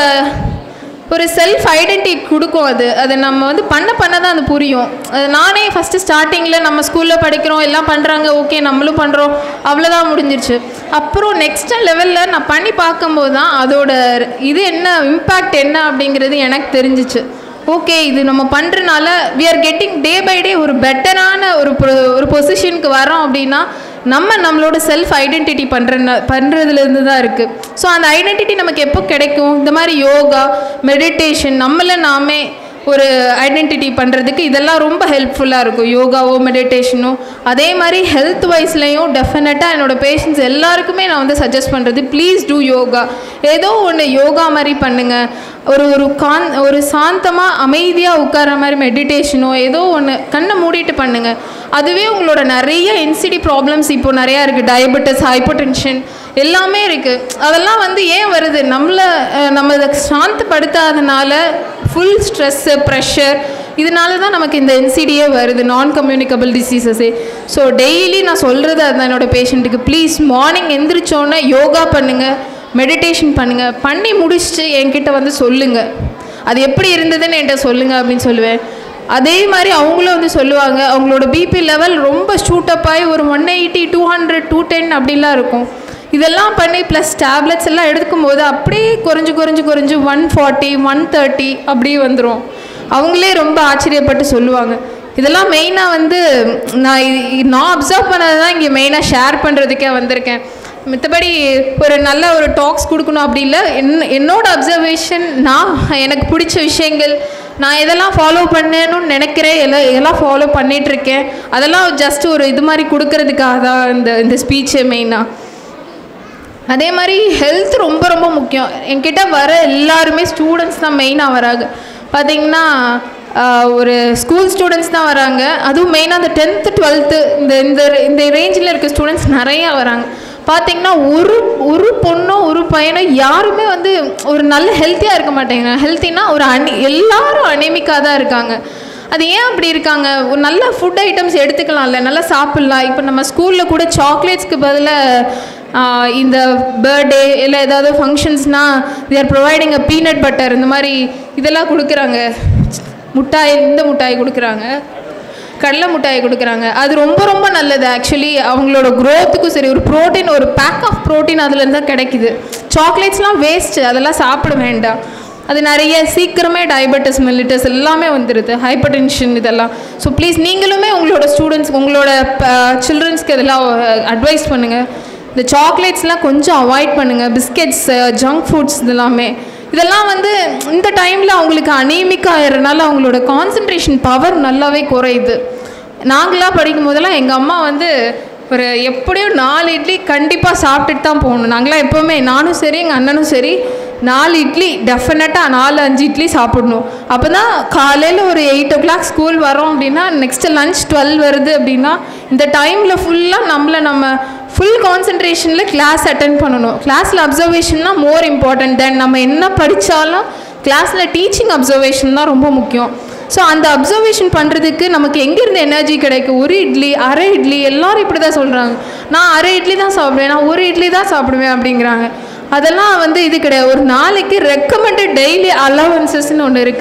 ஒரு செல்ஃப் ஐடென்டிட்டி கொடுக்கும் அது அது நம்ம வந்து பண்ண பண்ண தான் அது புரியும் அது நானே ஃபஸ்ட்டு ஸ்டார்டிங்கில் நம்ம ஸ்கூலில் படிக்கிறோம் எல்லாம் பண்ணுறாங்க ஓகே நம்மளும் பண்ணுறோம் அவ்வளோதான் முடிஞ்சிருச்சு அப்புறம் நெக்ஸ்ட் லெவலில் நான் பண்ணி பார்க்கும்போது தான் அதோட இது என்ன இம்பேக்ட் என்ன அப்படிங்கிறது எனக்கு தெரிஞ்சிச்சு ஓகே இது நம்ம பண்ணுறனால we are getting day by day ஒரு பெட்டரான ஒரு பொ- ஒரு பொசிஷனுக்கு வரோம் அப்படின்னா நம்ம நம்மளோட செல்ஃப் ஐடென்டிட்டி பண்ணுற பண்ணுறதுலேருந்து தான் இருக்குது ஸோ அந்த ஐடென்டிட்டி நமக்கு எப்போ கிடைக்கும் இந்த மாதிரி யோகா மெடிடேஷன் நம்மளை நாமே ஒரு ஐடென்டிட்டி பண்ணுறதுக்கு இதெல்லாம் ரொம்ப ஹெல்ப்ஃபுல்லாக இருக்கும் யோகாவோ மெடிடேஷனோ அதே மாதிரி ஹெல்த் வைஸ்லேயும் டெஃபினட்டாக என்னோட பேஷண்ட்ஸ் எல்லாருக்குமே நான் வந்து சஜஸ்ட் பண்ணுறது ப்ளீஸ் டூ யோகா ஏதோ ஒன்று யோகா மாதிரி பண்ணுங்கள் ஒரு ஒரு கான் ஒரு சாந்தமாக அமைதியாக உட்கார மாதிரி மெடிடேஷனோ ஏதோ ஒன்று கண்ணை மூடிட்டு பண்ணுங்கள் அதுவே உங்களோட நிறைய என்சிடி ப்ராப்ளம்ஸ் இப்போ நிறையா இருக்குது டயபெட்டிஸ் ஹைப்போடென்ஷன் எல்லாமே இருக்குது அதெல்லாம் வந்து ஏன் வருது நம்மளை அஹ், நம்ம இதை சாந்தப்படுத்தாதனால ஃபுல் ஸ்ட்ரெஸ்ஸு ப்ரெஷர் இதனால தான் நமக்கு இந்த என்சிடியே வருது நான் கம்யூனிகபிள் டிசீசஸே ஸோ டெய்லி நான் சொல்கிறது அதுதான் என்னோட பேஷண்ட்டுக்கு ப்ளீஸ் மார்னிங் எந்திரிச்சோன்னே யோகா பண்ணுங்கள் மெடிடேஷன் பண்ணுங்கள் பண்ணி முடிச்சுட்டு என்கிட்ட வந்து சொல்லுங்கள் அது எப்படி இருந்ததுன்னு என்கிட்ட சொல்லுங்கள் அப்படின்னு சொல்லுவேன் அதே மாதிரி அவங்களும் வந்து சொல்லுவாங்க அவங்களோட பிபி லெவல் ரொம்ப ஷூட்டப் ஆகி ஒரு one eighty two hundred two ten அப்படிலாம் இருக்கும் இதெல்லாம் பண்ணி ப்ளஸ் டேப்லெட்ஸ் எல்லாம் எடுக்கும் போது அப்படியே குறைஞ்சு குறைஞ்சு குறைஞ்சு ஒன் ஃபார்ட்டி ஒன் தேர்ட்டி அப்படியே வந்துடும் அவங்களே ரொம்ப ஆச்சரியப்பட்டு சொல்லுவாங்க இதெல்லாம் மெயினாக வந்து நான் இது- நான் அப்சர்வ் பண்ணது தான் இங்கே மெயினாக ஷேர் பண்ணுறதுக்கே வந்திருக்கேன் மித்தபடி ஒரு நல்ல ஒரு டாக்ஸ் கொடுக்கணும் அப்படி இல்லை என் என்னோட அப்சர்வேஷன் நான் எனக்கு பிடிச்ச விஷயங்கள் நான் எதெல்லாம் ஃபாலோ பண்ணணும்னு நினைக்கிறேன் எல்லாம் எல்லாம் ஃபாலோ பண்ணிகிட்ருக்கேன் அதெல்லாம் ஜஸ்ட் ஒரு இது மாதிரி கொடுக்கறதுக்காக தான் இந்த இந்த ஸ்பீச்சு மெயினாக அதே மாதிரி ஹெல்த் ரொம்ப ரொம்ப முக்கியம் என்கிட்ட வர எல்லாருமே ஸ்டூடெண்ட்ஸ் தான் மெயினாக வராங்க பார்த்தீங்கன்னா ஆஹ், ஒரு ஸ்கூல் ஸ்டூடெண்ட்ஸ் தான் வராங்க அதுவும் மெயினாக அந்த டென்த்து டுவெல்த்து இந்த இந்த இந்த ரேஞ்சில் இருக்க ஸ்டூடெண்ட்ஸ் நிறையா வராங்க பார்த்தீங்கன்னா ஒரு ஒரு பொண்ணோ ஒரு பையனோ யாருமே வந்து ஒரு நல்ல ஹெல்த்தியாக இருக்க மாட்டேங்க ஹெல்த்தினா ஒரு அனி எல்லாரும் அனிமிக்காக தான் இருக்காங்க அது ஏன் அப்படி இருக்காங்க ஒரு நல்ல ஃபுட் ஐட்டம்ஸ் எடுத்துக்கலாம்ல நல்லா சாப்பிட்லாம் இப்போ நம்ம ஸ்கூலில் கூட சாக்லேட்ஸ்க்கு பதிலாக இந்த பர்த்டே இல்லை ஏதாவது ஃபங்க்ஷன்ஸ்னால் they are providing a peanut butter இந்த மாதிரி இதெல்லாம் கொடுக்குறாங்க முட்டாய் இந்த முட்டாய் கொடுக்குறாங்க கடலை முட்டாய் கொடுக்குறாங்க அது ரொம்ப ரொம்ப நல்லது ஆக்சுவலி அவங்களோட க்ரோத்துக்கும் சரி ஒரு ப்ரோட்டீன் ஒரு பேக் ஆஃப் ப்ரோட்டீன் அதுலேருந்து தான் கிடைக்குது சாக்லேட்ஸ்லாம் வேஸ்ட்டு அதெல்லாம் சாப்பிட வேண்டாம் அது நிறைய சீக்கிரமே டயபெட்டிஸ் மெல்லிட்டஸ் எல்லாமே வந்துடுது ஹைப்பர் டென்ஷன் இதெல்லாம் ஸோ ப்ளீஸ் நீங்களுமே உங்களோட ஸ்டூடெண்ட்ஸ் உங்களோட சில்ட்ரன்ஸ்க்கு இதெல்லாம் அட்வைஸ் பண்ணுங்கள் இந்த சாக்லேட்ஸ்லாம் கொஞ்சம் அவாய்ட் பண்ணுங்கள் பிஸ்கெட்ஸ் ஜங்க் ஃபுட்ஸ் இதெல்லாமே இதெல்லாம் வந்து இந்த டைமில் அவங்களுக்கு அனீமிக் ஆகிறதுனால அவங்களோட கான்சன்ட்ரேஷன் பவர் நல்லாவே குறையுது நாங்களாம் படிக்கும் போதெல்லாம் எங்கள் அம்மா வந்து ஒரு எப்படியும் நாலு இட்லி கண்டிப்பாக சாப்பிட்டுட்டு தான் போகணும் நாங்களாம் எப்போவுமே நானும் சரி எங்கள் அண்ணனும் சரி நாலு இட்லி டெஃபினட்டாக நாலு அஞ்சு இட்லி சாப்பிடணும் அப்போ தான் காலையில் ஒரு எயிட் ஓ கிளாக் ஸ்கூல் வரோம் அப்படின்னா நெக்ஸ்ட்டு லஞ்ச் டுவெல் வருது அப்படின்னா இந்த டைமில் ஃபுல்லாக நம்மளை நம்ம ஃபுல் கான்சன்ட்ரேஷனில் கிளாஸ் அட்டன் பண்ணணும் கிளாஸில் அப்சர்வேஷன்னா மோர் இம்பார்ட்டன்ட் தென் நம்ம என்ன படித்தாலும் கிளாஸில் டீச்சிங் அப்சர்வேஷன் தான் ரொம்ப முக்கியம் ஸோ அந்த அப்சர்வேஷன் பண்ணுறதுக்கு நமக்கு எங்கேருந்து எனர்ஜி கிடைக்கும் ஒரு இட்லி அரை இட்லி எல்லாரும் இப்படி தான் சொல்கிறாங்க நான் அரை இட்லி தான் சாப்பிடுவேன் நான் ஒரு இட்லி தான் சாப்பிடுவேன் அப்படிங்கிறாங்க அதெல்லாம் வந்து இது கிடையாது ஒரு நாளைக்கு ரெக்கமெண்டட் டெய்லி அலவன்சஸ்ன்னு ஒன்று இருக்குது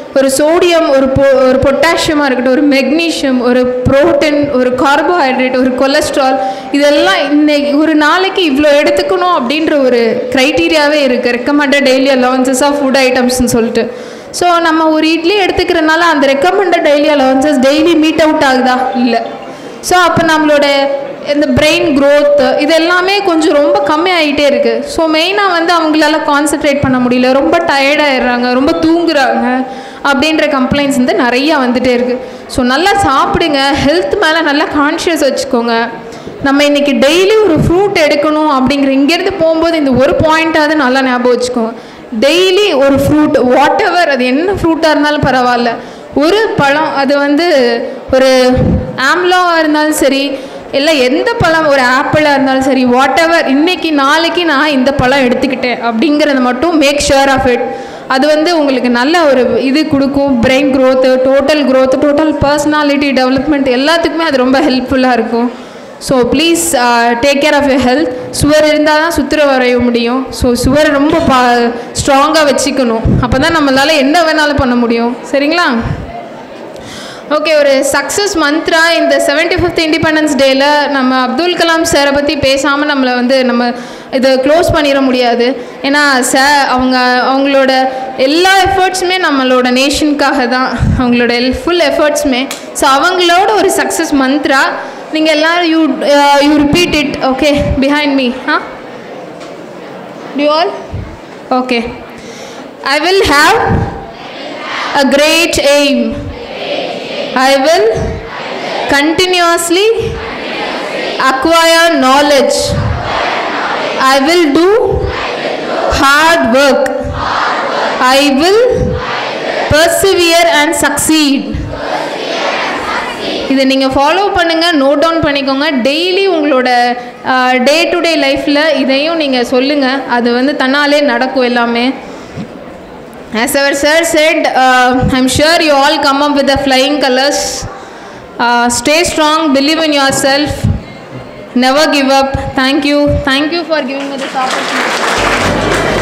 ஒரு சோடியம் ஒரு பொ ஒரு பொட்டாசியமாக இருக்கட்டும் ஒரு மெக்னீஷியம் ஒரு புரோட்டீன் ஒரு கார்போஹைட்ரேட் ஒரு கொலஸ்ட்ரால் இதெல்லாம் இன்னைக்கு ஒரு நாளைக்கு இவ்வளோ எடுத்துக்கணும் அப்படின்ற ஒரு க்ரைட்டீரியாவே இருக்குது recommended daily allowances of food ஐட்டம்ஸ்னு சொல்லிட்டு ஸோ நம்ம ஒரு இட்லி எடுத்துக்கிறனால அந்த recommended daily allowances daily meet out ஆகுதா இல்லை ஸோ அப்போ நம்மளோட இந்த பிரெயின் growth இது எல்லாமே கொஞ்சம் ரொம்ப கம்மியாகிட்டே இருக்குது ஸோ மெயினாக வந்து அவங்களால கான்சென்ட்ரேட் பண்ண முடியல ரொம்ப டயர்டாயிடுறாங்க ரொம்ப தூங்குறாங்க அப்படின்ற கம்ப்ளைண்ட்ஸ் வந்து நிறையா வந்துட்டே இருக்குது ஸோ நல்லா சாப்பிடுங்க ஹெல்த் மேலே நல்லா கான்ஷியஸ் வச்சுக்கோங்க நம்ம இன்னைக்கு டெய்லி ஒரு ஃப்ரூட் எடுக்கணும் அப்படிங்கிற இங்கேருந்து போகும்போது இந்த ஒரு பாயிண்ட்டாவது நல்லா ஞாபகம் வச்சுக்கோங்க டெய்லி ஒரு ஃப்ரூட் வாட் எவர் அது என்ன ஃப்ரூட்டாக இருந்தாலும் பரவாயில்ல ஒரு பழம் அது வந்து ஒரு ஆம்லாவாக இருந்தாலும் சரி இல்லை எந்த பழம் ஒரு ஆப்பிளாக இருந்தாலும் சரி வாட் எவர் இன்னைக்கு நாளைக்கு நான் இந்த பழம் எடுத்துக்கிட்டேன் அப்படிங்கிறத மட்டும் மேக் ஷுர் ஆஃப் இட் அது வந்து உங்களுக்கு நல்ல ஒரு இது கொடுக்கும் brain growth total growth total personality development எல்லாத்துக்குமே அது ரொம்ப ஹெல்ப்ஃபுல்லாக இருக்கும் so please take care of your health சுவர் இருந்தால் தான் சுத்திர வரைய முடியும் ஸோ சுவரை ரொம்ப பா ஸ்ட்ராங்காக வச்சுக்கணும் அப்போ தான் நம்மளால் என்ன வேணாலும் பண்ண முடியும் சரிங்களா ஓகே ஒரு சக்ஸஸ் மந்த்ரா இந்த செவன்டி ஃபிஃப்த் இண்டிபெண்டன்ஸ் டேயில் நம்ம அப்துல் கலாம் சாரை பற்றி பேசாமல் நம்மளை வந்து நம்ம இதை க்ளோஸ் பண்ணிட முடியாது ஏன்னா சார் அவங்க அவங்களோட எல்லா எஃபர்ட்ஸுமே நம்மளோட நேஷனுக்காக தான் அவங்களோட ஃபுல் எஃபர்ட்ஸுமே ஸோ அவங்களோட ஒரு சக்ஸஸ் மந்த்ரா நீங்கள் எல்லோரும் you you repeat it okay behind me ah to all okay I will have a great aim I will continuously acquire knowledge. I will do hard work. I will persevere and succeed. இதை நீங்கள் follow பண்ணுங்கள் note down பண்ணிக்கோங்க daily உங்களோட day to day லைஃப்பில் இதையும் நீங்கள் சொல்லுங்கள் அது வந்து தன்னாலே நடக்கும் எல்லாமே As our sir said, uh, I'm sure you all come up with the flying colors. Uh, stay strong, believe in yourself, never give up. Thank you. Thank you for giving me this opportunity.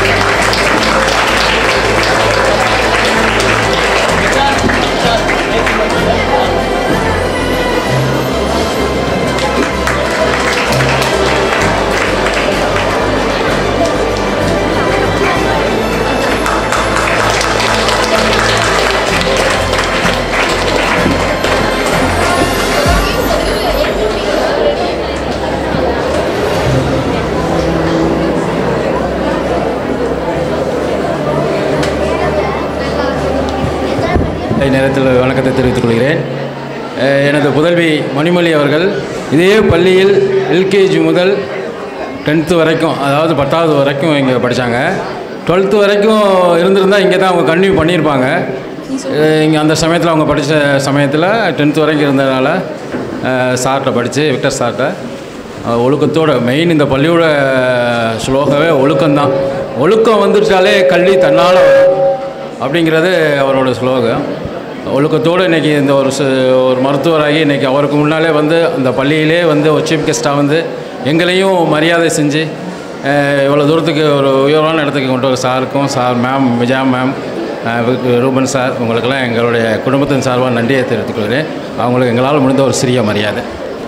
நேரத்தில் வணக்கத்தை தெரிவித்துக் கொள்கிறேன் அஹ் எனது புதல்வி மணிமொழி அவர்கள் இதே பள்ளியில் LKG முதல் டென்த்து வரைக்கும் அதாவது பத்தாவது வரைக்கும் இங்கே படித்தாங்க டுவெல்த்து வரைக்கும் இருந்திருந்தால் இங்கே தான் அவங்க கன்டினியூ பண்ணியிருப்பாங்க இங்கே அந்த சமயத்தில் அவங்க படித்த சமயத்தில் டென்த்து வரைக்கும் இருந்ததுனால சார்கிட்ட படித்து விக்டர் சார்கிட்ட அஹ் ஒழுக்கத்தோட மெயின் இந்த பள்ளியோட ஸ்லோகமே ஒழுக்கம்தான் ஒழுக்கம் வந்துட்டாலே கல்வி தன்னால் வரும் அப்படிங்கிறது அவரோட ஸ்லோகம் ஒழுக்கத்தோடு இன்றைக்கி இந்த ஒரு ச- ஒரு மருத்துவராகி இன்றைக்கி அவருக்கு முன்னாலே வந்து அந்த பள்ளியிலே வந்து ஒரு சீஃப் கெஸ்ட்டாக வந்து எங்களையும் மரியாதை செஞ்சு அஹ், இவ்வளோ தூரத்துக்கு ஒரு உயர்வான இடத்துக்கு கொண்டு வர சாருக்கும் சார் மேம் விஜயா மேம் அஹ், வி- ரூபன் சார் உங்களுக்கெல்லாம் எங்களுடைய குடும்பத்தின் சார்பாக நன்றியை தெரிவித்துக் கொள்கிறேன் அவங்களுக்கு எங்களால் முடிந்த ஒரு சிறிய மரியாதை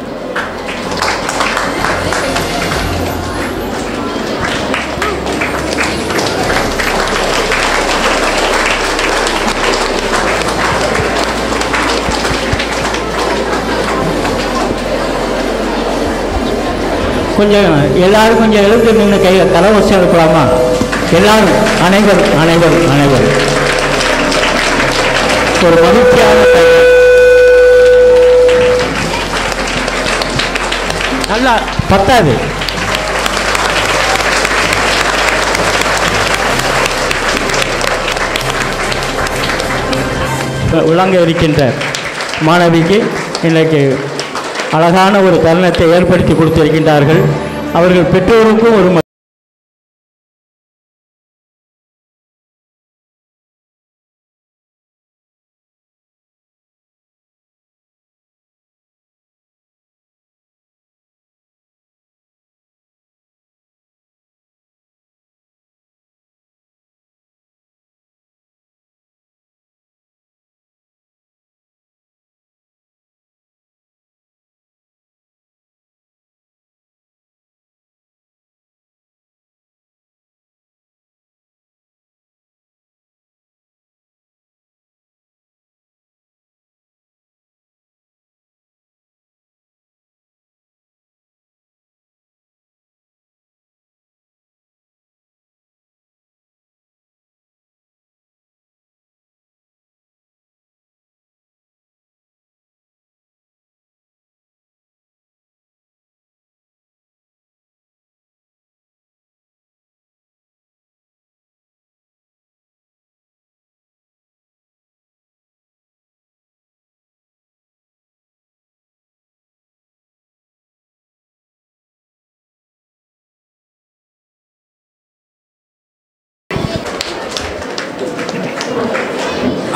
கொஞ்சம் எல்லாரும் கொஞ்சம் எழுந்து நின்று கை கரவசம் இருக்கலாமா எல்லாரும் அனைவரும் அனைவரும் அனைவரும் ஒரு மகிழ்ச்சியான கை- நல்லா பத்தாது விளங்க இருக்கின்ற மாணவிக்கு இன்றைக்கு அழகான ஒரு தருணத்தை ஏற்படுத்தி கொடுத்திருக்கின்றார்கள் அவர்கள் பெற்றோருக்கும் ஒரு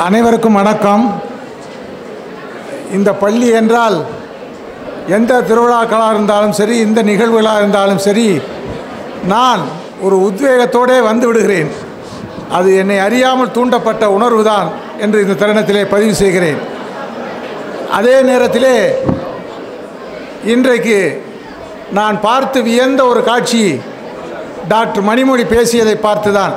அனைவருக்கும் வணக்கம் இந்த பள்ளி என்றால் எந்த திருவிழாக்களாக இருந்தாலும் சரி இந்த நிகழ்வுகளாக இருந்தாலும் சரி நான் ஒரு உத்வேகத்தோடே வந்து விடுகிறேன் அது என்னை அறியாமல் தூண்டப்பட்ட உணர்வு தான் என்று இந்த தருணத்திலே பதிவு செய்கிறேன் அதே நேரத்திலே இன்றைக்கு நான் பார்த்து வியந்த ஒரு காட்சி டாக்டர் மணிமொழி பேசியதை பார்த்துதான்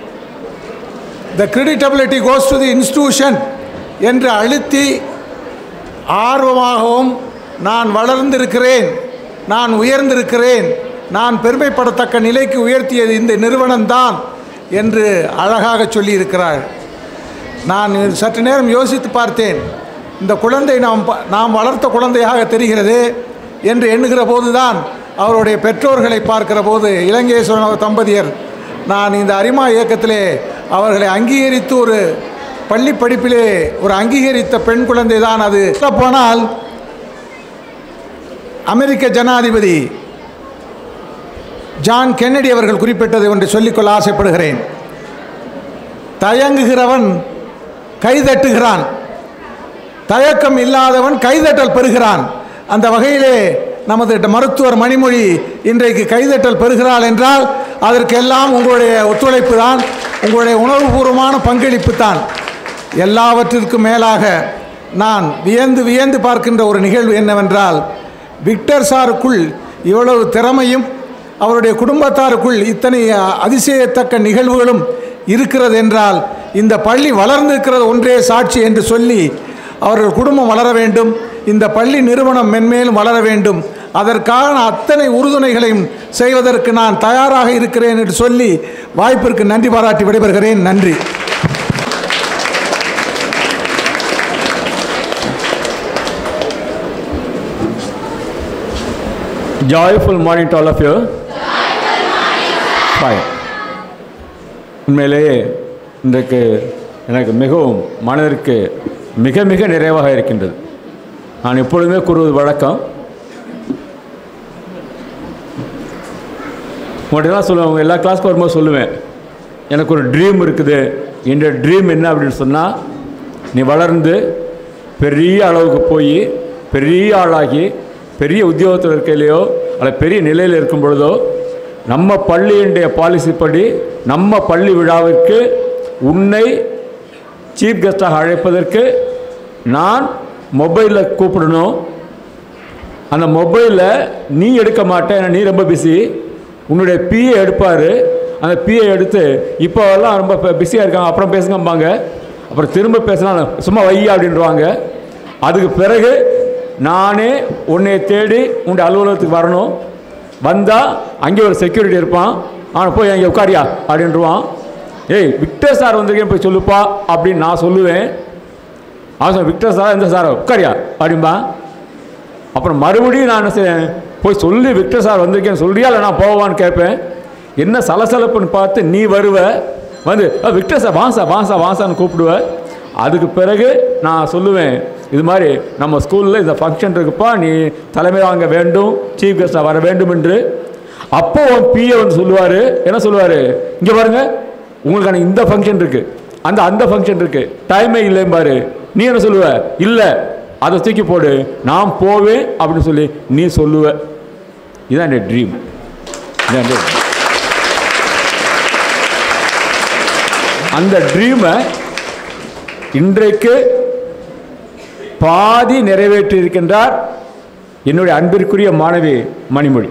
த கிரெடிட்டபிலிட்டி கோஸ் டு தி இன்ஸ்டிடியூஷன் என்று அழுத்தி ஆர்வமாகவும் நான் வளர்ந்திருக்கிறேன் நான் உயர்ந்திருக்கிறேன் நான் பெருமைப்படத்தக்க நிலைக்கு உயர்த்தியது இந்த நிறுவனம்தான் என்று அழகாக சொல்லியிருக்கிறார் நான் சற்று நேரம் யோசித்து பார்த்தேன் இந்த குழந்தை நாம் ப- நாம் வளர்த்த குழந்தையாக தெரிகிறது என்று எண்ணுகிற போதுதான் அவருடைய பெற்றோர்களை பார்க்கிற போது இலங்கேஸ்வரன் அவர் தம்பதியர் நான் இந்த அரிமா இயக்கத்திலே அவர்களை அங்கீகரித்து ஒரு பள்ளி படிப்பிலே ஒரு அங்கீகரித்த பெண் குழந்தை தான் அது போனால் அமெரிக்க ஜனாதிபதி ஜான் கென்னடி அவர்கள் குறிப்பிட்டது ஒன்று சொல்லிக்கொள்ள ஆசைப்படுகிறேன் தயங்குகிறவன் கைதட்டுகிறான் தயக்கம் இல்லாதவன் கைதட்டல் பெறுகிறான் அந்த வகையிலே நமது மருத்துவர் மணிமொழி இன்றைக்கு கைதட்டல் பெறுகிறாள் என்றால் அதற்கெல்லாம் உங்களுடைய ஒத்துழைப்பு தான் உங்களுடைய உணர்வுபூர்வமான பங்களிப்பு தான் எல்லாவற்றிற்கும் மேலாக நான் வியந்து வியந்து பார்க்கின்ற ஒரு நிகழ்வு என்னவென்றால் விக்டர் சாருக்குள் இவ்வளவு திறமையும் அவருடைய குடும்பத்தாருக்குள் இத்தனை அதிசயத்தக்க நிகழ்வுகளும் இருக்கிறது என்றால் இந்த பள்ளி வளர்ந்திருக்கிறது ஒன்றே சாட்சி என்று சொல்லி அவர்கள் குடும்பம் வளர வேண்டும் இந்த பள்ளி நிறுவனம் மென்மேலும் வளர வேண்டும் அதற்கான அத்தனை உறுதுணைகளையும் செய்வதற்கு நான் தயாராக இருக்கிறேன் என்று சொல்லி வாய்ப்பிற்கு நன்றி பாராட்டி விடைபெறுகிறேன் நன்றி Joyful morning to all of you. Fine. உண்மையிலேயே இன்றைக்கு எனக்கு மிகவும் மனதிற்கு மிக மிக நிறைவாக இருக்கின்றது நான் எப்பொழுதுமே கூறுவது வழக்கம் உங்கள்கிட்ட சொல்லுவேன் உங்க எல்லா கிளாஸ்க்கு வரும்போது சொல்லுவேன் எனக்கு ஒரு ட்ரீம் இருக்குது என்னுடைய ட்ரீம் என்ன அப்படின்னு சொன்னால் நீ வளர்ந்து பெரிய அளவுக்கு போய் பெரிய ஆளாகி பெரிய உத்தியோகத்தில் இருக்கையிலையோ அல்ல பெரிய நிலையில் இருக்கும் பொழுதோ நம்ம பள்ளியினுடைய பாலிசி படி நம்ம பள்ளி விழாவிற்கு உன்னை சீஃப் கெஸ்டாக அழைப்பதற்கு நான் மொபைலில் கூப்பிடணும் அந்த மொபைலில் நீ எடுக்க மாட்டே ஏன்னா நீ ரொம்ப பிஸி உன்னுடைய பிஏ எடுப்பார் அந்த பிஏ எடுத்து இப்போ எல்லாம் ரொம்ப பிஸியாக இருக்காங்க அப்புறம் பேசுங்கம்பாங்க அப்புறம் திரும்ப பேசினா சும்மா வை அப்படின்றவாங்க அதுக்கு பிறகு நானே உன்னை தேடி உன்னுடைய அலுவலகத்துக்கு வரணும் வந்தால் அங்கே ஒரு செக்யூரிட்டி இருப்பான் அவனை போய் அங்கே உட்காரியா அப்படின்றான் ஏய் விக்டர் சார் வந்திருக்கேன் போய் சொல்லுப்பா அப்படின்னு நான் சொல்லுவேன் அவன் சொல்லுவான், விக்டர் சார் எந்த சார் உட்காரியா அப்படின்பா அப்புறம் மறுபடியும் நான் என்ன செய்வேன் போய் சொல்லி விக்டர் சார் வந்திருக்கேன்னு சொல்றியா இல்லை நான் போவான்னு கேட்பேன் என்ன சலசலப்புன்னு பார்த்து நீ வருவ வந்து "அ, விக்டர் சார் வாசா வாசா வாசான்னு கூப்பிடுவ அதுக்கு பிறகு நான் சொல்லுவேன் இது மாதிரி நம்ம ஸ்கூலில் இந்த ஃபங்க்ஷன் இருக்குப்பா நீ தலைமை வாங்க வேண்டும் சீஃப் கெஸ்டாக வர வேண்டும் என்று அப்போ உன் பிஏ வந்து சொல்லுவார் என்ன சொல்லுவார் இங்கே பாருங்க உங்களுக்கான இந்த ஃபங்க்ஷன் இருக்கு அந்த அந்த ஃபங்க்ஷன் இருக்கு டைமே இல்லைம்பாரு நீ என்ன சொல்லுவ இல்லை அதை தூக்கி போடு நான் போவேன் அப்படின்னு சொல்லி நீ சொல்லுவ இதுதான் என் ட்ரீம் இதான் என் அந்த ட்ரீமை இன்றைக்கு பாதி நிறைவேற்றி இருக்கின்றார் என்னுடைய அன்பிற்குரிய மாணவி மணிமொழி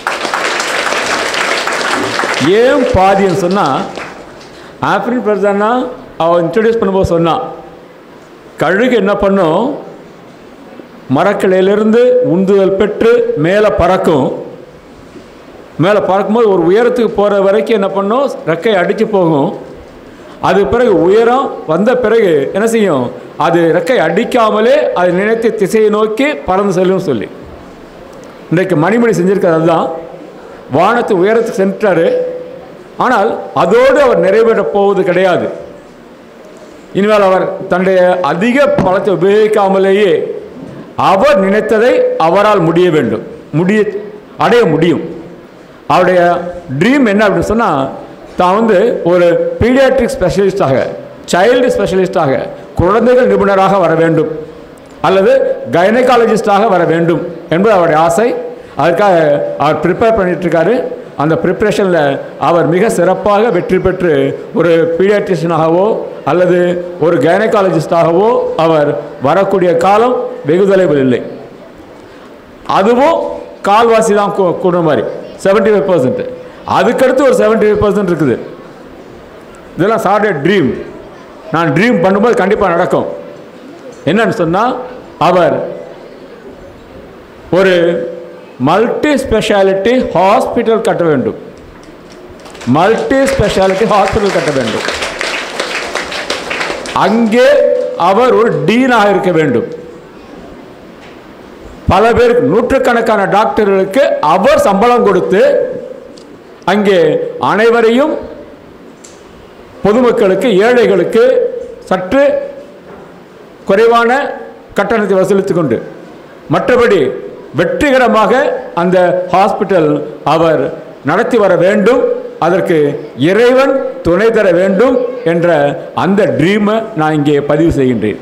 ஏன் பாதின்னு சொன்னால் ஆப்பிரின் பிரதானா அவன் இன்ட்ரடியூஸ் பண்ணும்போது சொன்னான் கழுகு என்ன பண்ணும் மரக்கிளையிலிருந்து உந்துதல் பெற்று மேலே பறக்கும் மேலே பறக்கும்போது ஒரு உயரத்துக்கு போகிற வரைக்கும் என்ன பண்ணும் ரெக்கை அடித்து போகும் அது பிறகு உயரம் வந்த பிறகு என்ன செய்யும் அது ரெக்கை அடிக்காமலே அது நினைத்த திசையை நோக்கி பறந்து செல்லும் சொல்லி இன்றைக்கு மணிமணி செஞ்சிருக்காரு அதுதான் வானத்து உயரத்துக்கு சென்றாரு ஆனால் அதோடு அவர் நிறைவேறப் போவது கிடையாது இனிமேல் அவர் தன்னுடைய அதிக பலத்தை உபயோகிக்காமலேயே அவர் நினைத்ததை அவரால் முடிய வேண்டும் முடிய அடைய முடியும் அவருடைய ட்ரீம் என்ன அப்படின்னு சொன்னால் தான் வந்து ஒரு பீடியாட்ரிக் ஸ்பெஷலிஸ்டாக சைல்டு ஸ்பெஷலிஸ்டாக குழந்தைகள் நிபுணராக வர வேண்டும் அல்லது கைனகாலஜிஸ்டாக வர வேண்டும் என்பது அவருடைய ஆசை அதற்காக அவர் ப்ரிப்பேர் பண்ணிட்டு இருக்காரு அந்த ப்ரிப்ரேஷனில் அவர் மிக சிறப்பாக வெற்றி பெற்று ஒரு பீடியாட்ரிஷியனாகவோ அல்லது ஒரு கைனகாலஜிஸ்டாகவோ அவர் வரக்கூடிய காலம் வெகு தொலைவில் இல்லை அதுவும் கால்வாசி தான் கூ- கூடுற மாதிரி செவன்டி ஃபைவ் பர்சன்ட் அதுக்கடுத்து ஒரு செவன்டி ஃபைவ் பர்சன்ட் இருக்குது இதெல்லாம் சார்டைய ட்ரீம் நான் ட்ரீம் பண்ணும்போது கண்டிப்பாக நடக்கும் என்னன்னு சொன்னால் அவர் ஒரு மல்டி ஸ்பெஷாலிட்டி ஹாஸ்பிட்டல் கட்ட வேண்டும் மல்டி ஸ்பெஷாலிட்டி ஹாஸ்பிட்டல் கட்ட வேண்டும் அங்கே அவர் ஒரு டீனாக இருக்க வேண்டும் பல பேருக்கு நூற்றுக்கணக்கான டாக்டர்களுக்கு அவர் சம்பளம் கொடுத்து அங்கே அனைவரையும் பொதுமக்களுக்கு ஏழைகளுக்கு சற்று குறைவான கட்டணத்தை வசூலித்துக் கொண்டு மற்றபடி வெற்றிகரமாக அந்த ஹாஸ்பிட்டல் அவர் நடத்தி வர வேண்டும் அதற்கு இறைவன் துணை தர வேண்டும் என்ற அந்த ட்ரீமை நான் இங்கே பதிவு செய்கின்றேன்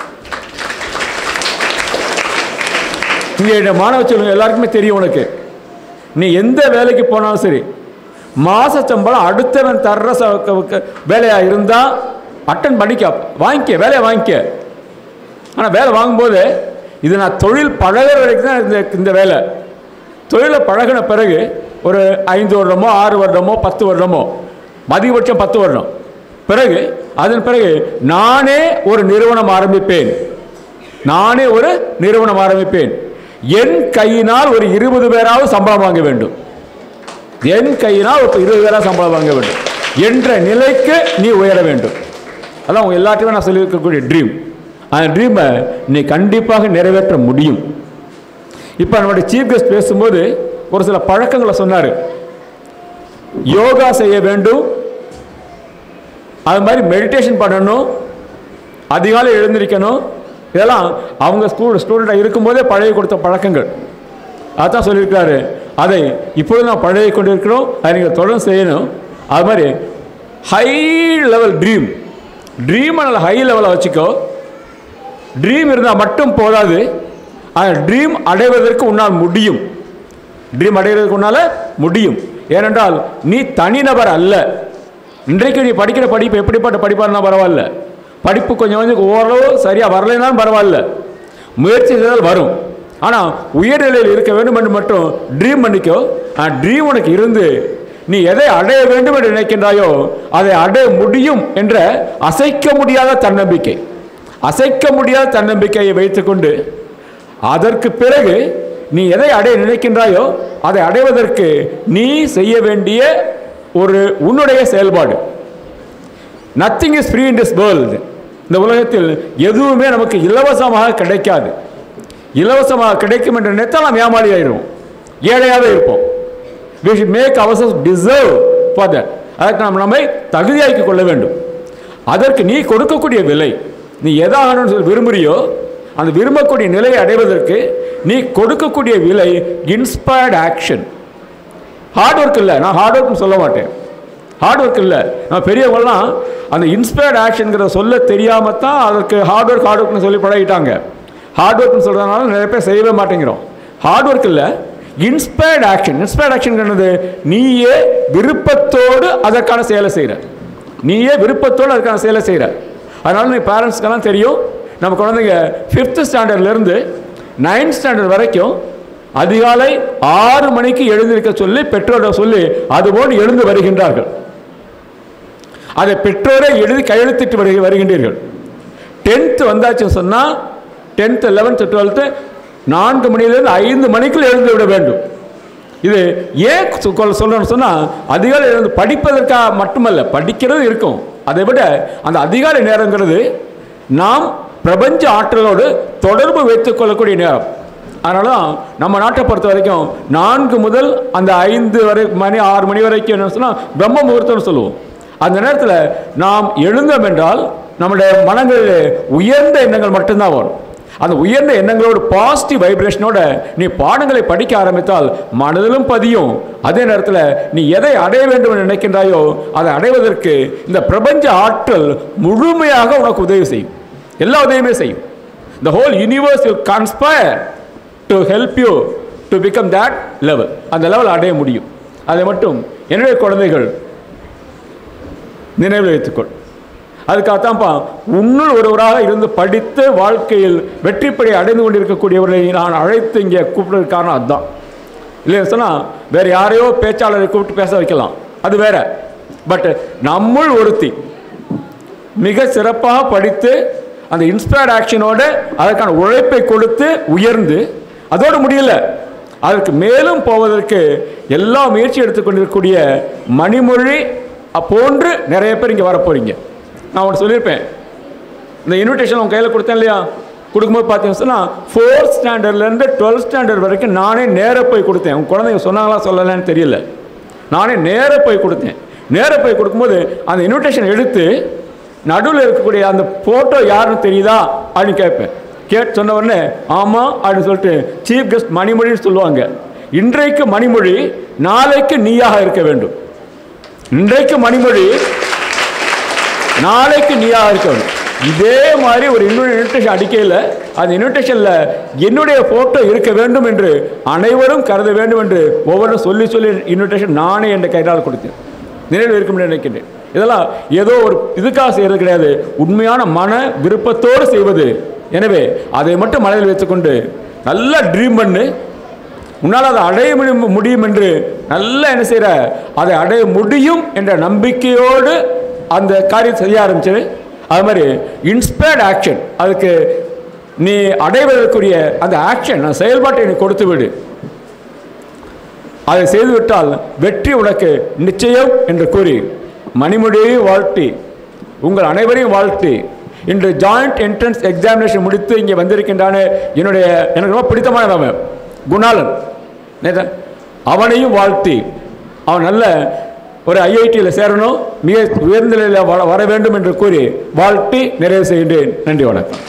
இங்கே இந்த மாணவ செல்வங்க எல்லாருக்குமே தெரியும் உனக்கு நீ எந்த வேலைக்கு போனாலும் சரி மாச சம்பளம் அடுத்தவன் தர்ற ச- க- க- வேலையா இருந்தா அட்டன் பண்ணிக்க வாங்கிக்க வேலையை வாங்கிக்க ஆனால் வேலை வாங்கும்போது இது நான் தொழில் பழகுற வரைக்கும் தான் இந்த இந்த வேலை தொழிலை பழகின பிறகு ஒரு ஐந்து வருடமோ ஆறு வருடமோ பத்து வருடமோ அதிகபட்சம் பத்து வருடம் பிறகு அதன் பிறகு நானே ஒரு நிறுவனம் ஆரம்பிப்பேன் நானே ஒரு நிறுவனம் ஆரம்பிப்பேன் என் கையினால் ஒரு இருபது பேராவது சம்பளம் வாங்க வேண்டும் என் கையினால் ஒரு இருபது பேராவது சம்பளம் வாங்க வேண்டும் என்ற நிலைக்கு நீ உயர வேண்டும் அதான் உங்க எல்லாத்தையுமே நான் சொல்லியிருக்கக்கூடிய ட்ரீம் அந்த ட்ரீமை நீ கண்டிப்பாக நிறைவேற்ற முடியும் இப்போ நம்முடைய சீஃப் கெஸ்ட் பேசும்போது ஒரு சில பழக்கங்களை சொன்னார் யோகா செய்ய வேண்டும் அது மாதிரி மெடிடேஷன் பண்ணணும் அதிகாலை எழுந்திருக்கணும் இதெல்லாம் அவங்க ஸ்கூல் ஸ்டூடெண்டாக இருக்கும்போதே பழகி கொடுத்த பழக்கங்கள் அதான் சொல்லியிருக்காரு அதை இப்பொழுது நான் பழகி கொண்டிருக்கிறோம் அதை நீங்கள் தொடர்ந்து செய்யணும் அது மாதிரி ஹை லெவல் ட்ரீம் ட்ரீமை நல்ல ஹை லெவலில் வச்சுக்கோ ட்ரீம் இருந்தால் மட்டும் போதாது அந்த ட்ரீம் அடைவதற்கு உன்னால் முடியும் ட்ரீம் அடைவதற்கு உன்னால் முடியும் ஏனென்றால் நீ தனிநபர் அல்ல இன்றைக்கு நீ படிக்கிற படிப்பு எப்படிப்பட்ட படிப்பாக இருந்தால் பரவாயில்ல படிப்பு கொஞ்சம் கொஞ்சம் ஓரளவு சரியாக வரலைனாலும் பரவாயில்ல முயற்சி செய்தால் வரும் ஆனால் உயர்நிலையில் இருக்க வேண்டும் என்று மட்டும் ட்ரீம் பண்ணிக்கோ அந்த ட்ரீம் உனக்கு இருந்து நீ எதை அடைய வேண்டும் என்று நினைக்கின்றாயோ அதை அடைய முடியும் என்ற அசைக்க முடியாத தன்னம்பிக்கை அசைக்க முடியாத தன்னம்பிக்கையை வைத்துக்கொண்டு அதற்கு பிறகு நீ எதை அடைய நினைக்கின்றாயோ அதை அடைவதற்கு நீ செய்ய வேண்டிய ஒரு உன்னுடைய செயல்பாடு nothing is free in this world இந்த உலகத்தில் எதுவுமே நமக்கு இலவசமாக கிடைக்காது இலவசமாக கிடைக்கும் என்று நினைத்தால் நாம் ஏமாளி ஆயிடுவோம் ஏழையாக இருப்போம் we should make ourselves deserve for that அதற்கு நாம் நம்மை தகுதியாக்கிக் கொள்ள வேண்டும் அதற்கு நீ கொடுக்கக்கூடிய விலை நீ எதாகணும்னு சொல்லி விரும்புறியோ அந்த விரும்பக்கூடிய நிலையை அடைவதற்கு நீ கொடுக்கக்கூடிய விலை இன்ஸ்பயர்ட் ஆக்ஷன் ஹார்ட் ஒர்க் இல்லை நான் ஹார்ட் ஒர்க்னு சொல்ல மாட்டேன் ஹார்ட் ஒர்க் இல்லை நம்ம பெரியவங்கலாம் அந்த இன்ஸ்பயர்ட் ஆக்ஷனுங்கிற சொல்ல தெரியாமல் தான் அதற்கு ஹார்ட் ஒர்க் ஹார்ட் ஒர்க்னு சொல்லி பழகிட்டாங்க ஹார்ட் ஒர்க்னு சொல்கிறதுனால நிறைய பேர் செய்யவே மாட்டேங்கிறோம் ஹார்ட் ஒர்க் இல்லை இன்ஸ்பயர்ட் ஆக்ஷன் இன்ஸ்பயர்ட் ஆக்ஷன் என்னது நீயே விருப்பத்தோடு அதற்கான செயலை செய்கிற நீயே விருப்பத்தோடு அதுக்கான செயலை செய்கிற அதனால நீ பேரண்ட்ஸ்க்கெல்லாம் தெரியும் நம்ம குழந்தைங்க ஃபிஃப்த் ஸ்டாண்டர்ட்லேருந்து நைன்த் ஸ்டாண்டர்ட் வரைக்கும் அதிகாலை ஆறு மணிக்கு எழுந்திருக்க சொல்லி பெற்றோரை சொல்லி அதுபோல் எழுந்து வருகின்றார்கள் அதை பெற்றோரே எழுதி கையெழுத்திட்டு வருக வருகின்றீர்கள் டென்த்து வந்தாச்சுன்னு சொன்னால் டென்த்து லெவன்த்து டுவெல்த்து நான்கு மணியிலிருந்து ஐந்து மணிக்குள் எழுந்து விட வேண்டும் இது ஏன் சொ- கொ- சொல்றேன்னு சொன்னால் அதிகாலை எழுந்து படிப்பதற்காக மட்டுமல்ல படிக்கிறது இருக்கும் அதை விட அந்த அதிகாலை நேரங்கிறது நாம் பிரபஞ்ச ஆற்றலோடு தொடர்பு வைத்துக் கொள்ளக்கூடிய நேரம் அதனால தான் நம்ம நாட்டை பொறுத்த வரைக்கும் நான்கு முதல் அந்த ஐந்து வரை மணி ஆறு மணி வரைக்கும் என்ன சொன்னால் பிரம்ம முகூர்த்தம்னு சொல்லுவோம் அந்த நேரத்தில் நாம் எழுந்தோம் என்றால் நம்முடைய மனங்களில் உயர்ந்த எண்ணங்கள் மட்டும்தான் வரும் அந்த உயர்ந்த எண்ணங்களோடு பாசிட்டிவ் வைப்ரேஷனோட நீ பாடங்களை படிக்க ஆரம்பித்தால் மனதிலும் பதியும் அதே நேரத்தில் நீ எதை அடைய வேண்டும் என்று நினைக்கின்றாயோ அதை அடைவதற்கு இந்த பிரபஞ்ச ஆற்றல் முழுமையாக உனக்கு உதவி செய்யும் எல்லா உதவியுமே செய்யும் the whole universe will conspire to help you to become that level அந்த லெவல் அடைய முடியும் அதை மட்டும் என்னுடைய குழந்தைகள் நினைவில் வைத்துக்கொள் அதுக்காகத்தான்ப்பா உன்னுள் ஒருவராக இருந்து படித்து வாழ்க்கையில் வெற்றிப்படி அடைந்து கொண்டிருக்கக்கூடியவர்களை நான் அழைத்து இங்கே கூப்பிடுறதுக்கு காரணம் அதுதான் இல்லைன்னு சொன்னால் வேற யாரையோ பேச்சாளரை கூப்பிட்டு பேச வைக்கலாம் அது வேற பட் நம்முள் ஒருத்தி மிக சிறப்பாக படித்து அந்த இன்ஸ்பயர்ட் ஆக்ஷனோட அதற்கான உழைப்பை கொடுத்து உயர்ந்து அதோடு முடியல அதற்கு மேலும் போவதற்கு எல்லா முயற்சி எடுத்துக்கொண்டிருக்கக்கூடிய மணிமொழி போன்று நிறைய பேர் இங்கே வரப்போறீங்க நான் ஒன்று சொல்லியிருப்பேன் இந்த இன்விடேஷன் உங்கள் கையில் கொடுத்தேன் இல்லையா கொடுக்கும்போது பார்த்தீங்கன்னு சொன்னால் ஃபோர்த் ஸ்டாண்டர்ட்லேருந்து டுவெல்த் ஸ்டாண்டர்ட் வரைக்கும் நானே நேராக போய் கொடுத்தேன் உங்கள் குழந்தைங்க சொன்னாங்களா சொல்லலைன்னு தெரியல நானே நேராக போய் கொடுத்தேன் நேராக போய் கொடுக்கும்போது அந்த இன்விடேஷன் எடுத்து நடுவில் இருக்கக்கூடிய அந்த ஃபோட்டோ யாருன்னு தெரியுதா அப்படின்னு கேட்பேன் கேட்டு சொன்ன உடனே ஆமாம் அப்படின்னு சொல்லிட்டு சீஃப் கெஸ்ட் மணிமொழின்னு சொல்லுவாங்க இன்றைக்கு மணிமொழி நாளைக்கு நீயாக இருக்க வேண்டும் இன்றைக்கு மணிமொழி நாளைக்கு நீயாக இருக்க வேண்டும் இதே மாதிரி ஒரு இன்னொரு இன்விடேஷன் அடிக்கையில் அந்த இன்விடேஷனில் என்னுடைய ஃபோட்டோ இருக்க வேண்டும் என்று அனைவரும் கருத வேண்டும் என்று ஒவ்வொன்றும் சொல்லி சொல்லி இன்விடேஷன் நானே என்ற கையால் கொடுத்தேன் நினைவில் இருக்கும் என்று நினைக்கின்றேன் இதெல்லாம் ஏதோ ஒரு இதுக்காக செய்கிறது கிடையாது உண்மையான மன விருப்பத்தோடு செய்வது எனவே அதை மட்டும் மனதில் வைத்துக்கொண்டு நல்லா ட்ரீம் பண்ணு உன்னால் அதை அடைய முடியும் முடியும் என்று நல்லா என்ன செய்கிற அதை அடைய முடியும் என்ற நம்பிக்கையோடு அந்த காரியம் செய்ய ஆரம்பிச்சு அது மாதிரி இன்ஸ்பயர்ட் ஆக்ஷன் அதுக்கு நீ அடைவதற்குரிய அந்த ஆக்ஷன் அந்த செயல்பாட்டை நீ கொடுத்து விடு அதை செய்துவிட்டால் வெற்றி உனக்கு நிச்சயம் என்று கூறி மணிமொழியை வாழ்த்தி உங்கள் அனைவரையும் வாழ்த்தி இன்று ஜாயிண்ட் என்ட்ரன்ஸ் எக்ஸாமினேஷன் முடித்து இங்கே வந்திருக்கின்றான என்னுடைய எனக்கு ரொம்ப பிடித்தமானவன் குணாலன் நேத்தா அவனையும் வாழ்த்தி அவன் நல்ல ஒரு ஐஐடியில் சேரணும் மிக உயர்ந்த நிலையில் வர வர வேண்டும் என்று கூறி வாழ்த்தி நிறைவு செய்கின்றேன் நன்றி வணக்கம்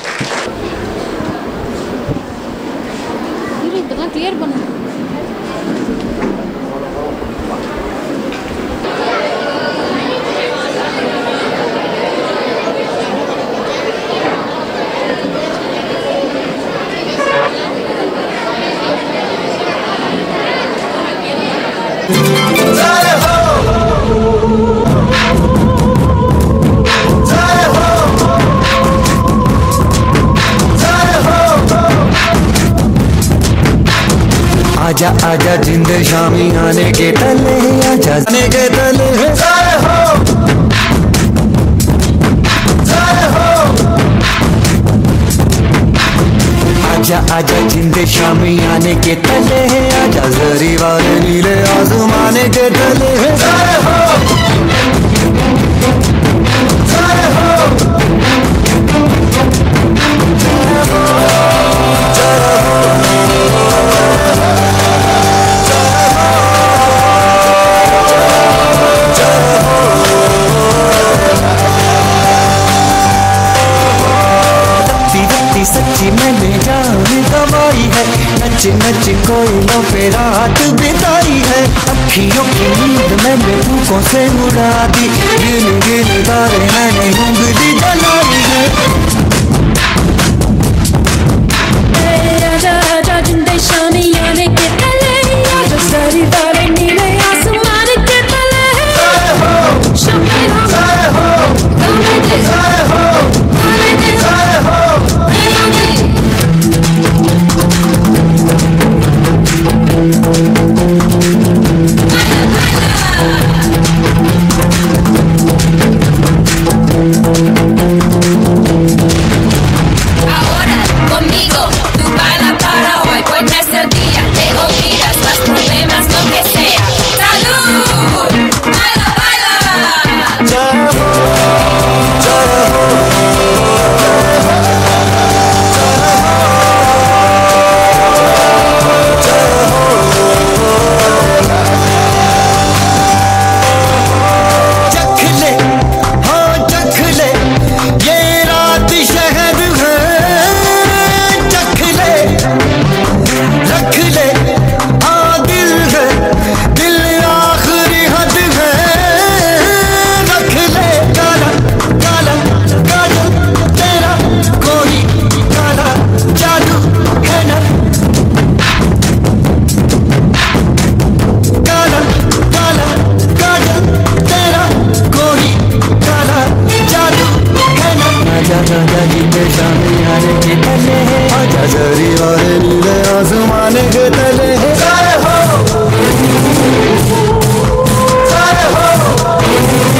இதெல்லாம் கிளியர் பண்ணு आजा आजा जिंद शामी आने के तले आजा आने के तले जय हो जय हो आजा आजा जिंद शामी आने के तले आजा जरी वाले नीले आसमाने के तले जय हो जय हो रत्ती रत्ती सच्ची मैंने जान गवाई है नच नच कोयलों पे रात बिताई है अखियों की नींद मैंने भूखों से उड़ा दी गिन गिन तारे मैंने उंगली जलाई है आजा आजा जिंदे शानी आने के तले आजा सारी तारे नीले आसमान के तले शम्मे हम जय हो गाने दे जय हो गाने दे जय हो गाने Ahora conmigo, tú baila para hoy, pues no es el día, te olvidas los problemas, lo que sea. ¡Salud! ¡Baila, baila! चख ले हाँ चख ले ये रात शहद है दरी और नीले आसमान के तले जय हो जय हो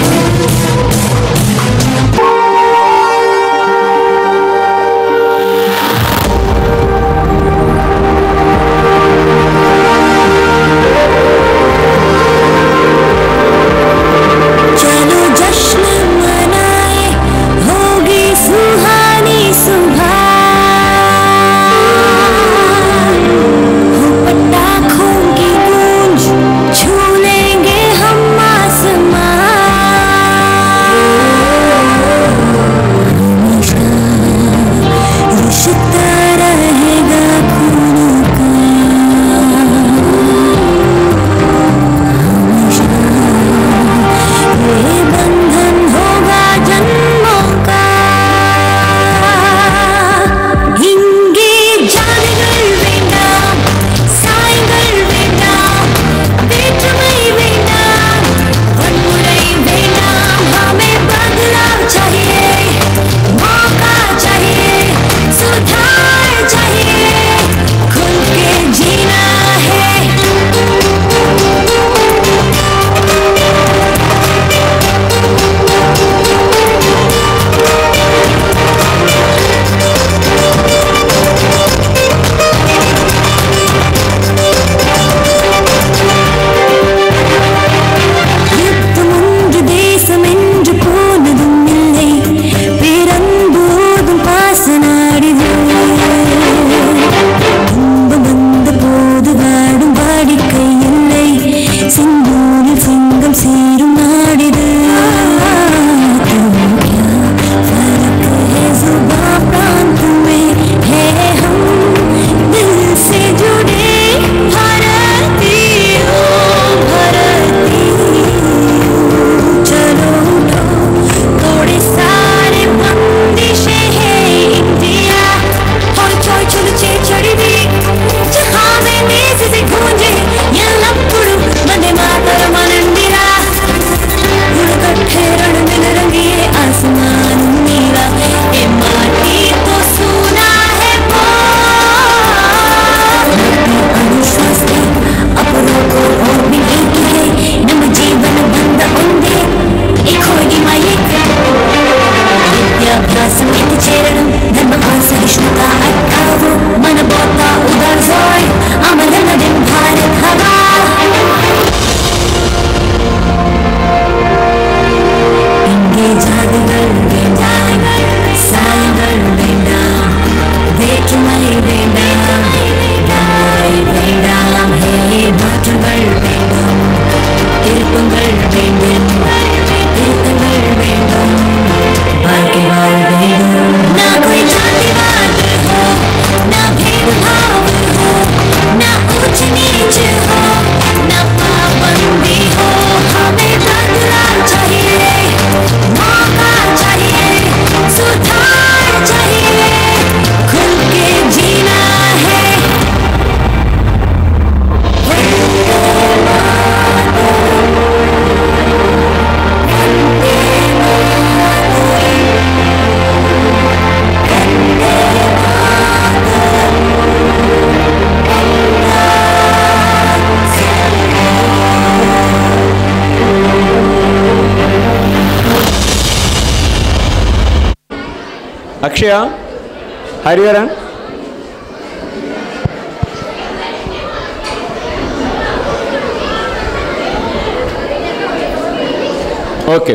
चलो जश्न मनाए होगी सुहानी सुबह हो पटाखों की गूंज छू लेंगे हम आसमां रिश्ता रहेगा खून का ये बंधन होगा जन्मों का இங்கே ஜாதிகள் வேண்டாம் சாய்கள் வேண்டாம் வேற்றுமை வேண்டாம் வன்முறை வேண்டாம் हमें बदलाव चाहिए मौका चाहिए सुधार चाहिए खुल के जीना है யுத்தம் ஒன்று தேசம் என்று போனதும் இல்லை பிறந்தோதும் பாச நாடிது துன்பம் வந்த போது வாடும் வாடிக்கை இல்லை சிந்தூரில் சிங்கம் சீரும் நாடிது फर्क है जुबां प्रांत में है हम दिल से जुड़े भारतीयों भारतीयों चलो उठो थोड़े सारे बंदिशें हैं इंडिया और चोय चलो चे चढ़ी दी जहाँ में नेज से गूंजे ఎల్లప్పుడు వందే మాతరం అనండిరా ఉడకట్టే రణమిల రంగియే आसमान नीला ये माटी तो सोना है अनुशास्ति अपनों को और भी एक है नम जीवन बंद ఉందే एक होगी मायिक విద్యాభ్యాసం ఎత్తి చేరడం ధర్మ అసహిష్ణుత అట్టావు మన బోత ఉదార్ జోయ్ అమలనడం భారత్ హవా இங்கே ஜாதிகள் வேண்டாம் சாயங்கள் வேண்டாம் வேற்றுமை வேண்டாம் வன்முறை வேண்டாம் ஹே மாற்றங்கள் வேண்டும் திருப்பங்கள் வேண்டும் திருத்தங்கள் வேண்டும் வாழ்க்கை வாழ வேண்டும் ना कोई जातिवाद हो ना भेदभाव हो ना ऊंच नीच हो ना पाबंदी हो हमें बदलाव चाहिए मौका चाहिए सुधार चाहिए खुल के जीना है Akshaya Hariharan Okay.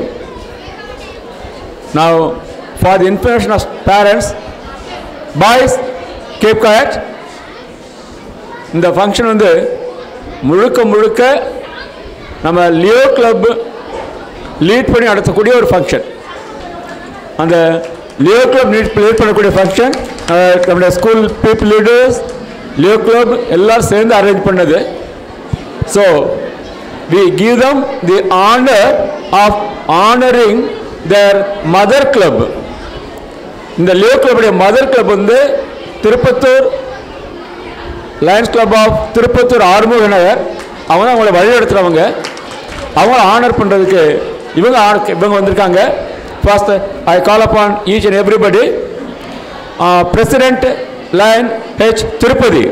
Now, for the information of parents, boys, keep quiet. இந்த ஃபங்க்ஷன் வந்து முழுக்க முழுக்க நம்ம லியோ கிளப் லீட் பண்ணி நடத்தக்கூடிய ஒரு ஃபங்க்ஷன் அந்த லியோ கிளப் லீட் லீட் பண்ணக்கூடிய ஃபங்க்ஷன் நம்முடைய school people leaders Leo club எல்லாரும் சேர்ந்து அரேஞ்ச் பண்ணது so we give them the honour of honouring their mother club இந்த லியோ கிளப்புடைய மதர் கிளப் வந்து Tirupattur Lions club of Tirupattur Arumuga Nagar அவங்க அவங்கள வழிநடத்துகிறவங்க அவங்கள ஆனர் பண்ணுறதுக்கு இவங்க ஆன- இவங்க வந்திருக்காங்க first I call upon each and everybody president Lion H. Tirupati.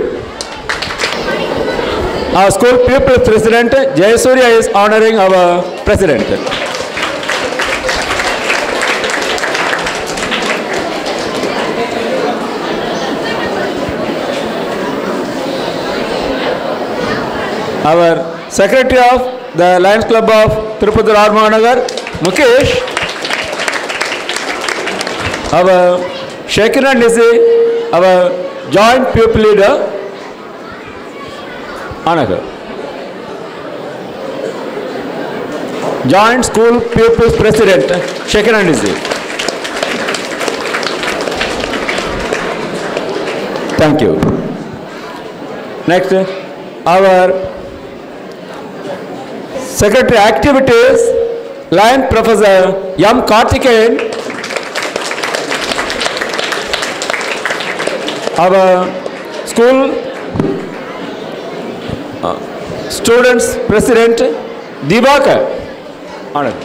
Our school pupil president Jayasurya is honoring our president. Our secretary of the Lions Club of Tirupati Ramanagar, Mukesh. Our Shekina Nisi, our joint pupil leader, Anagar. Joint School Pupils President, Shekina Nisi. Thank you. Next, our Secretary Activities, Lion Professor M. Karthikeyan. Our school uh, students president Divakar. Honored.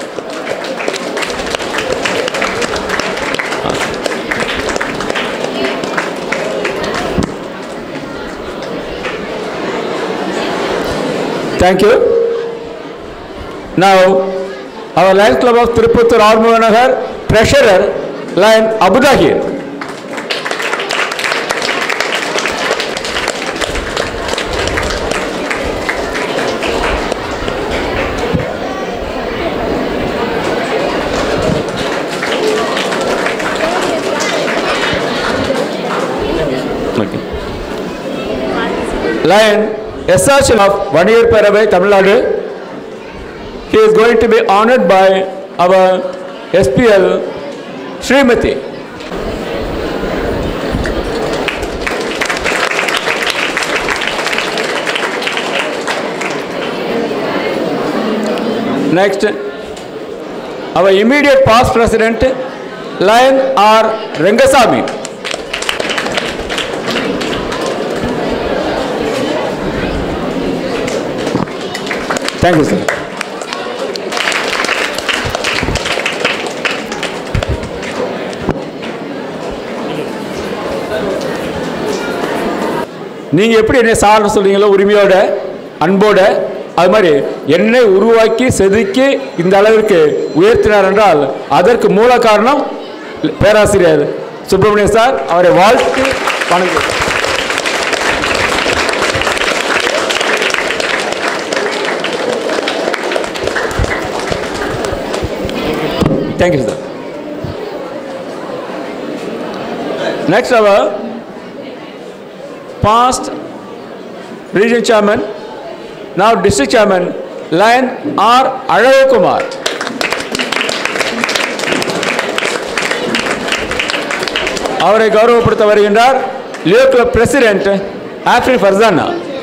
Thank you. Now, our Lions Club of Tirupattur Armuvanagar, Treasurer, Lion Abu Dahir. Okay. Lion SR of one year Paravai, Tamil Nadu. He is going to be honored by our SPL Srimati. Next, our immediate past president, Lion R. Rangasamy. Thank you, sir. நீங்கள் எப்படி என்னை சார்னு சொல்றீங்களோ உரிமையோட அன்போட அது மாதிரி என்னை உருவாக்கி செதுக்கி இந்த அளவிற்கு உயர்த்தினார் என்றால் அதற்கு மூல காரணம் பேராசிரியர் சுப்பிரமணியம் சார் அவரை வாழ்த்து வணங்கு தேங்க்யூ சார் நெக்ஸ்ட் அவர் past region chairman, now district chairman, Lion R. Kumar. அவரை கௌரவப்படுத்த வருகின்றார் லியோ கிளப் பிரசிடென்ட் ஆப்ரி Farzana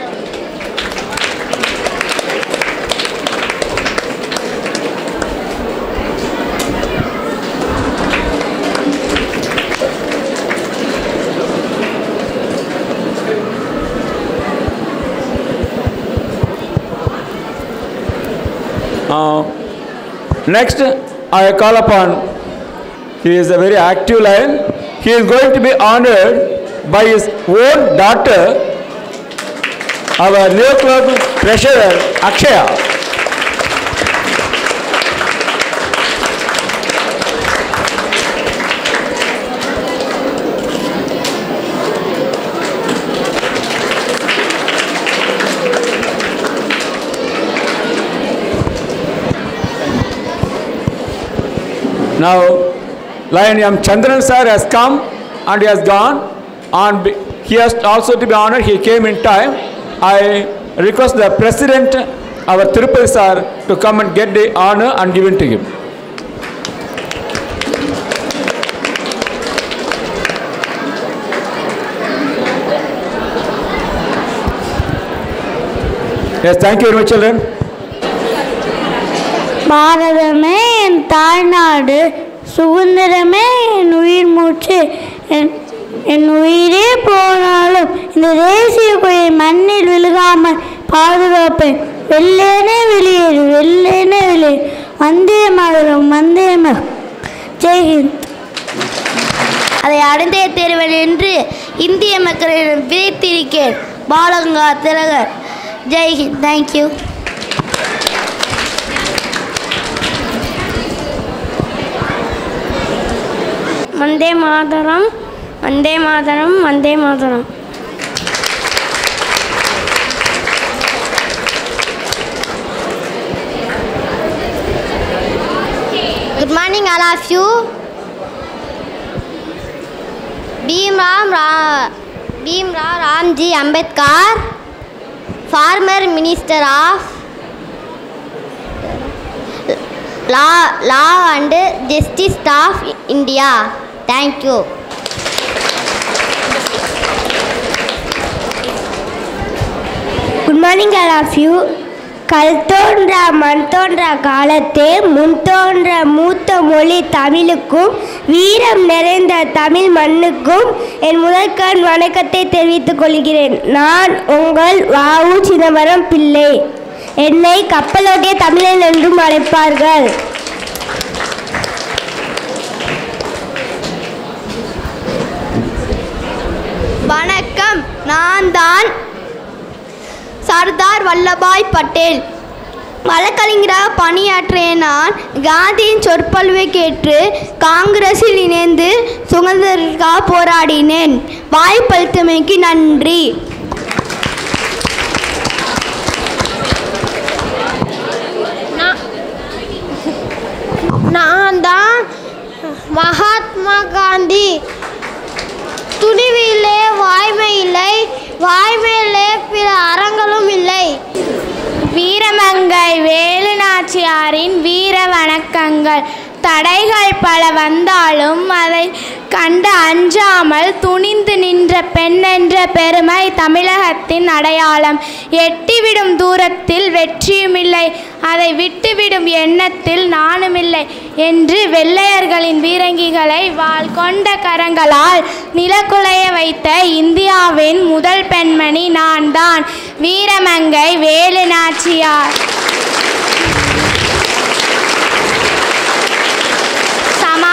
Uh, next, I call upon, he is a very active lion. He is going to be honored by his own daughter, our Leo Club treasurer, Akshaya. Now, Lion M. Chandran sir has come and he has gone. And be- he has also to be honored. He came in time. I request the president, our Tirupati sir, to come and get the honor and given to him. Yes, thank you very much, children. பாரதமே என் தாய்நாடு சுதந்திரமே என் உயிர் மூச்சு என் என் உயிரே போனாலும் இந்த தேசிய கொடியை மண்ணில் விழுகாமல் பாதுகாப்பேன் வெள்ளேனே வெளியேறு வெள்ளேனே வெளியேறு வந்தே மகரம் வந்தே மகரம் ஜெய்ஹிந்த் அதை அடைந்தே தருவேன் என்று இந்திய மக்களிடம் விதைத்திருக்கேன் பாலங்கா திலகர் Jai Hind thank you Vande Mataram Vande Mataram Vande Mataram Good morning, all of you. Bhimram Ra- Bhimram Ramji Ambedkar, former Minister of Law, Law and Justice of India. Thank you. Good morning, all of you. கல் தோன்றா மண் தோன்றா காலத்தே முன் தோன்ற மூத்த மொழி தமிழுக்கும் வீரம் நிறைந்த தமிழ் மண்ணுக்கும் என் முதற்கண் வணக்கத்தை தெரிவித்துக் கொள்கிறேன் நான் உங்கள் வாவு சிதம்பரம் பிள்ளை என்னை கப்பலோட்டிய தமிழன் என்றும் அழைப்பார்கள் வணக்கம் நான் தான் சர்தார் வல்லபாய் பட்டேல் வழக்கறிஞராக பணியாற்றிய நான் காந்தியின் சொற்பொழிவை கேட்டு காங்கிரஸில் இணைந்து சுதந்திரத்திற்காக போராடினேன் வாய்ப்பளித்தமைக்கு நன்றி நான் தான் மகாத்மா காந்தி துணிவிலே வாய்மை இல்லை வாய்மையிலே பிற அறங்களும் இல்லை வீரமங்கை வேலு நாச்சியாரின் வீர வணக்கங்கள் தடைகள் பல வந்தாலும் அதை கண்டு அஞ்சாமல் துணிந்து நின்ற பெண் என்ற பெருமை தமிழகத்தின் அடையாளம் எட்டிவிடும் தூரத்தில் வெற்றியுமில்லை அதை விட்டுவிடும் எண்ணத்தில் நானுமில்லை என்று வெள்ளையர்களின் வீரங்கிகளை வாள் கொண்ட கரங்களால் நிலக்குலைய வைத்த இந்தியாவின் முதல் பெண்மணி நான் தான் வீரமங்கை வேலு நாச்சியார் சமா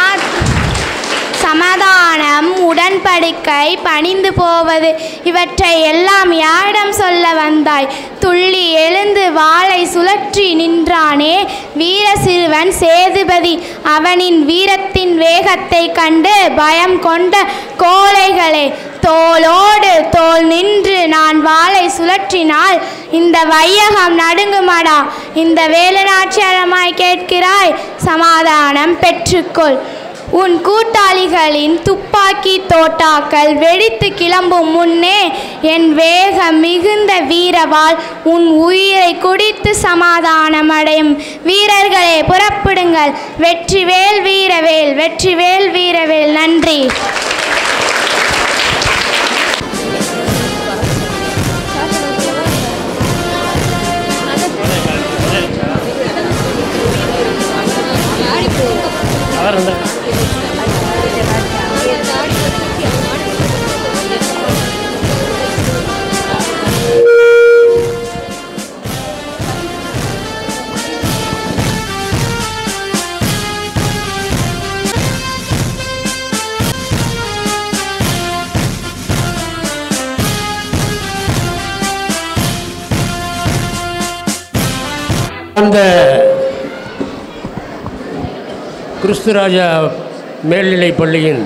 சமாதானம் உடன்படிக்கை பணிந்து போவது இவற்றை எல்லாம் யாரிடம் சொல்ல வந்தாய் துள்ளி எழுந்து வாளை சுழற்றி நின்றானே வீர சிறுவன் சேதுபதி அவனின் வீரத்தின் வேகத்தை கண்டு பயம் கொண்ட கோழைகளே தோளோடு தோள் நின்று நான் வாளை சுழற்றினால் இந்த வையகம் நடுங்குமாடா இந்த வேலுநாச்சியாரமாய் கேட்கிறாய் சமாதானம் பெற்றுக்கொள் உன் கூட்டாளிகளின் துப்பாக்கி தோட்டாக்கள் வெடித்து கிளம்பும் முன்னே என் வேகம் மிகுந்த வீரவாள் உன் உயிரை குடித்து சமாதானம் அடையும் வீரர்களே புறப்படுங்கள் வெற்றிவேல் வீரவேல் வெற்றிவேல் வீரவேல் நன்றி அந்த கிறிஸ்துராஜா மேல்நிலைப் பள்ளியின்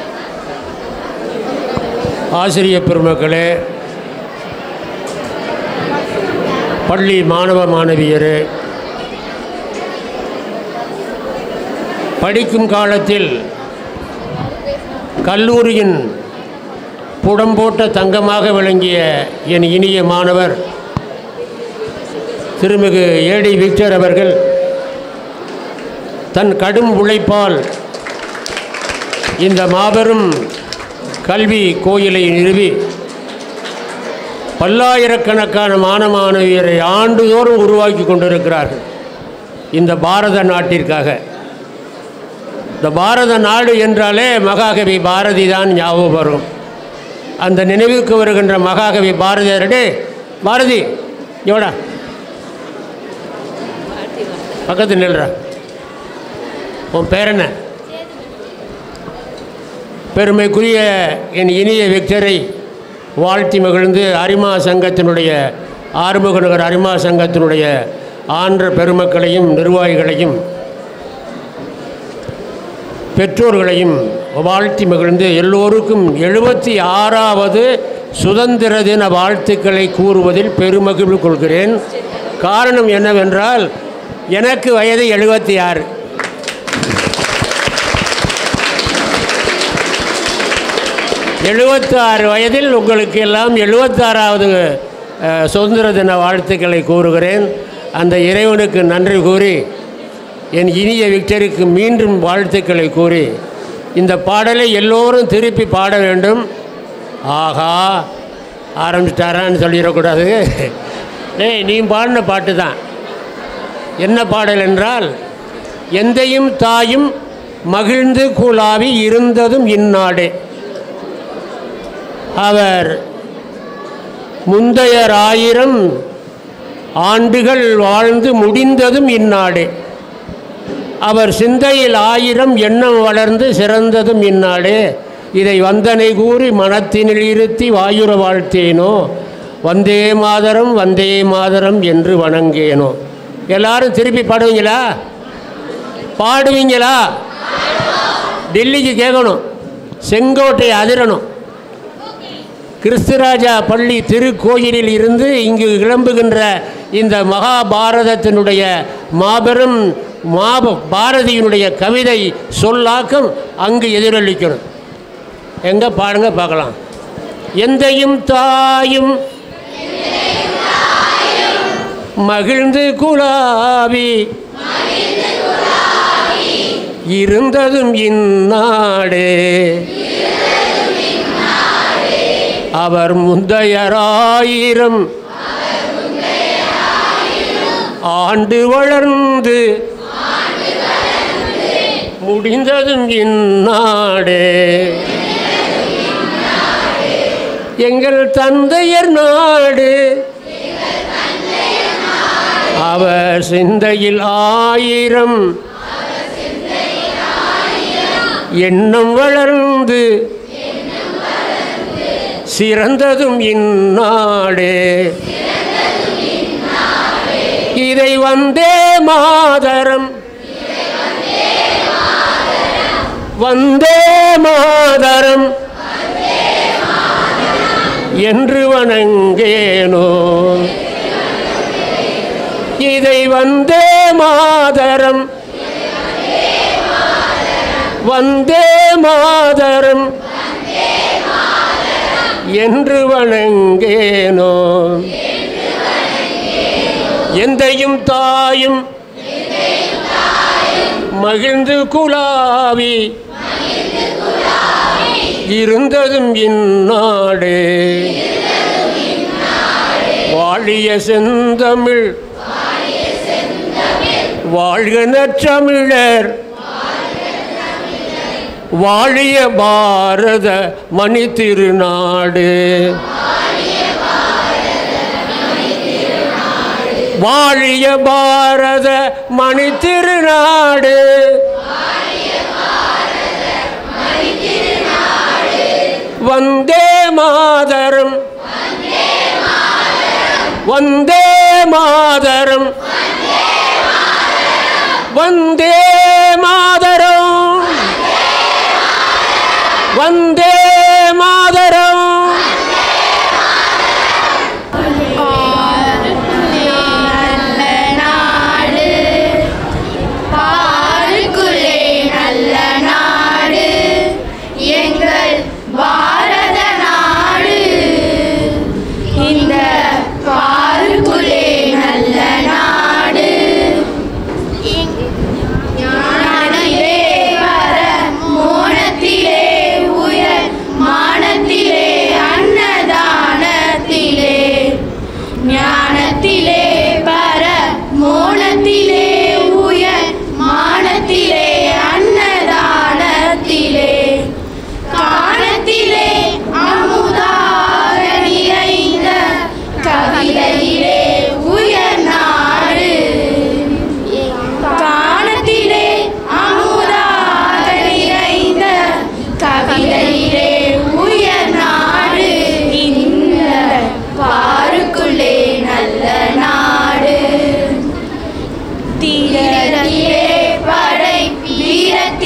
ஆசிரியர் பெருமக்களே பள்ளி மாணவ மாணவியரே படிக்கும் காலத்தில் கல்லூரியின் புடம்போட்ட தங்கமாக விளங்கிய என் இனிய மாணவர் திருமிகு ஏடி விக்டர் அவர்கள் தன் கடும் உழைப்பால் இந்த மாபெரும் கல்வி கோயிலை நிறுவி பல்லாயிரக்கணக்கான மாணவ மாணவியரை ஆண்டுதோறும் உருவாக்கி கொண்டிருக்கிறார்கள் இந்த பாரத நாட்டிற்காக இந்த பாரத நாடு என்றாலே மகாகவி பாரதி தான் ஞாபகம் வரும் அந்த நினைவுக்கு வருகின்ற மகாகவி பாரதியாரடே பாரதி எவடா பக்கத்து நில்றா உன் பேர் என்ன பெருமைக்குரிய என் இனிய விக்டரை வாழ்த்தி மகிழ்ந்து அரிமா சங்கத்தினுடைய ஆறுமுக நகர் அரிமா சங்கத்தினுடைய ஆன்ற பெருமக்களையும் நிர்வாகிகளையும் பெற்றோர்களையும் வாழ்த்தி மகிழ்ந்து எல்லோருக்கும் எழுபத்தி ஆறாவது சுதந்திர தின வாழ்த்துக்களை கூறுவதில் பெருமகிழ்வு கொள்கிறேன் காரணம் என்னவென்றால் எனக்கு வயது எழுபத்தி ஆறு எழுபத்தாறு வயதில் உங்களுக்கு எல்லாம் எழுபத்தாறாவது அஹ், சுதந்திர தின வாழ்த்துக்களை கூறுகிறேன் அந்த இறைவனுக்கு நன்றி கூறி என் இனிய விக்டருக்கு மீண்டும் வாழ்த்துக்களை கூறி இந்த பாடலை எல்லோரும் திருப்பி பாட வேண்டும் ஆஹா ஆரம்பிச்சிட்டாரான்னு சொல்லிடக்கூடாது டேய் நீ பாடின பாட்டு தான் என்ன பாடல் என்றால் எந்தையும் தாயும் மகிழ்ந்து குழாவி இருந்ததும் இந்நாடே அவர் முந்தையர் ஆயிரம் ஆண்டுகள் வாழ்ந்து முடிந்ததும் இந்நாடே அவர் சிந்தையில் ஆயிரம் எண்ணம் வளர்ந்து சிறந்ததும் இந்நாடே இதை வந்தனை கூறி மனத்தினில் இருத்தி வாயுர வாழ்த்தேனோ வந்தே மாதரம் வந்தே மாதரம் என்று வணங்கேனோ எல்லாரும் திருப்பி பாடுவீங்களா பாடுவீங்களா டெல்லிக்கு கேட்கணும் செங்கோட்டை அதிரணும் கிறிஸ்துராஜா பள்ளி திருக்கோயிலில் இருந்து இங்கு கிளம்புகின்ற இந்த மகாபாரதத்தினுடைய மாபெரும் மாப பாரதியினுடைய கவிதை சொல்லாக்கம் அங்கு எதிரொலிக்கணும் எங்க பாடுங்க பார்க்கலாம் எந்தையும் தாயும் மகிழ்ந்து குழாவி இருந்ததும் இந்நாடே அவர் முந்தையராயிரம் ஆண்டு வளர்ந்து முடிந்ததும் இந்நாடே எங்கள் தந்தையர் நாடு அவர் சிந்தையில் ஆயிரம் எண்ணம் வளர்ந்து சிறந்ததும் இந்நாடே இதை வந்தே மாதரம் வந்தே மாதரம் என்று வணங்கேனோ இதை வந்தே மாதரம் வந்தே மாதரம் என்று வணங்கேனோ எந்தையும் தாயும் மகிழ்ந்து குழாவி இருந்ததும் இந்நாடே வாழிய செந்தமிழ் வாழ்க நற்றமிழர் வாழிய பாரத மணி திருநாடு வாழிய பாரத மணி திருநாடு வந்தே மாதரம் வந்தே மாதரம் வந்தே மாதரம் வந்தே மாதரம் நாடு பாருக்குள்ளே நல்ல நாடு எங்கள் பாரத நாடு இந்த பாருக்குள்ளே நல்ல நாடு ஞானத்திலே வர மோனத்திலே உயர்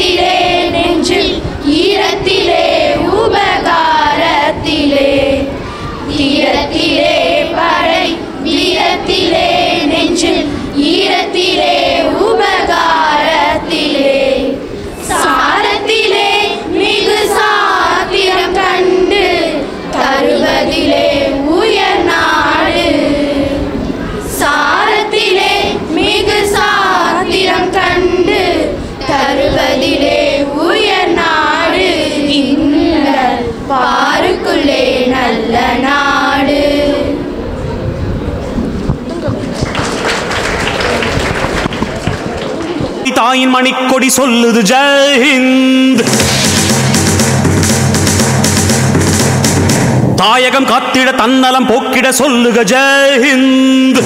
ஈரத்திலே நெஞ்சில் ஈரத்திலே உபகாரத்திலே தீரத்திலே படை வீரத்திலே நெஞ்சில் ஈரத்திலே உபகாரத்திலே சாரத்திலே மிகு சாத்திரம் கண்டு தருவதிலே உயர் நாடு சாரத்திலே மிகு சாத்திரம் கண்டு தருவதிலே உயர் நாடு இந்த பாருக்குள்ளே நல்ல நாடு தாயின் மணிக்கொடி சொல்லுது ஜெயஹிந்த் தாயகம் காத்திட தன்னலம் போக்கிட சொல்லுக ஜெயஹிந்த்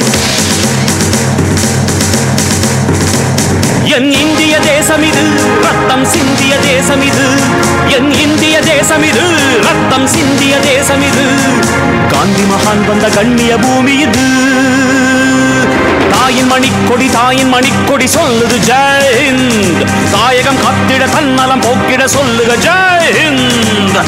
என் இந்திய தேசம் இது ரத்தம் சிந்திய தேசம் இது என் இந்திய தேசம் இது ரத்தம் சிந்திய தேசம் இது காந்தி மகான் வந்த கண்ணிய பூமி இது தாயின் மணிக்கொடி தாயின் மணிக்கொடி சொல்லுது ஜெயஹிந்த் தாயகம் காத்திட தன்னலம் போக்கிட சொல்லுக ஜெயஹிந்த்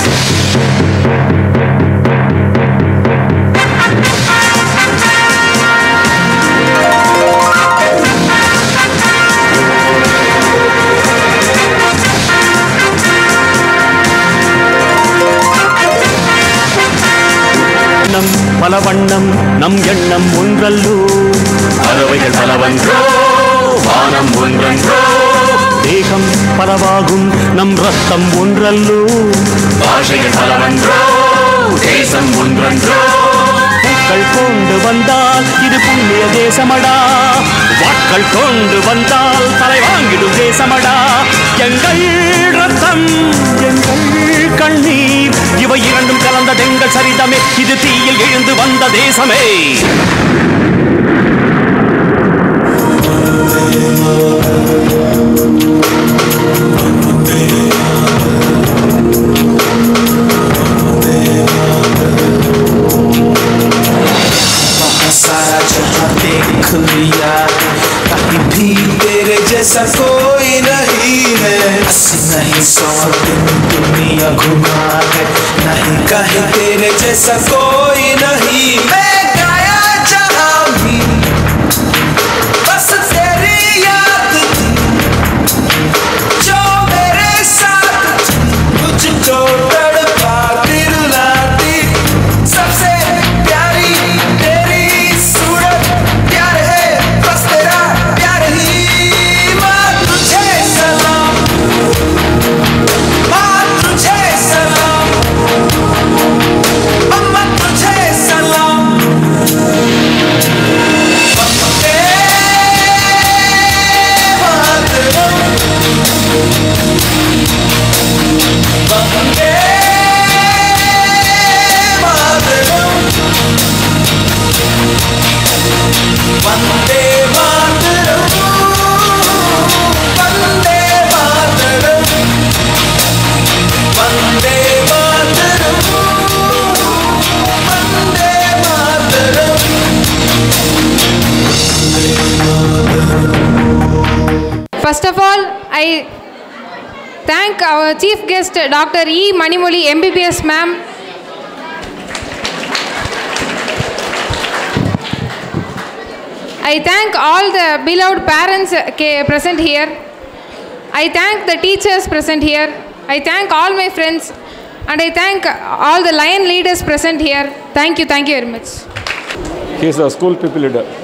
நம் பல வண்ணம் நம் எண்ணம் ஒன்றல்லோ பறவைகள் பலவன்றோ வானம் ஒன்றன்றோ தேகம் பலவாகும் நம் ரத்தம் ஒன்றல்லோ பாஷைகள் பலவன்றோ தேசம் ஒன்றன்றோ பூக்கள் கொண்டு வந்தால் இது புண்ணிய தேசமடா வாட்கள் கொண்டு வந்தால் தலை வாங்கிடும் தேசமடா எங்கள் ரத்தம் எங்கள் கண்ணீர் இவை இரண்டும் கலந்ததெங்கள் சரிதமே இது தீயில் எழுந்து வந்த தேசமே सारा जहां देख लिया कहीं भी तेरे जैसा कोई नहीं है अस्सी नहीं सौ दिन दुनिया घुमा है नहीं कहीं तेरे जैसा कोई नहीं मैं गाया जहां भी बस तेरी याद थी जो मेरे साथ थी, मुझको तड़पा दिलाती सबसे प्यारी तेरी सूरत प्यार है बस तेरा प्यार ही माँ तुझे सलाम माँ तुझे सलाम अम्मा तुझे सलाम वंदे मातरम वंदे मातरम वंदे मातरम वंदे मातरम वंदे मातरम वंदे मातरम First of all, I thank our chief guest, Dr. E. Manimoli, MBBS ma'am. I thank all the beloved parents uh, ca- present here. I thank the teachers present here. I thank all my friends. And I thank all the lion leaders present here. Thank you, thank you very much. He is a school people leader.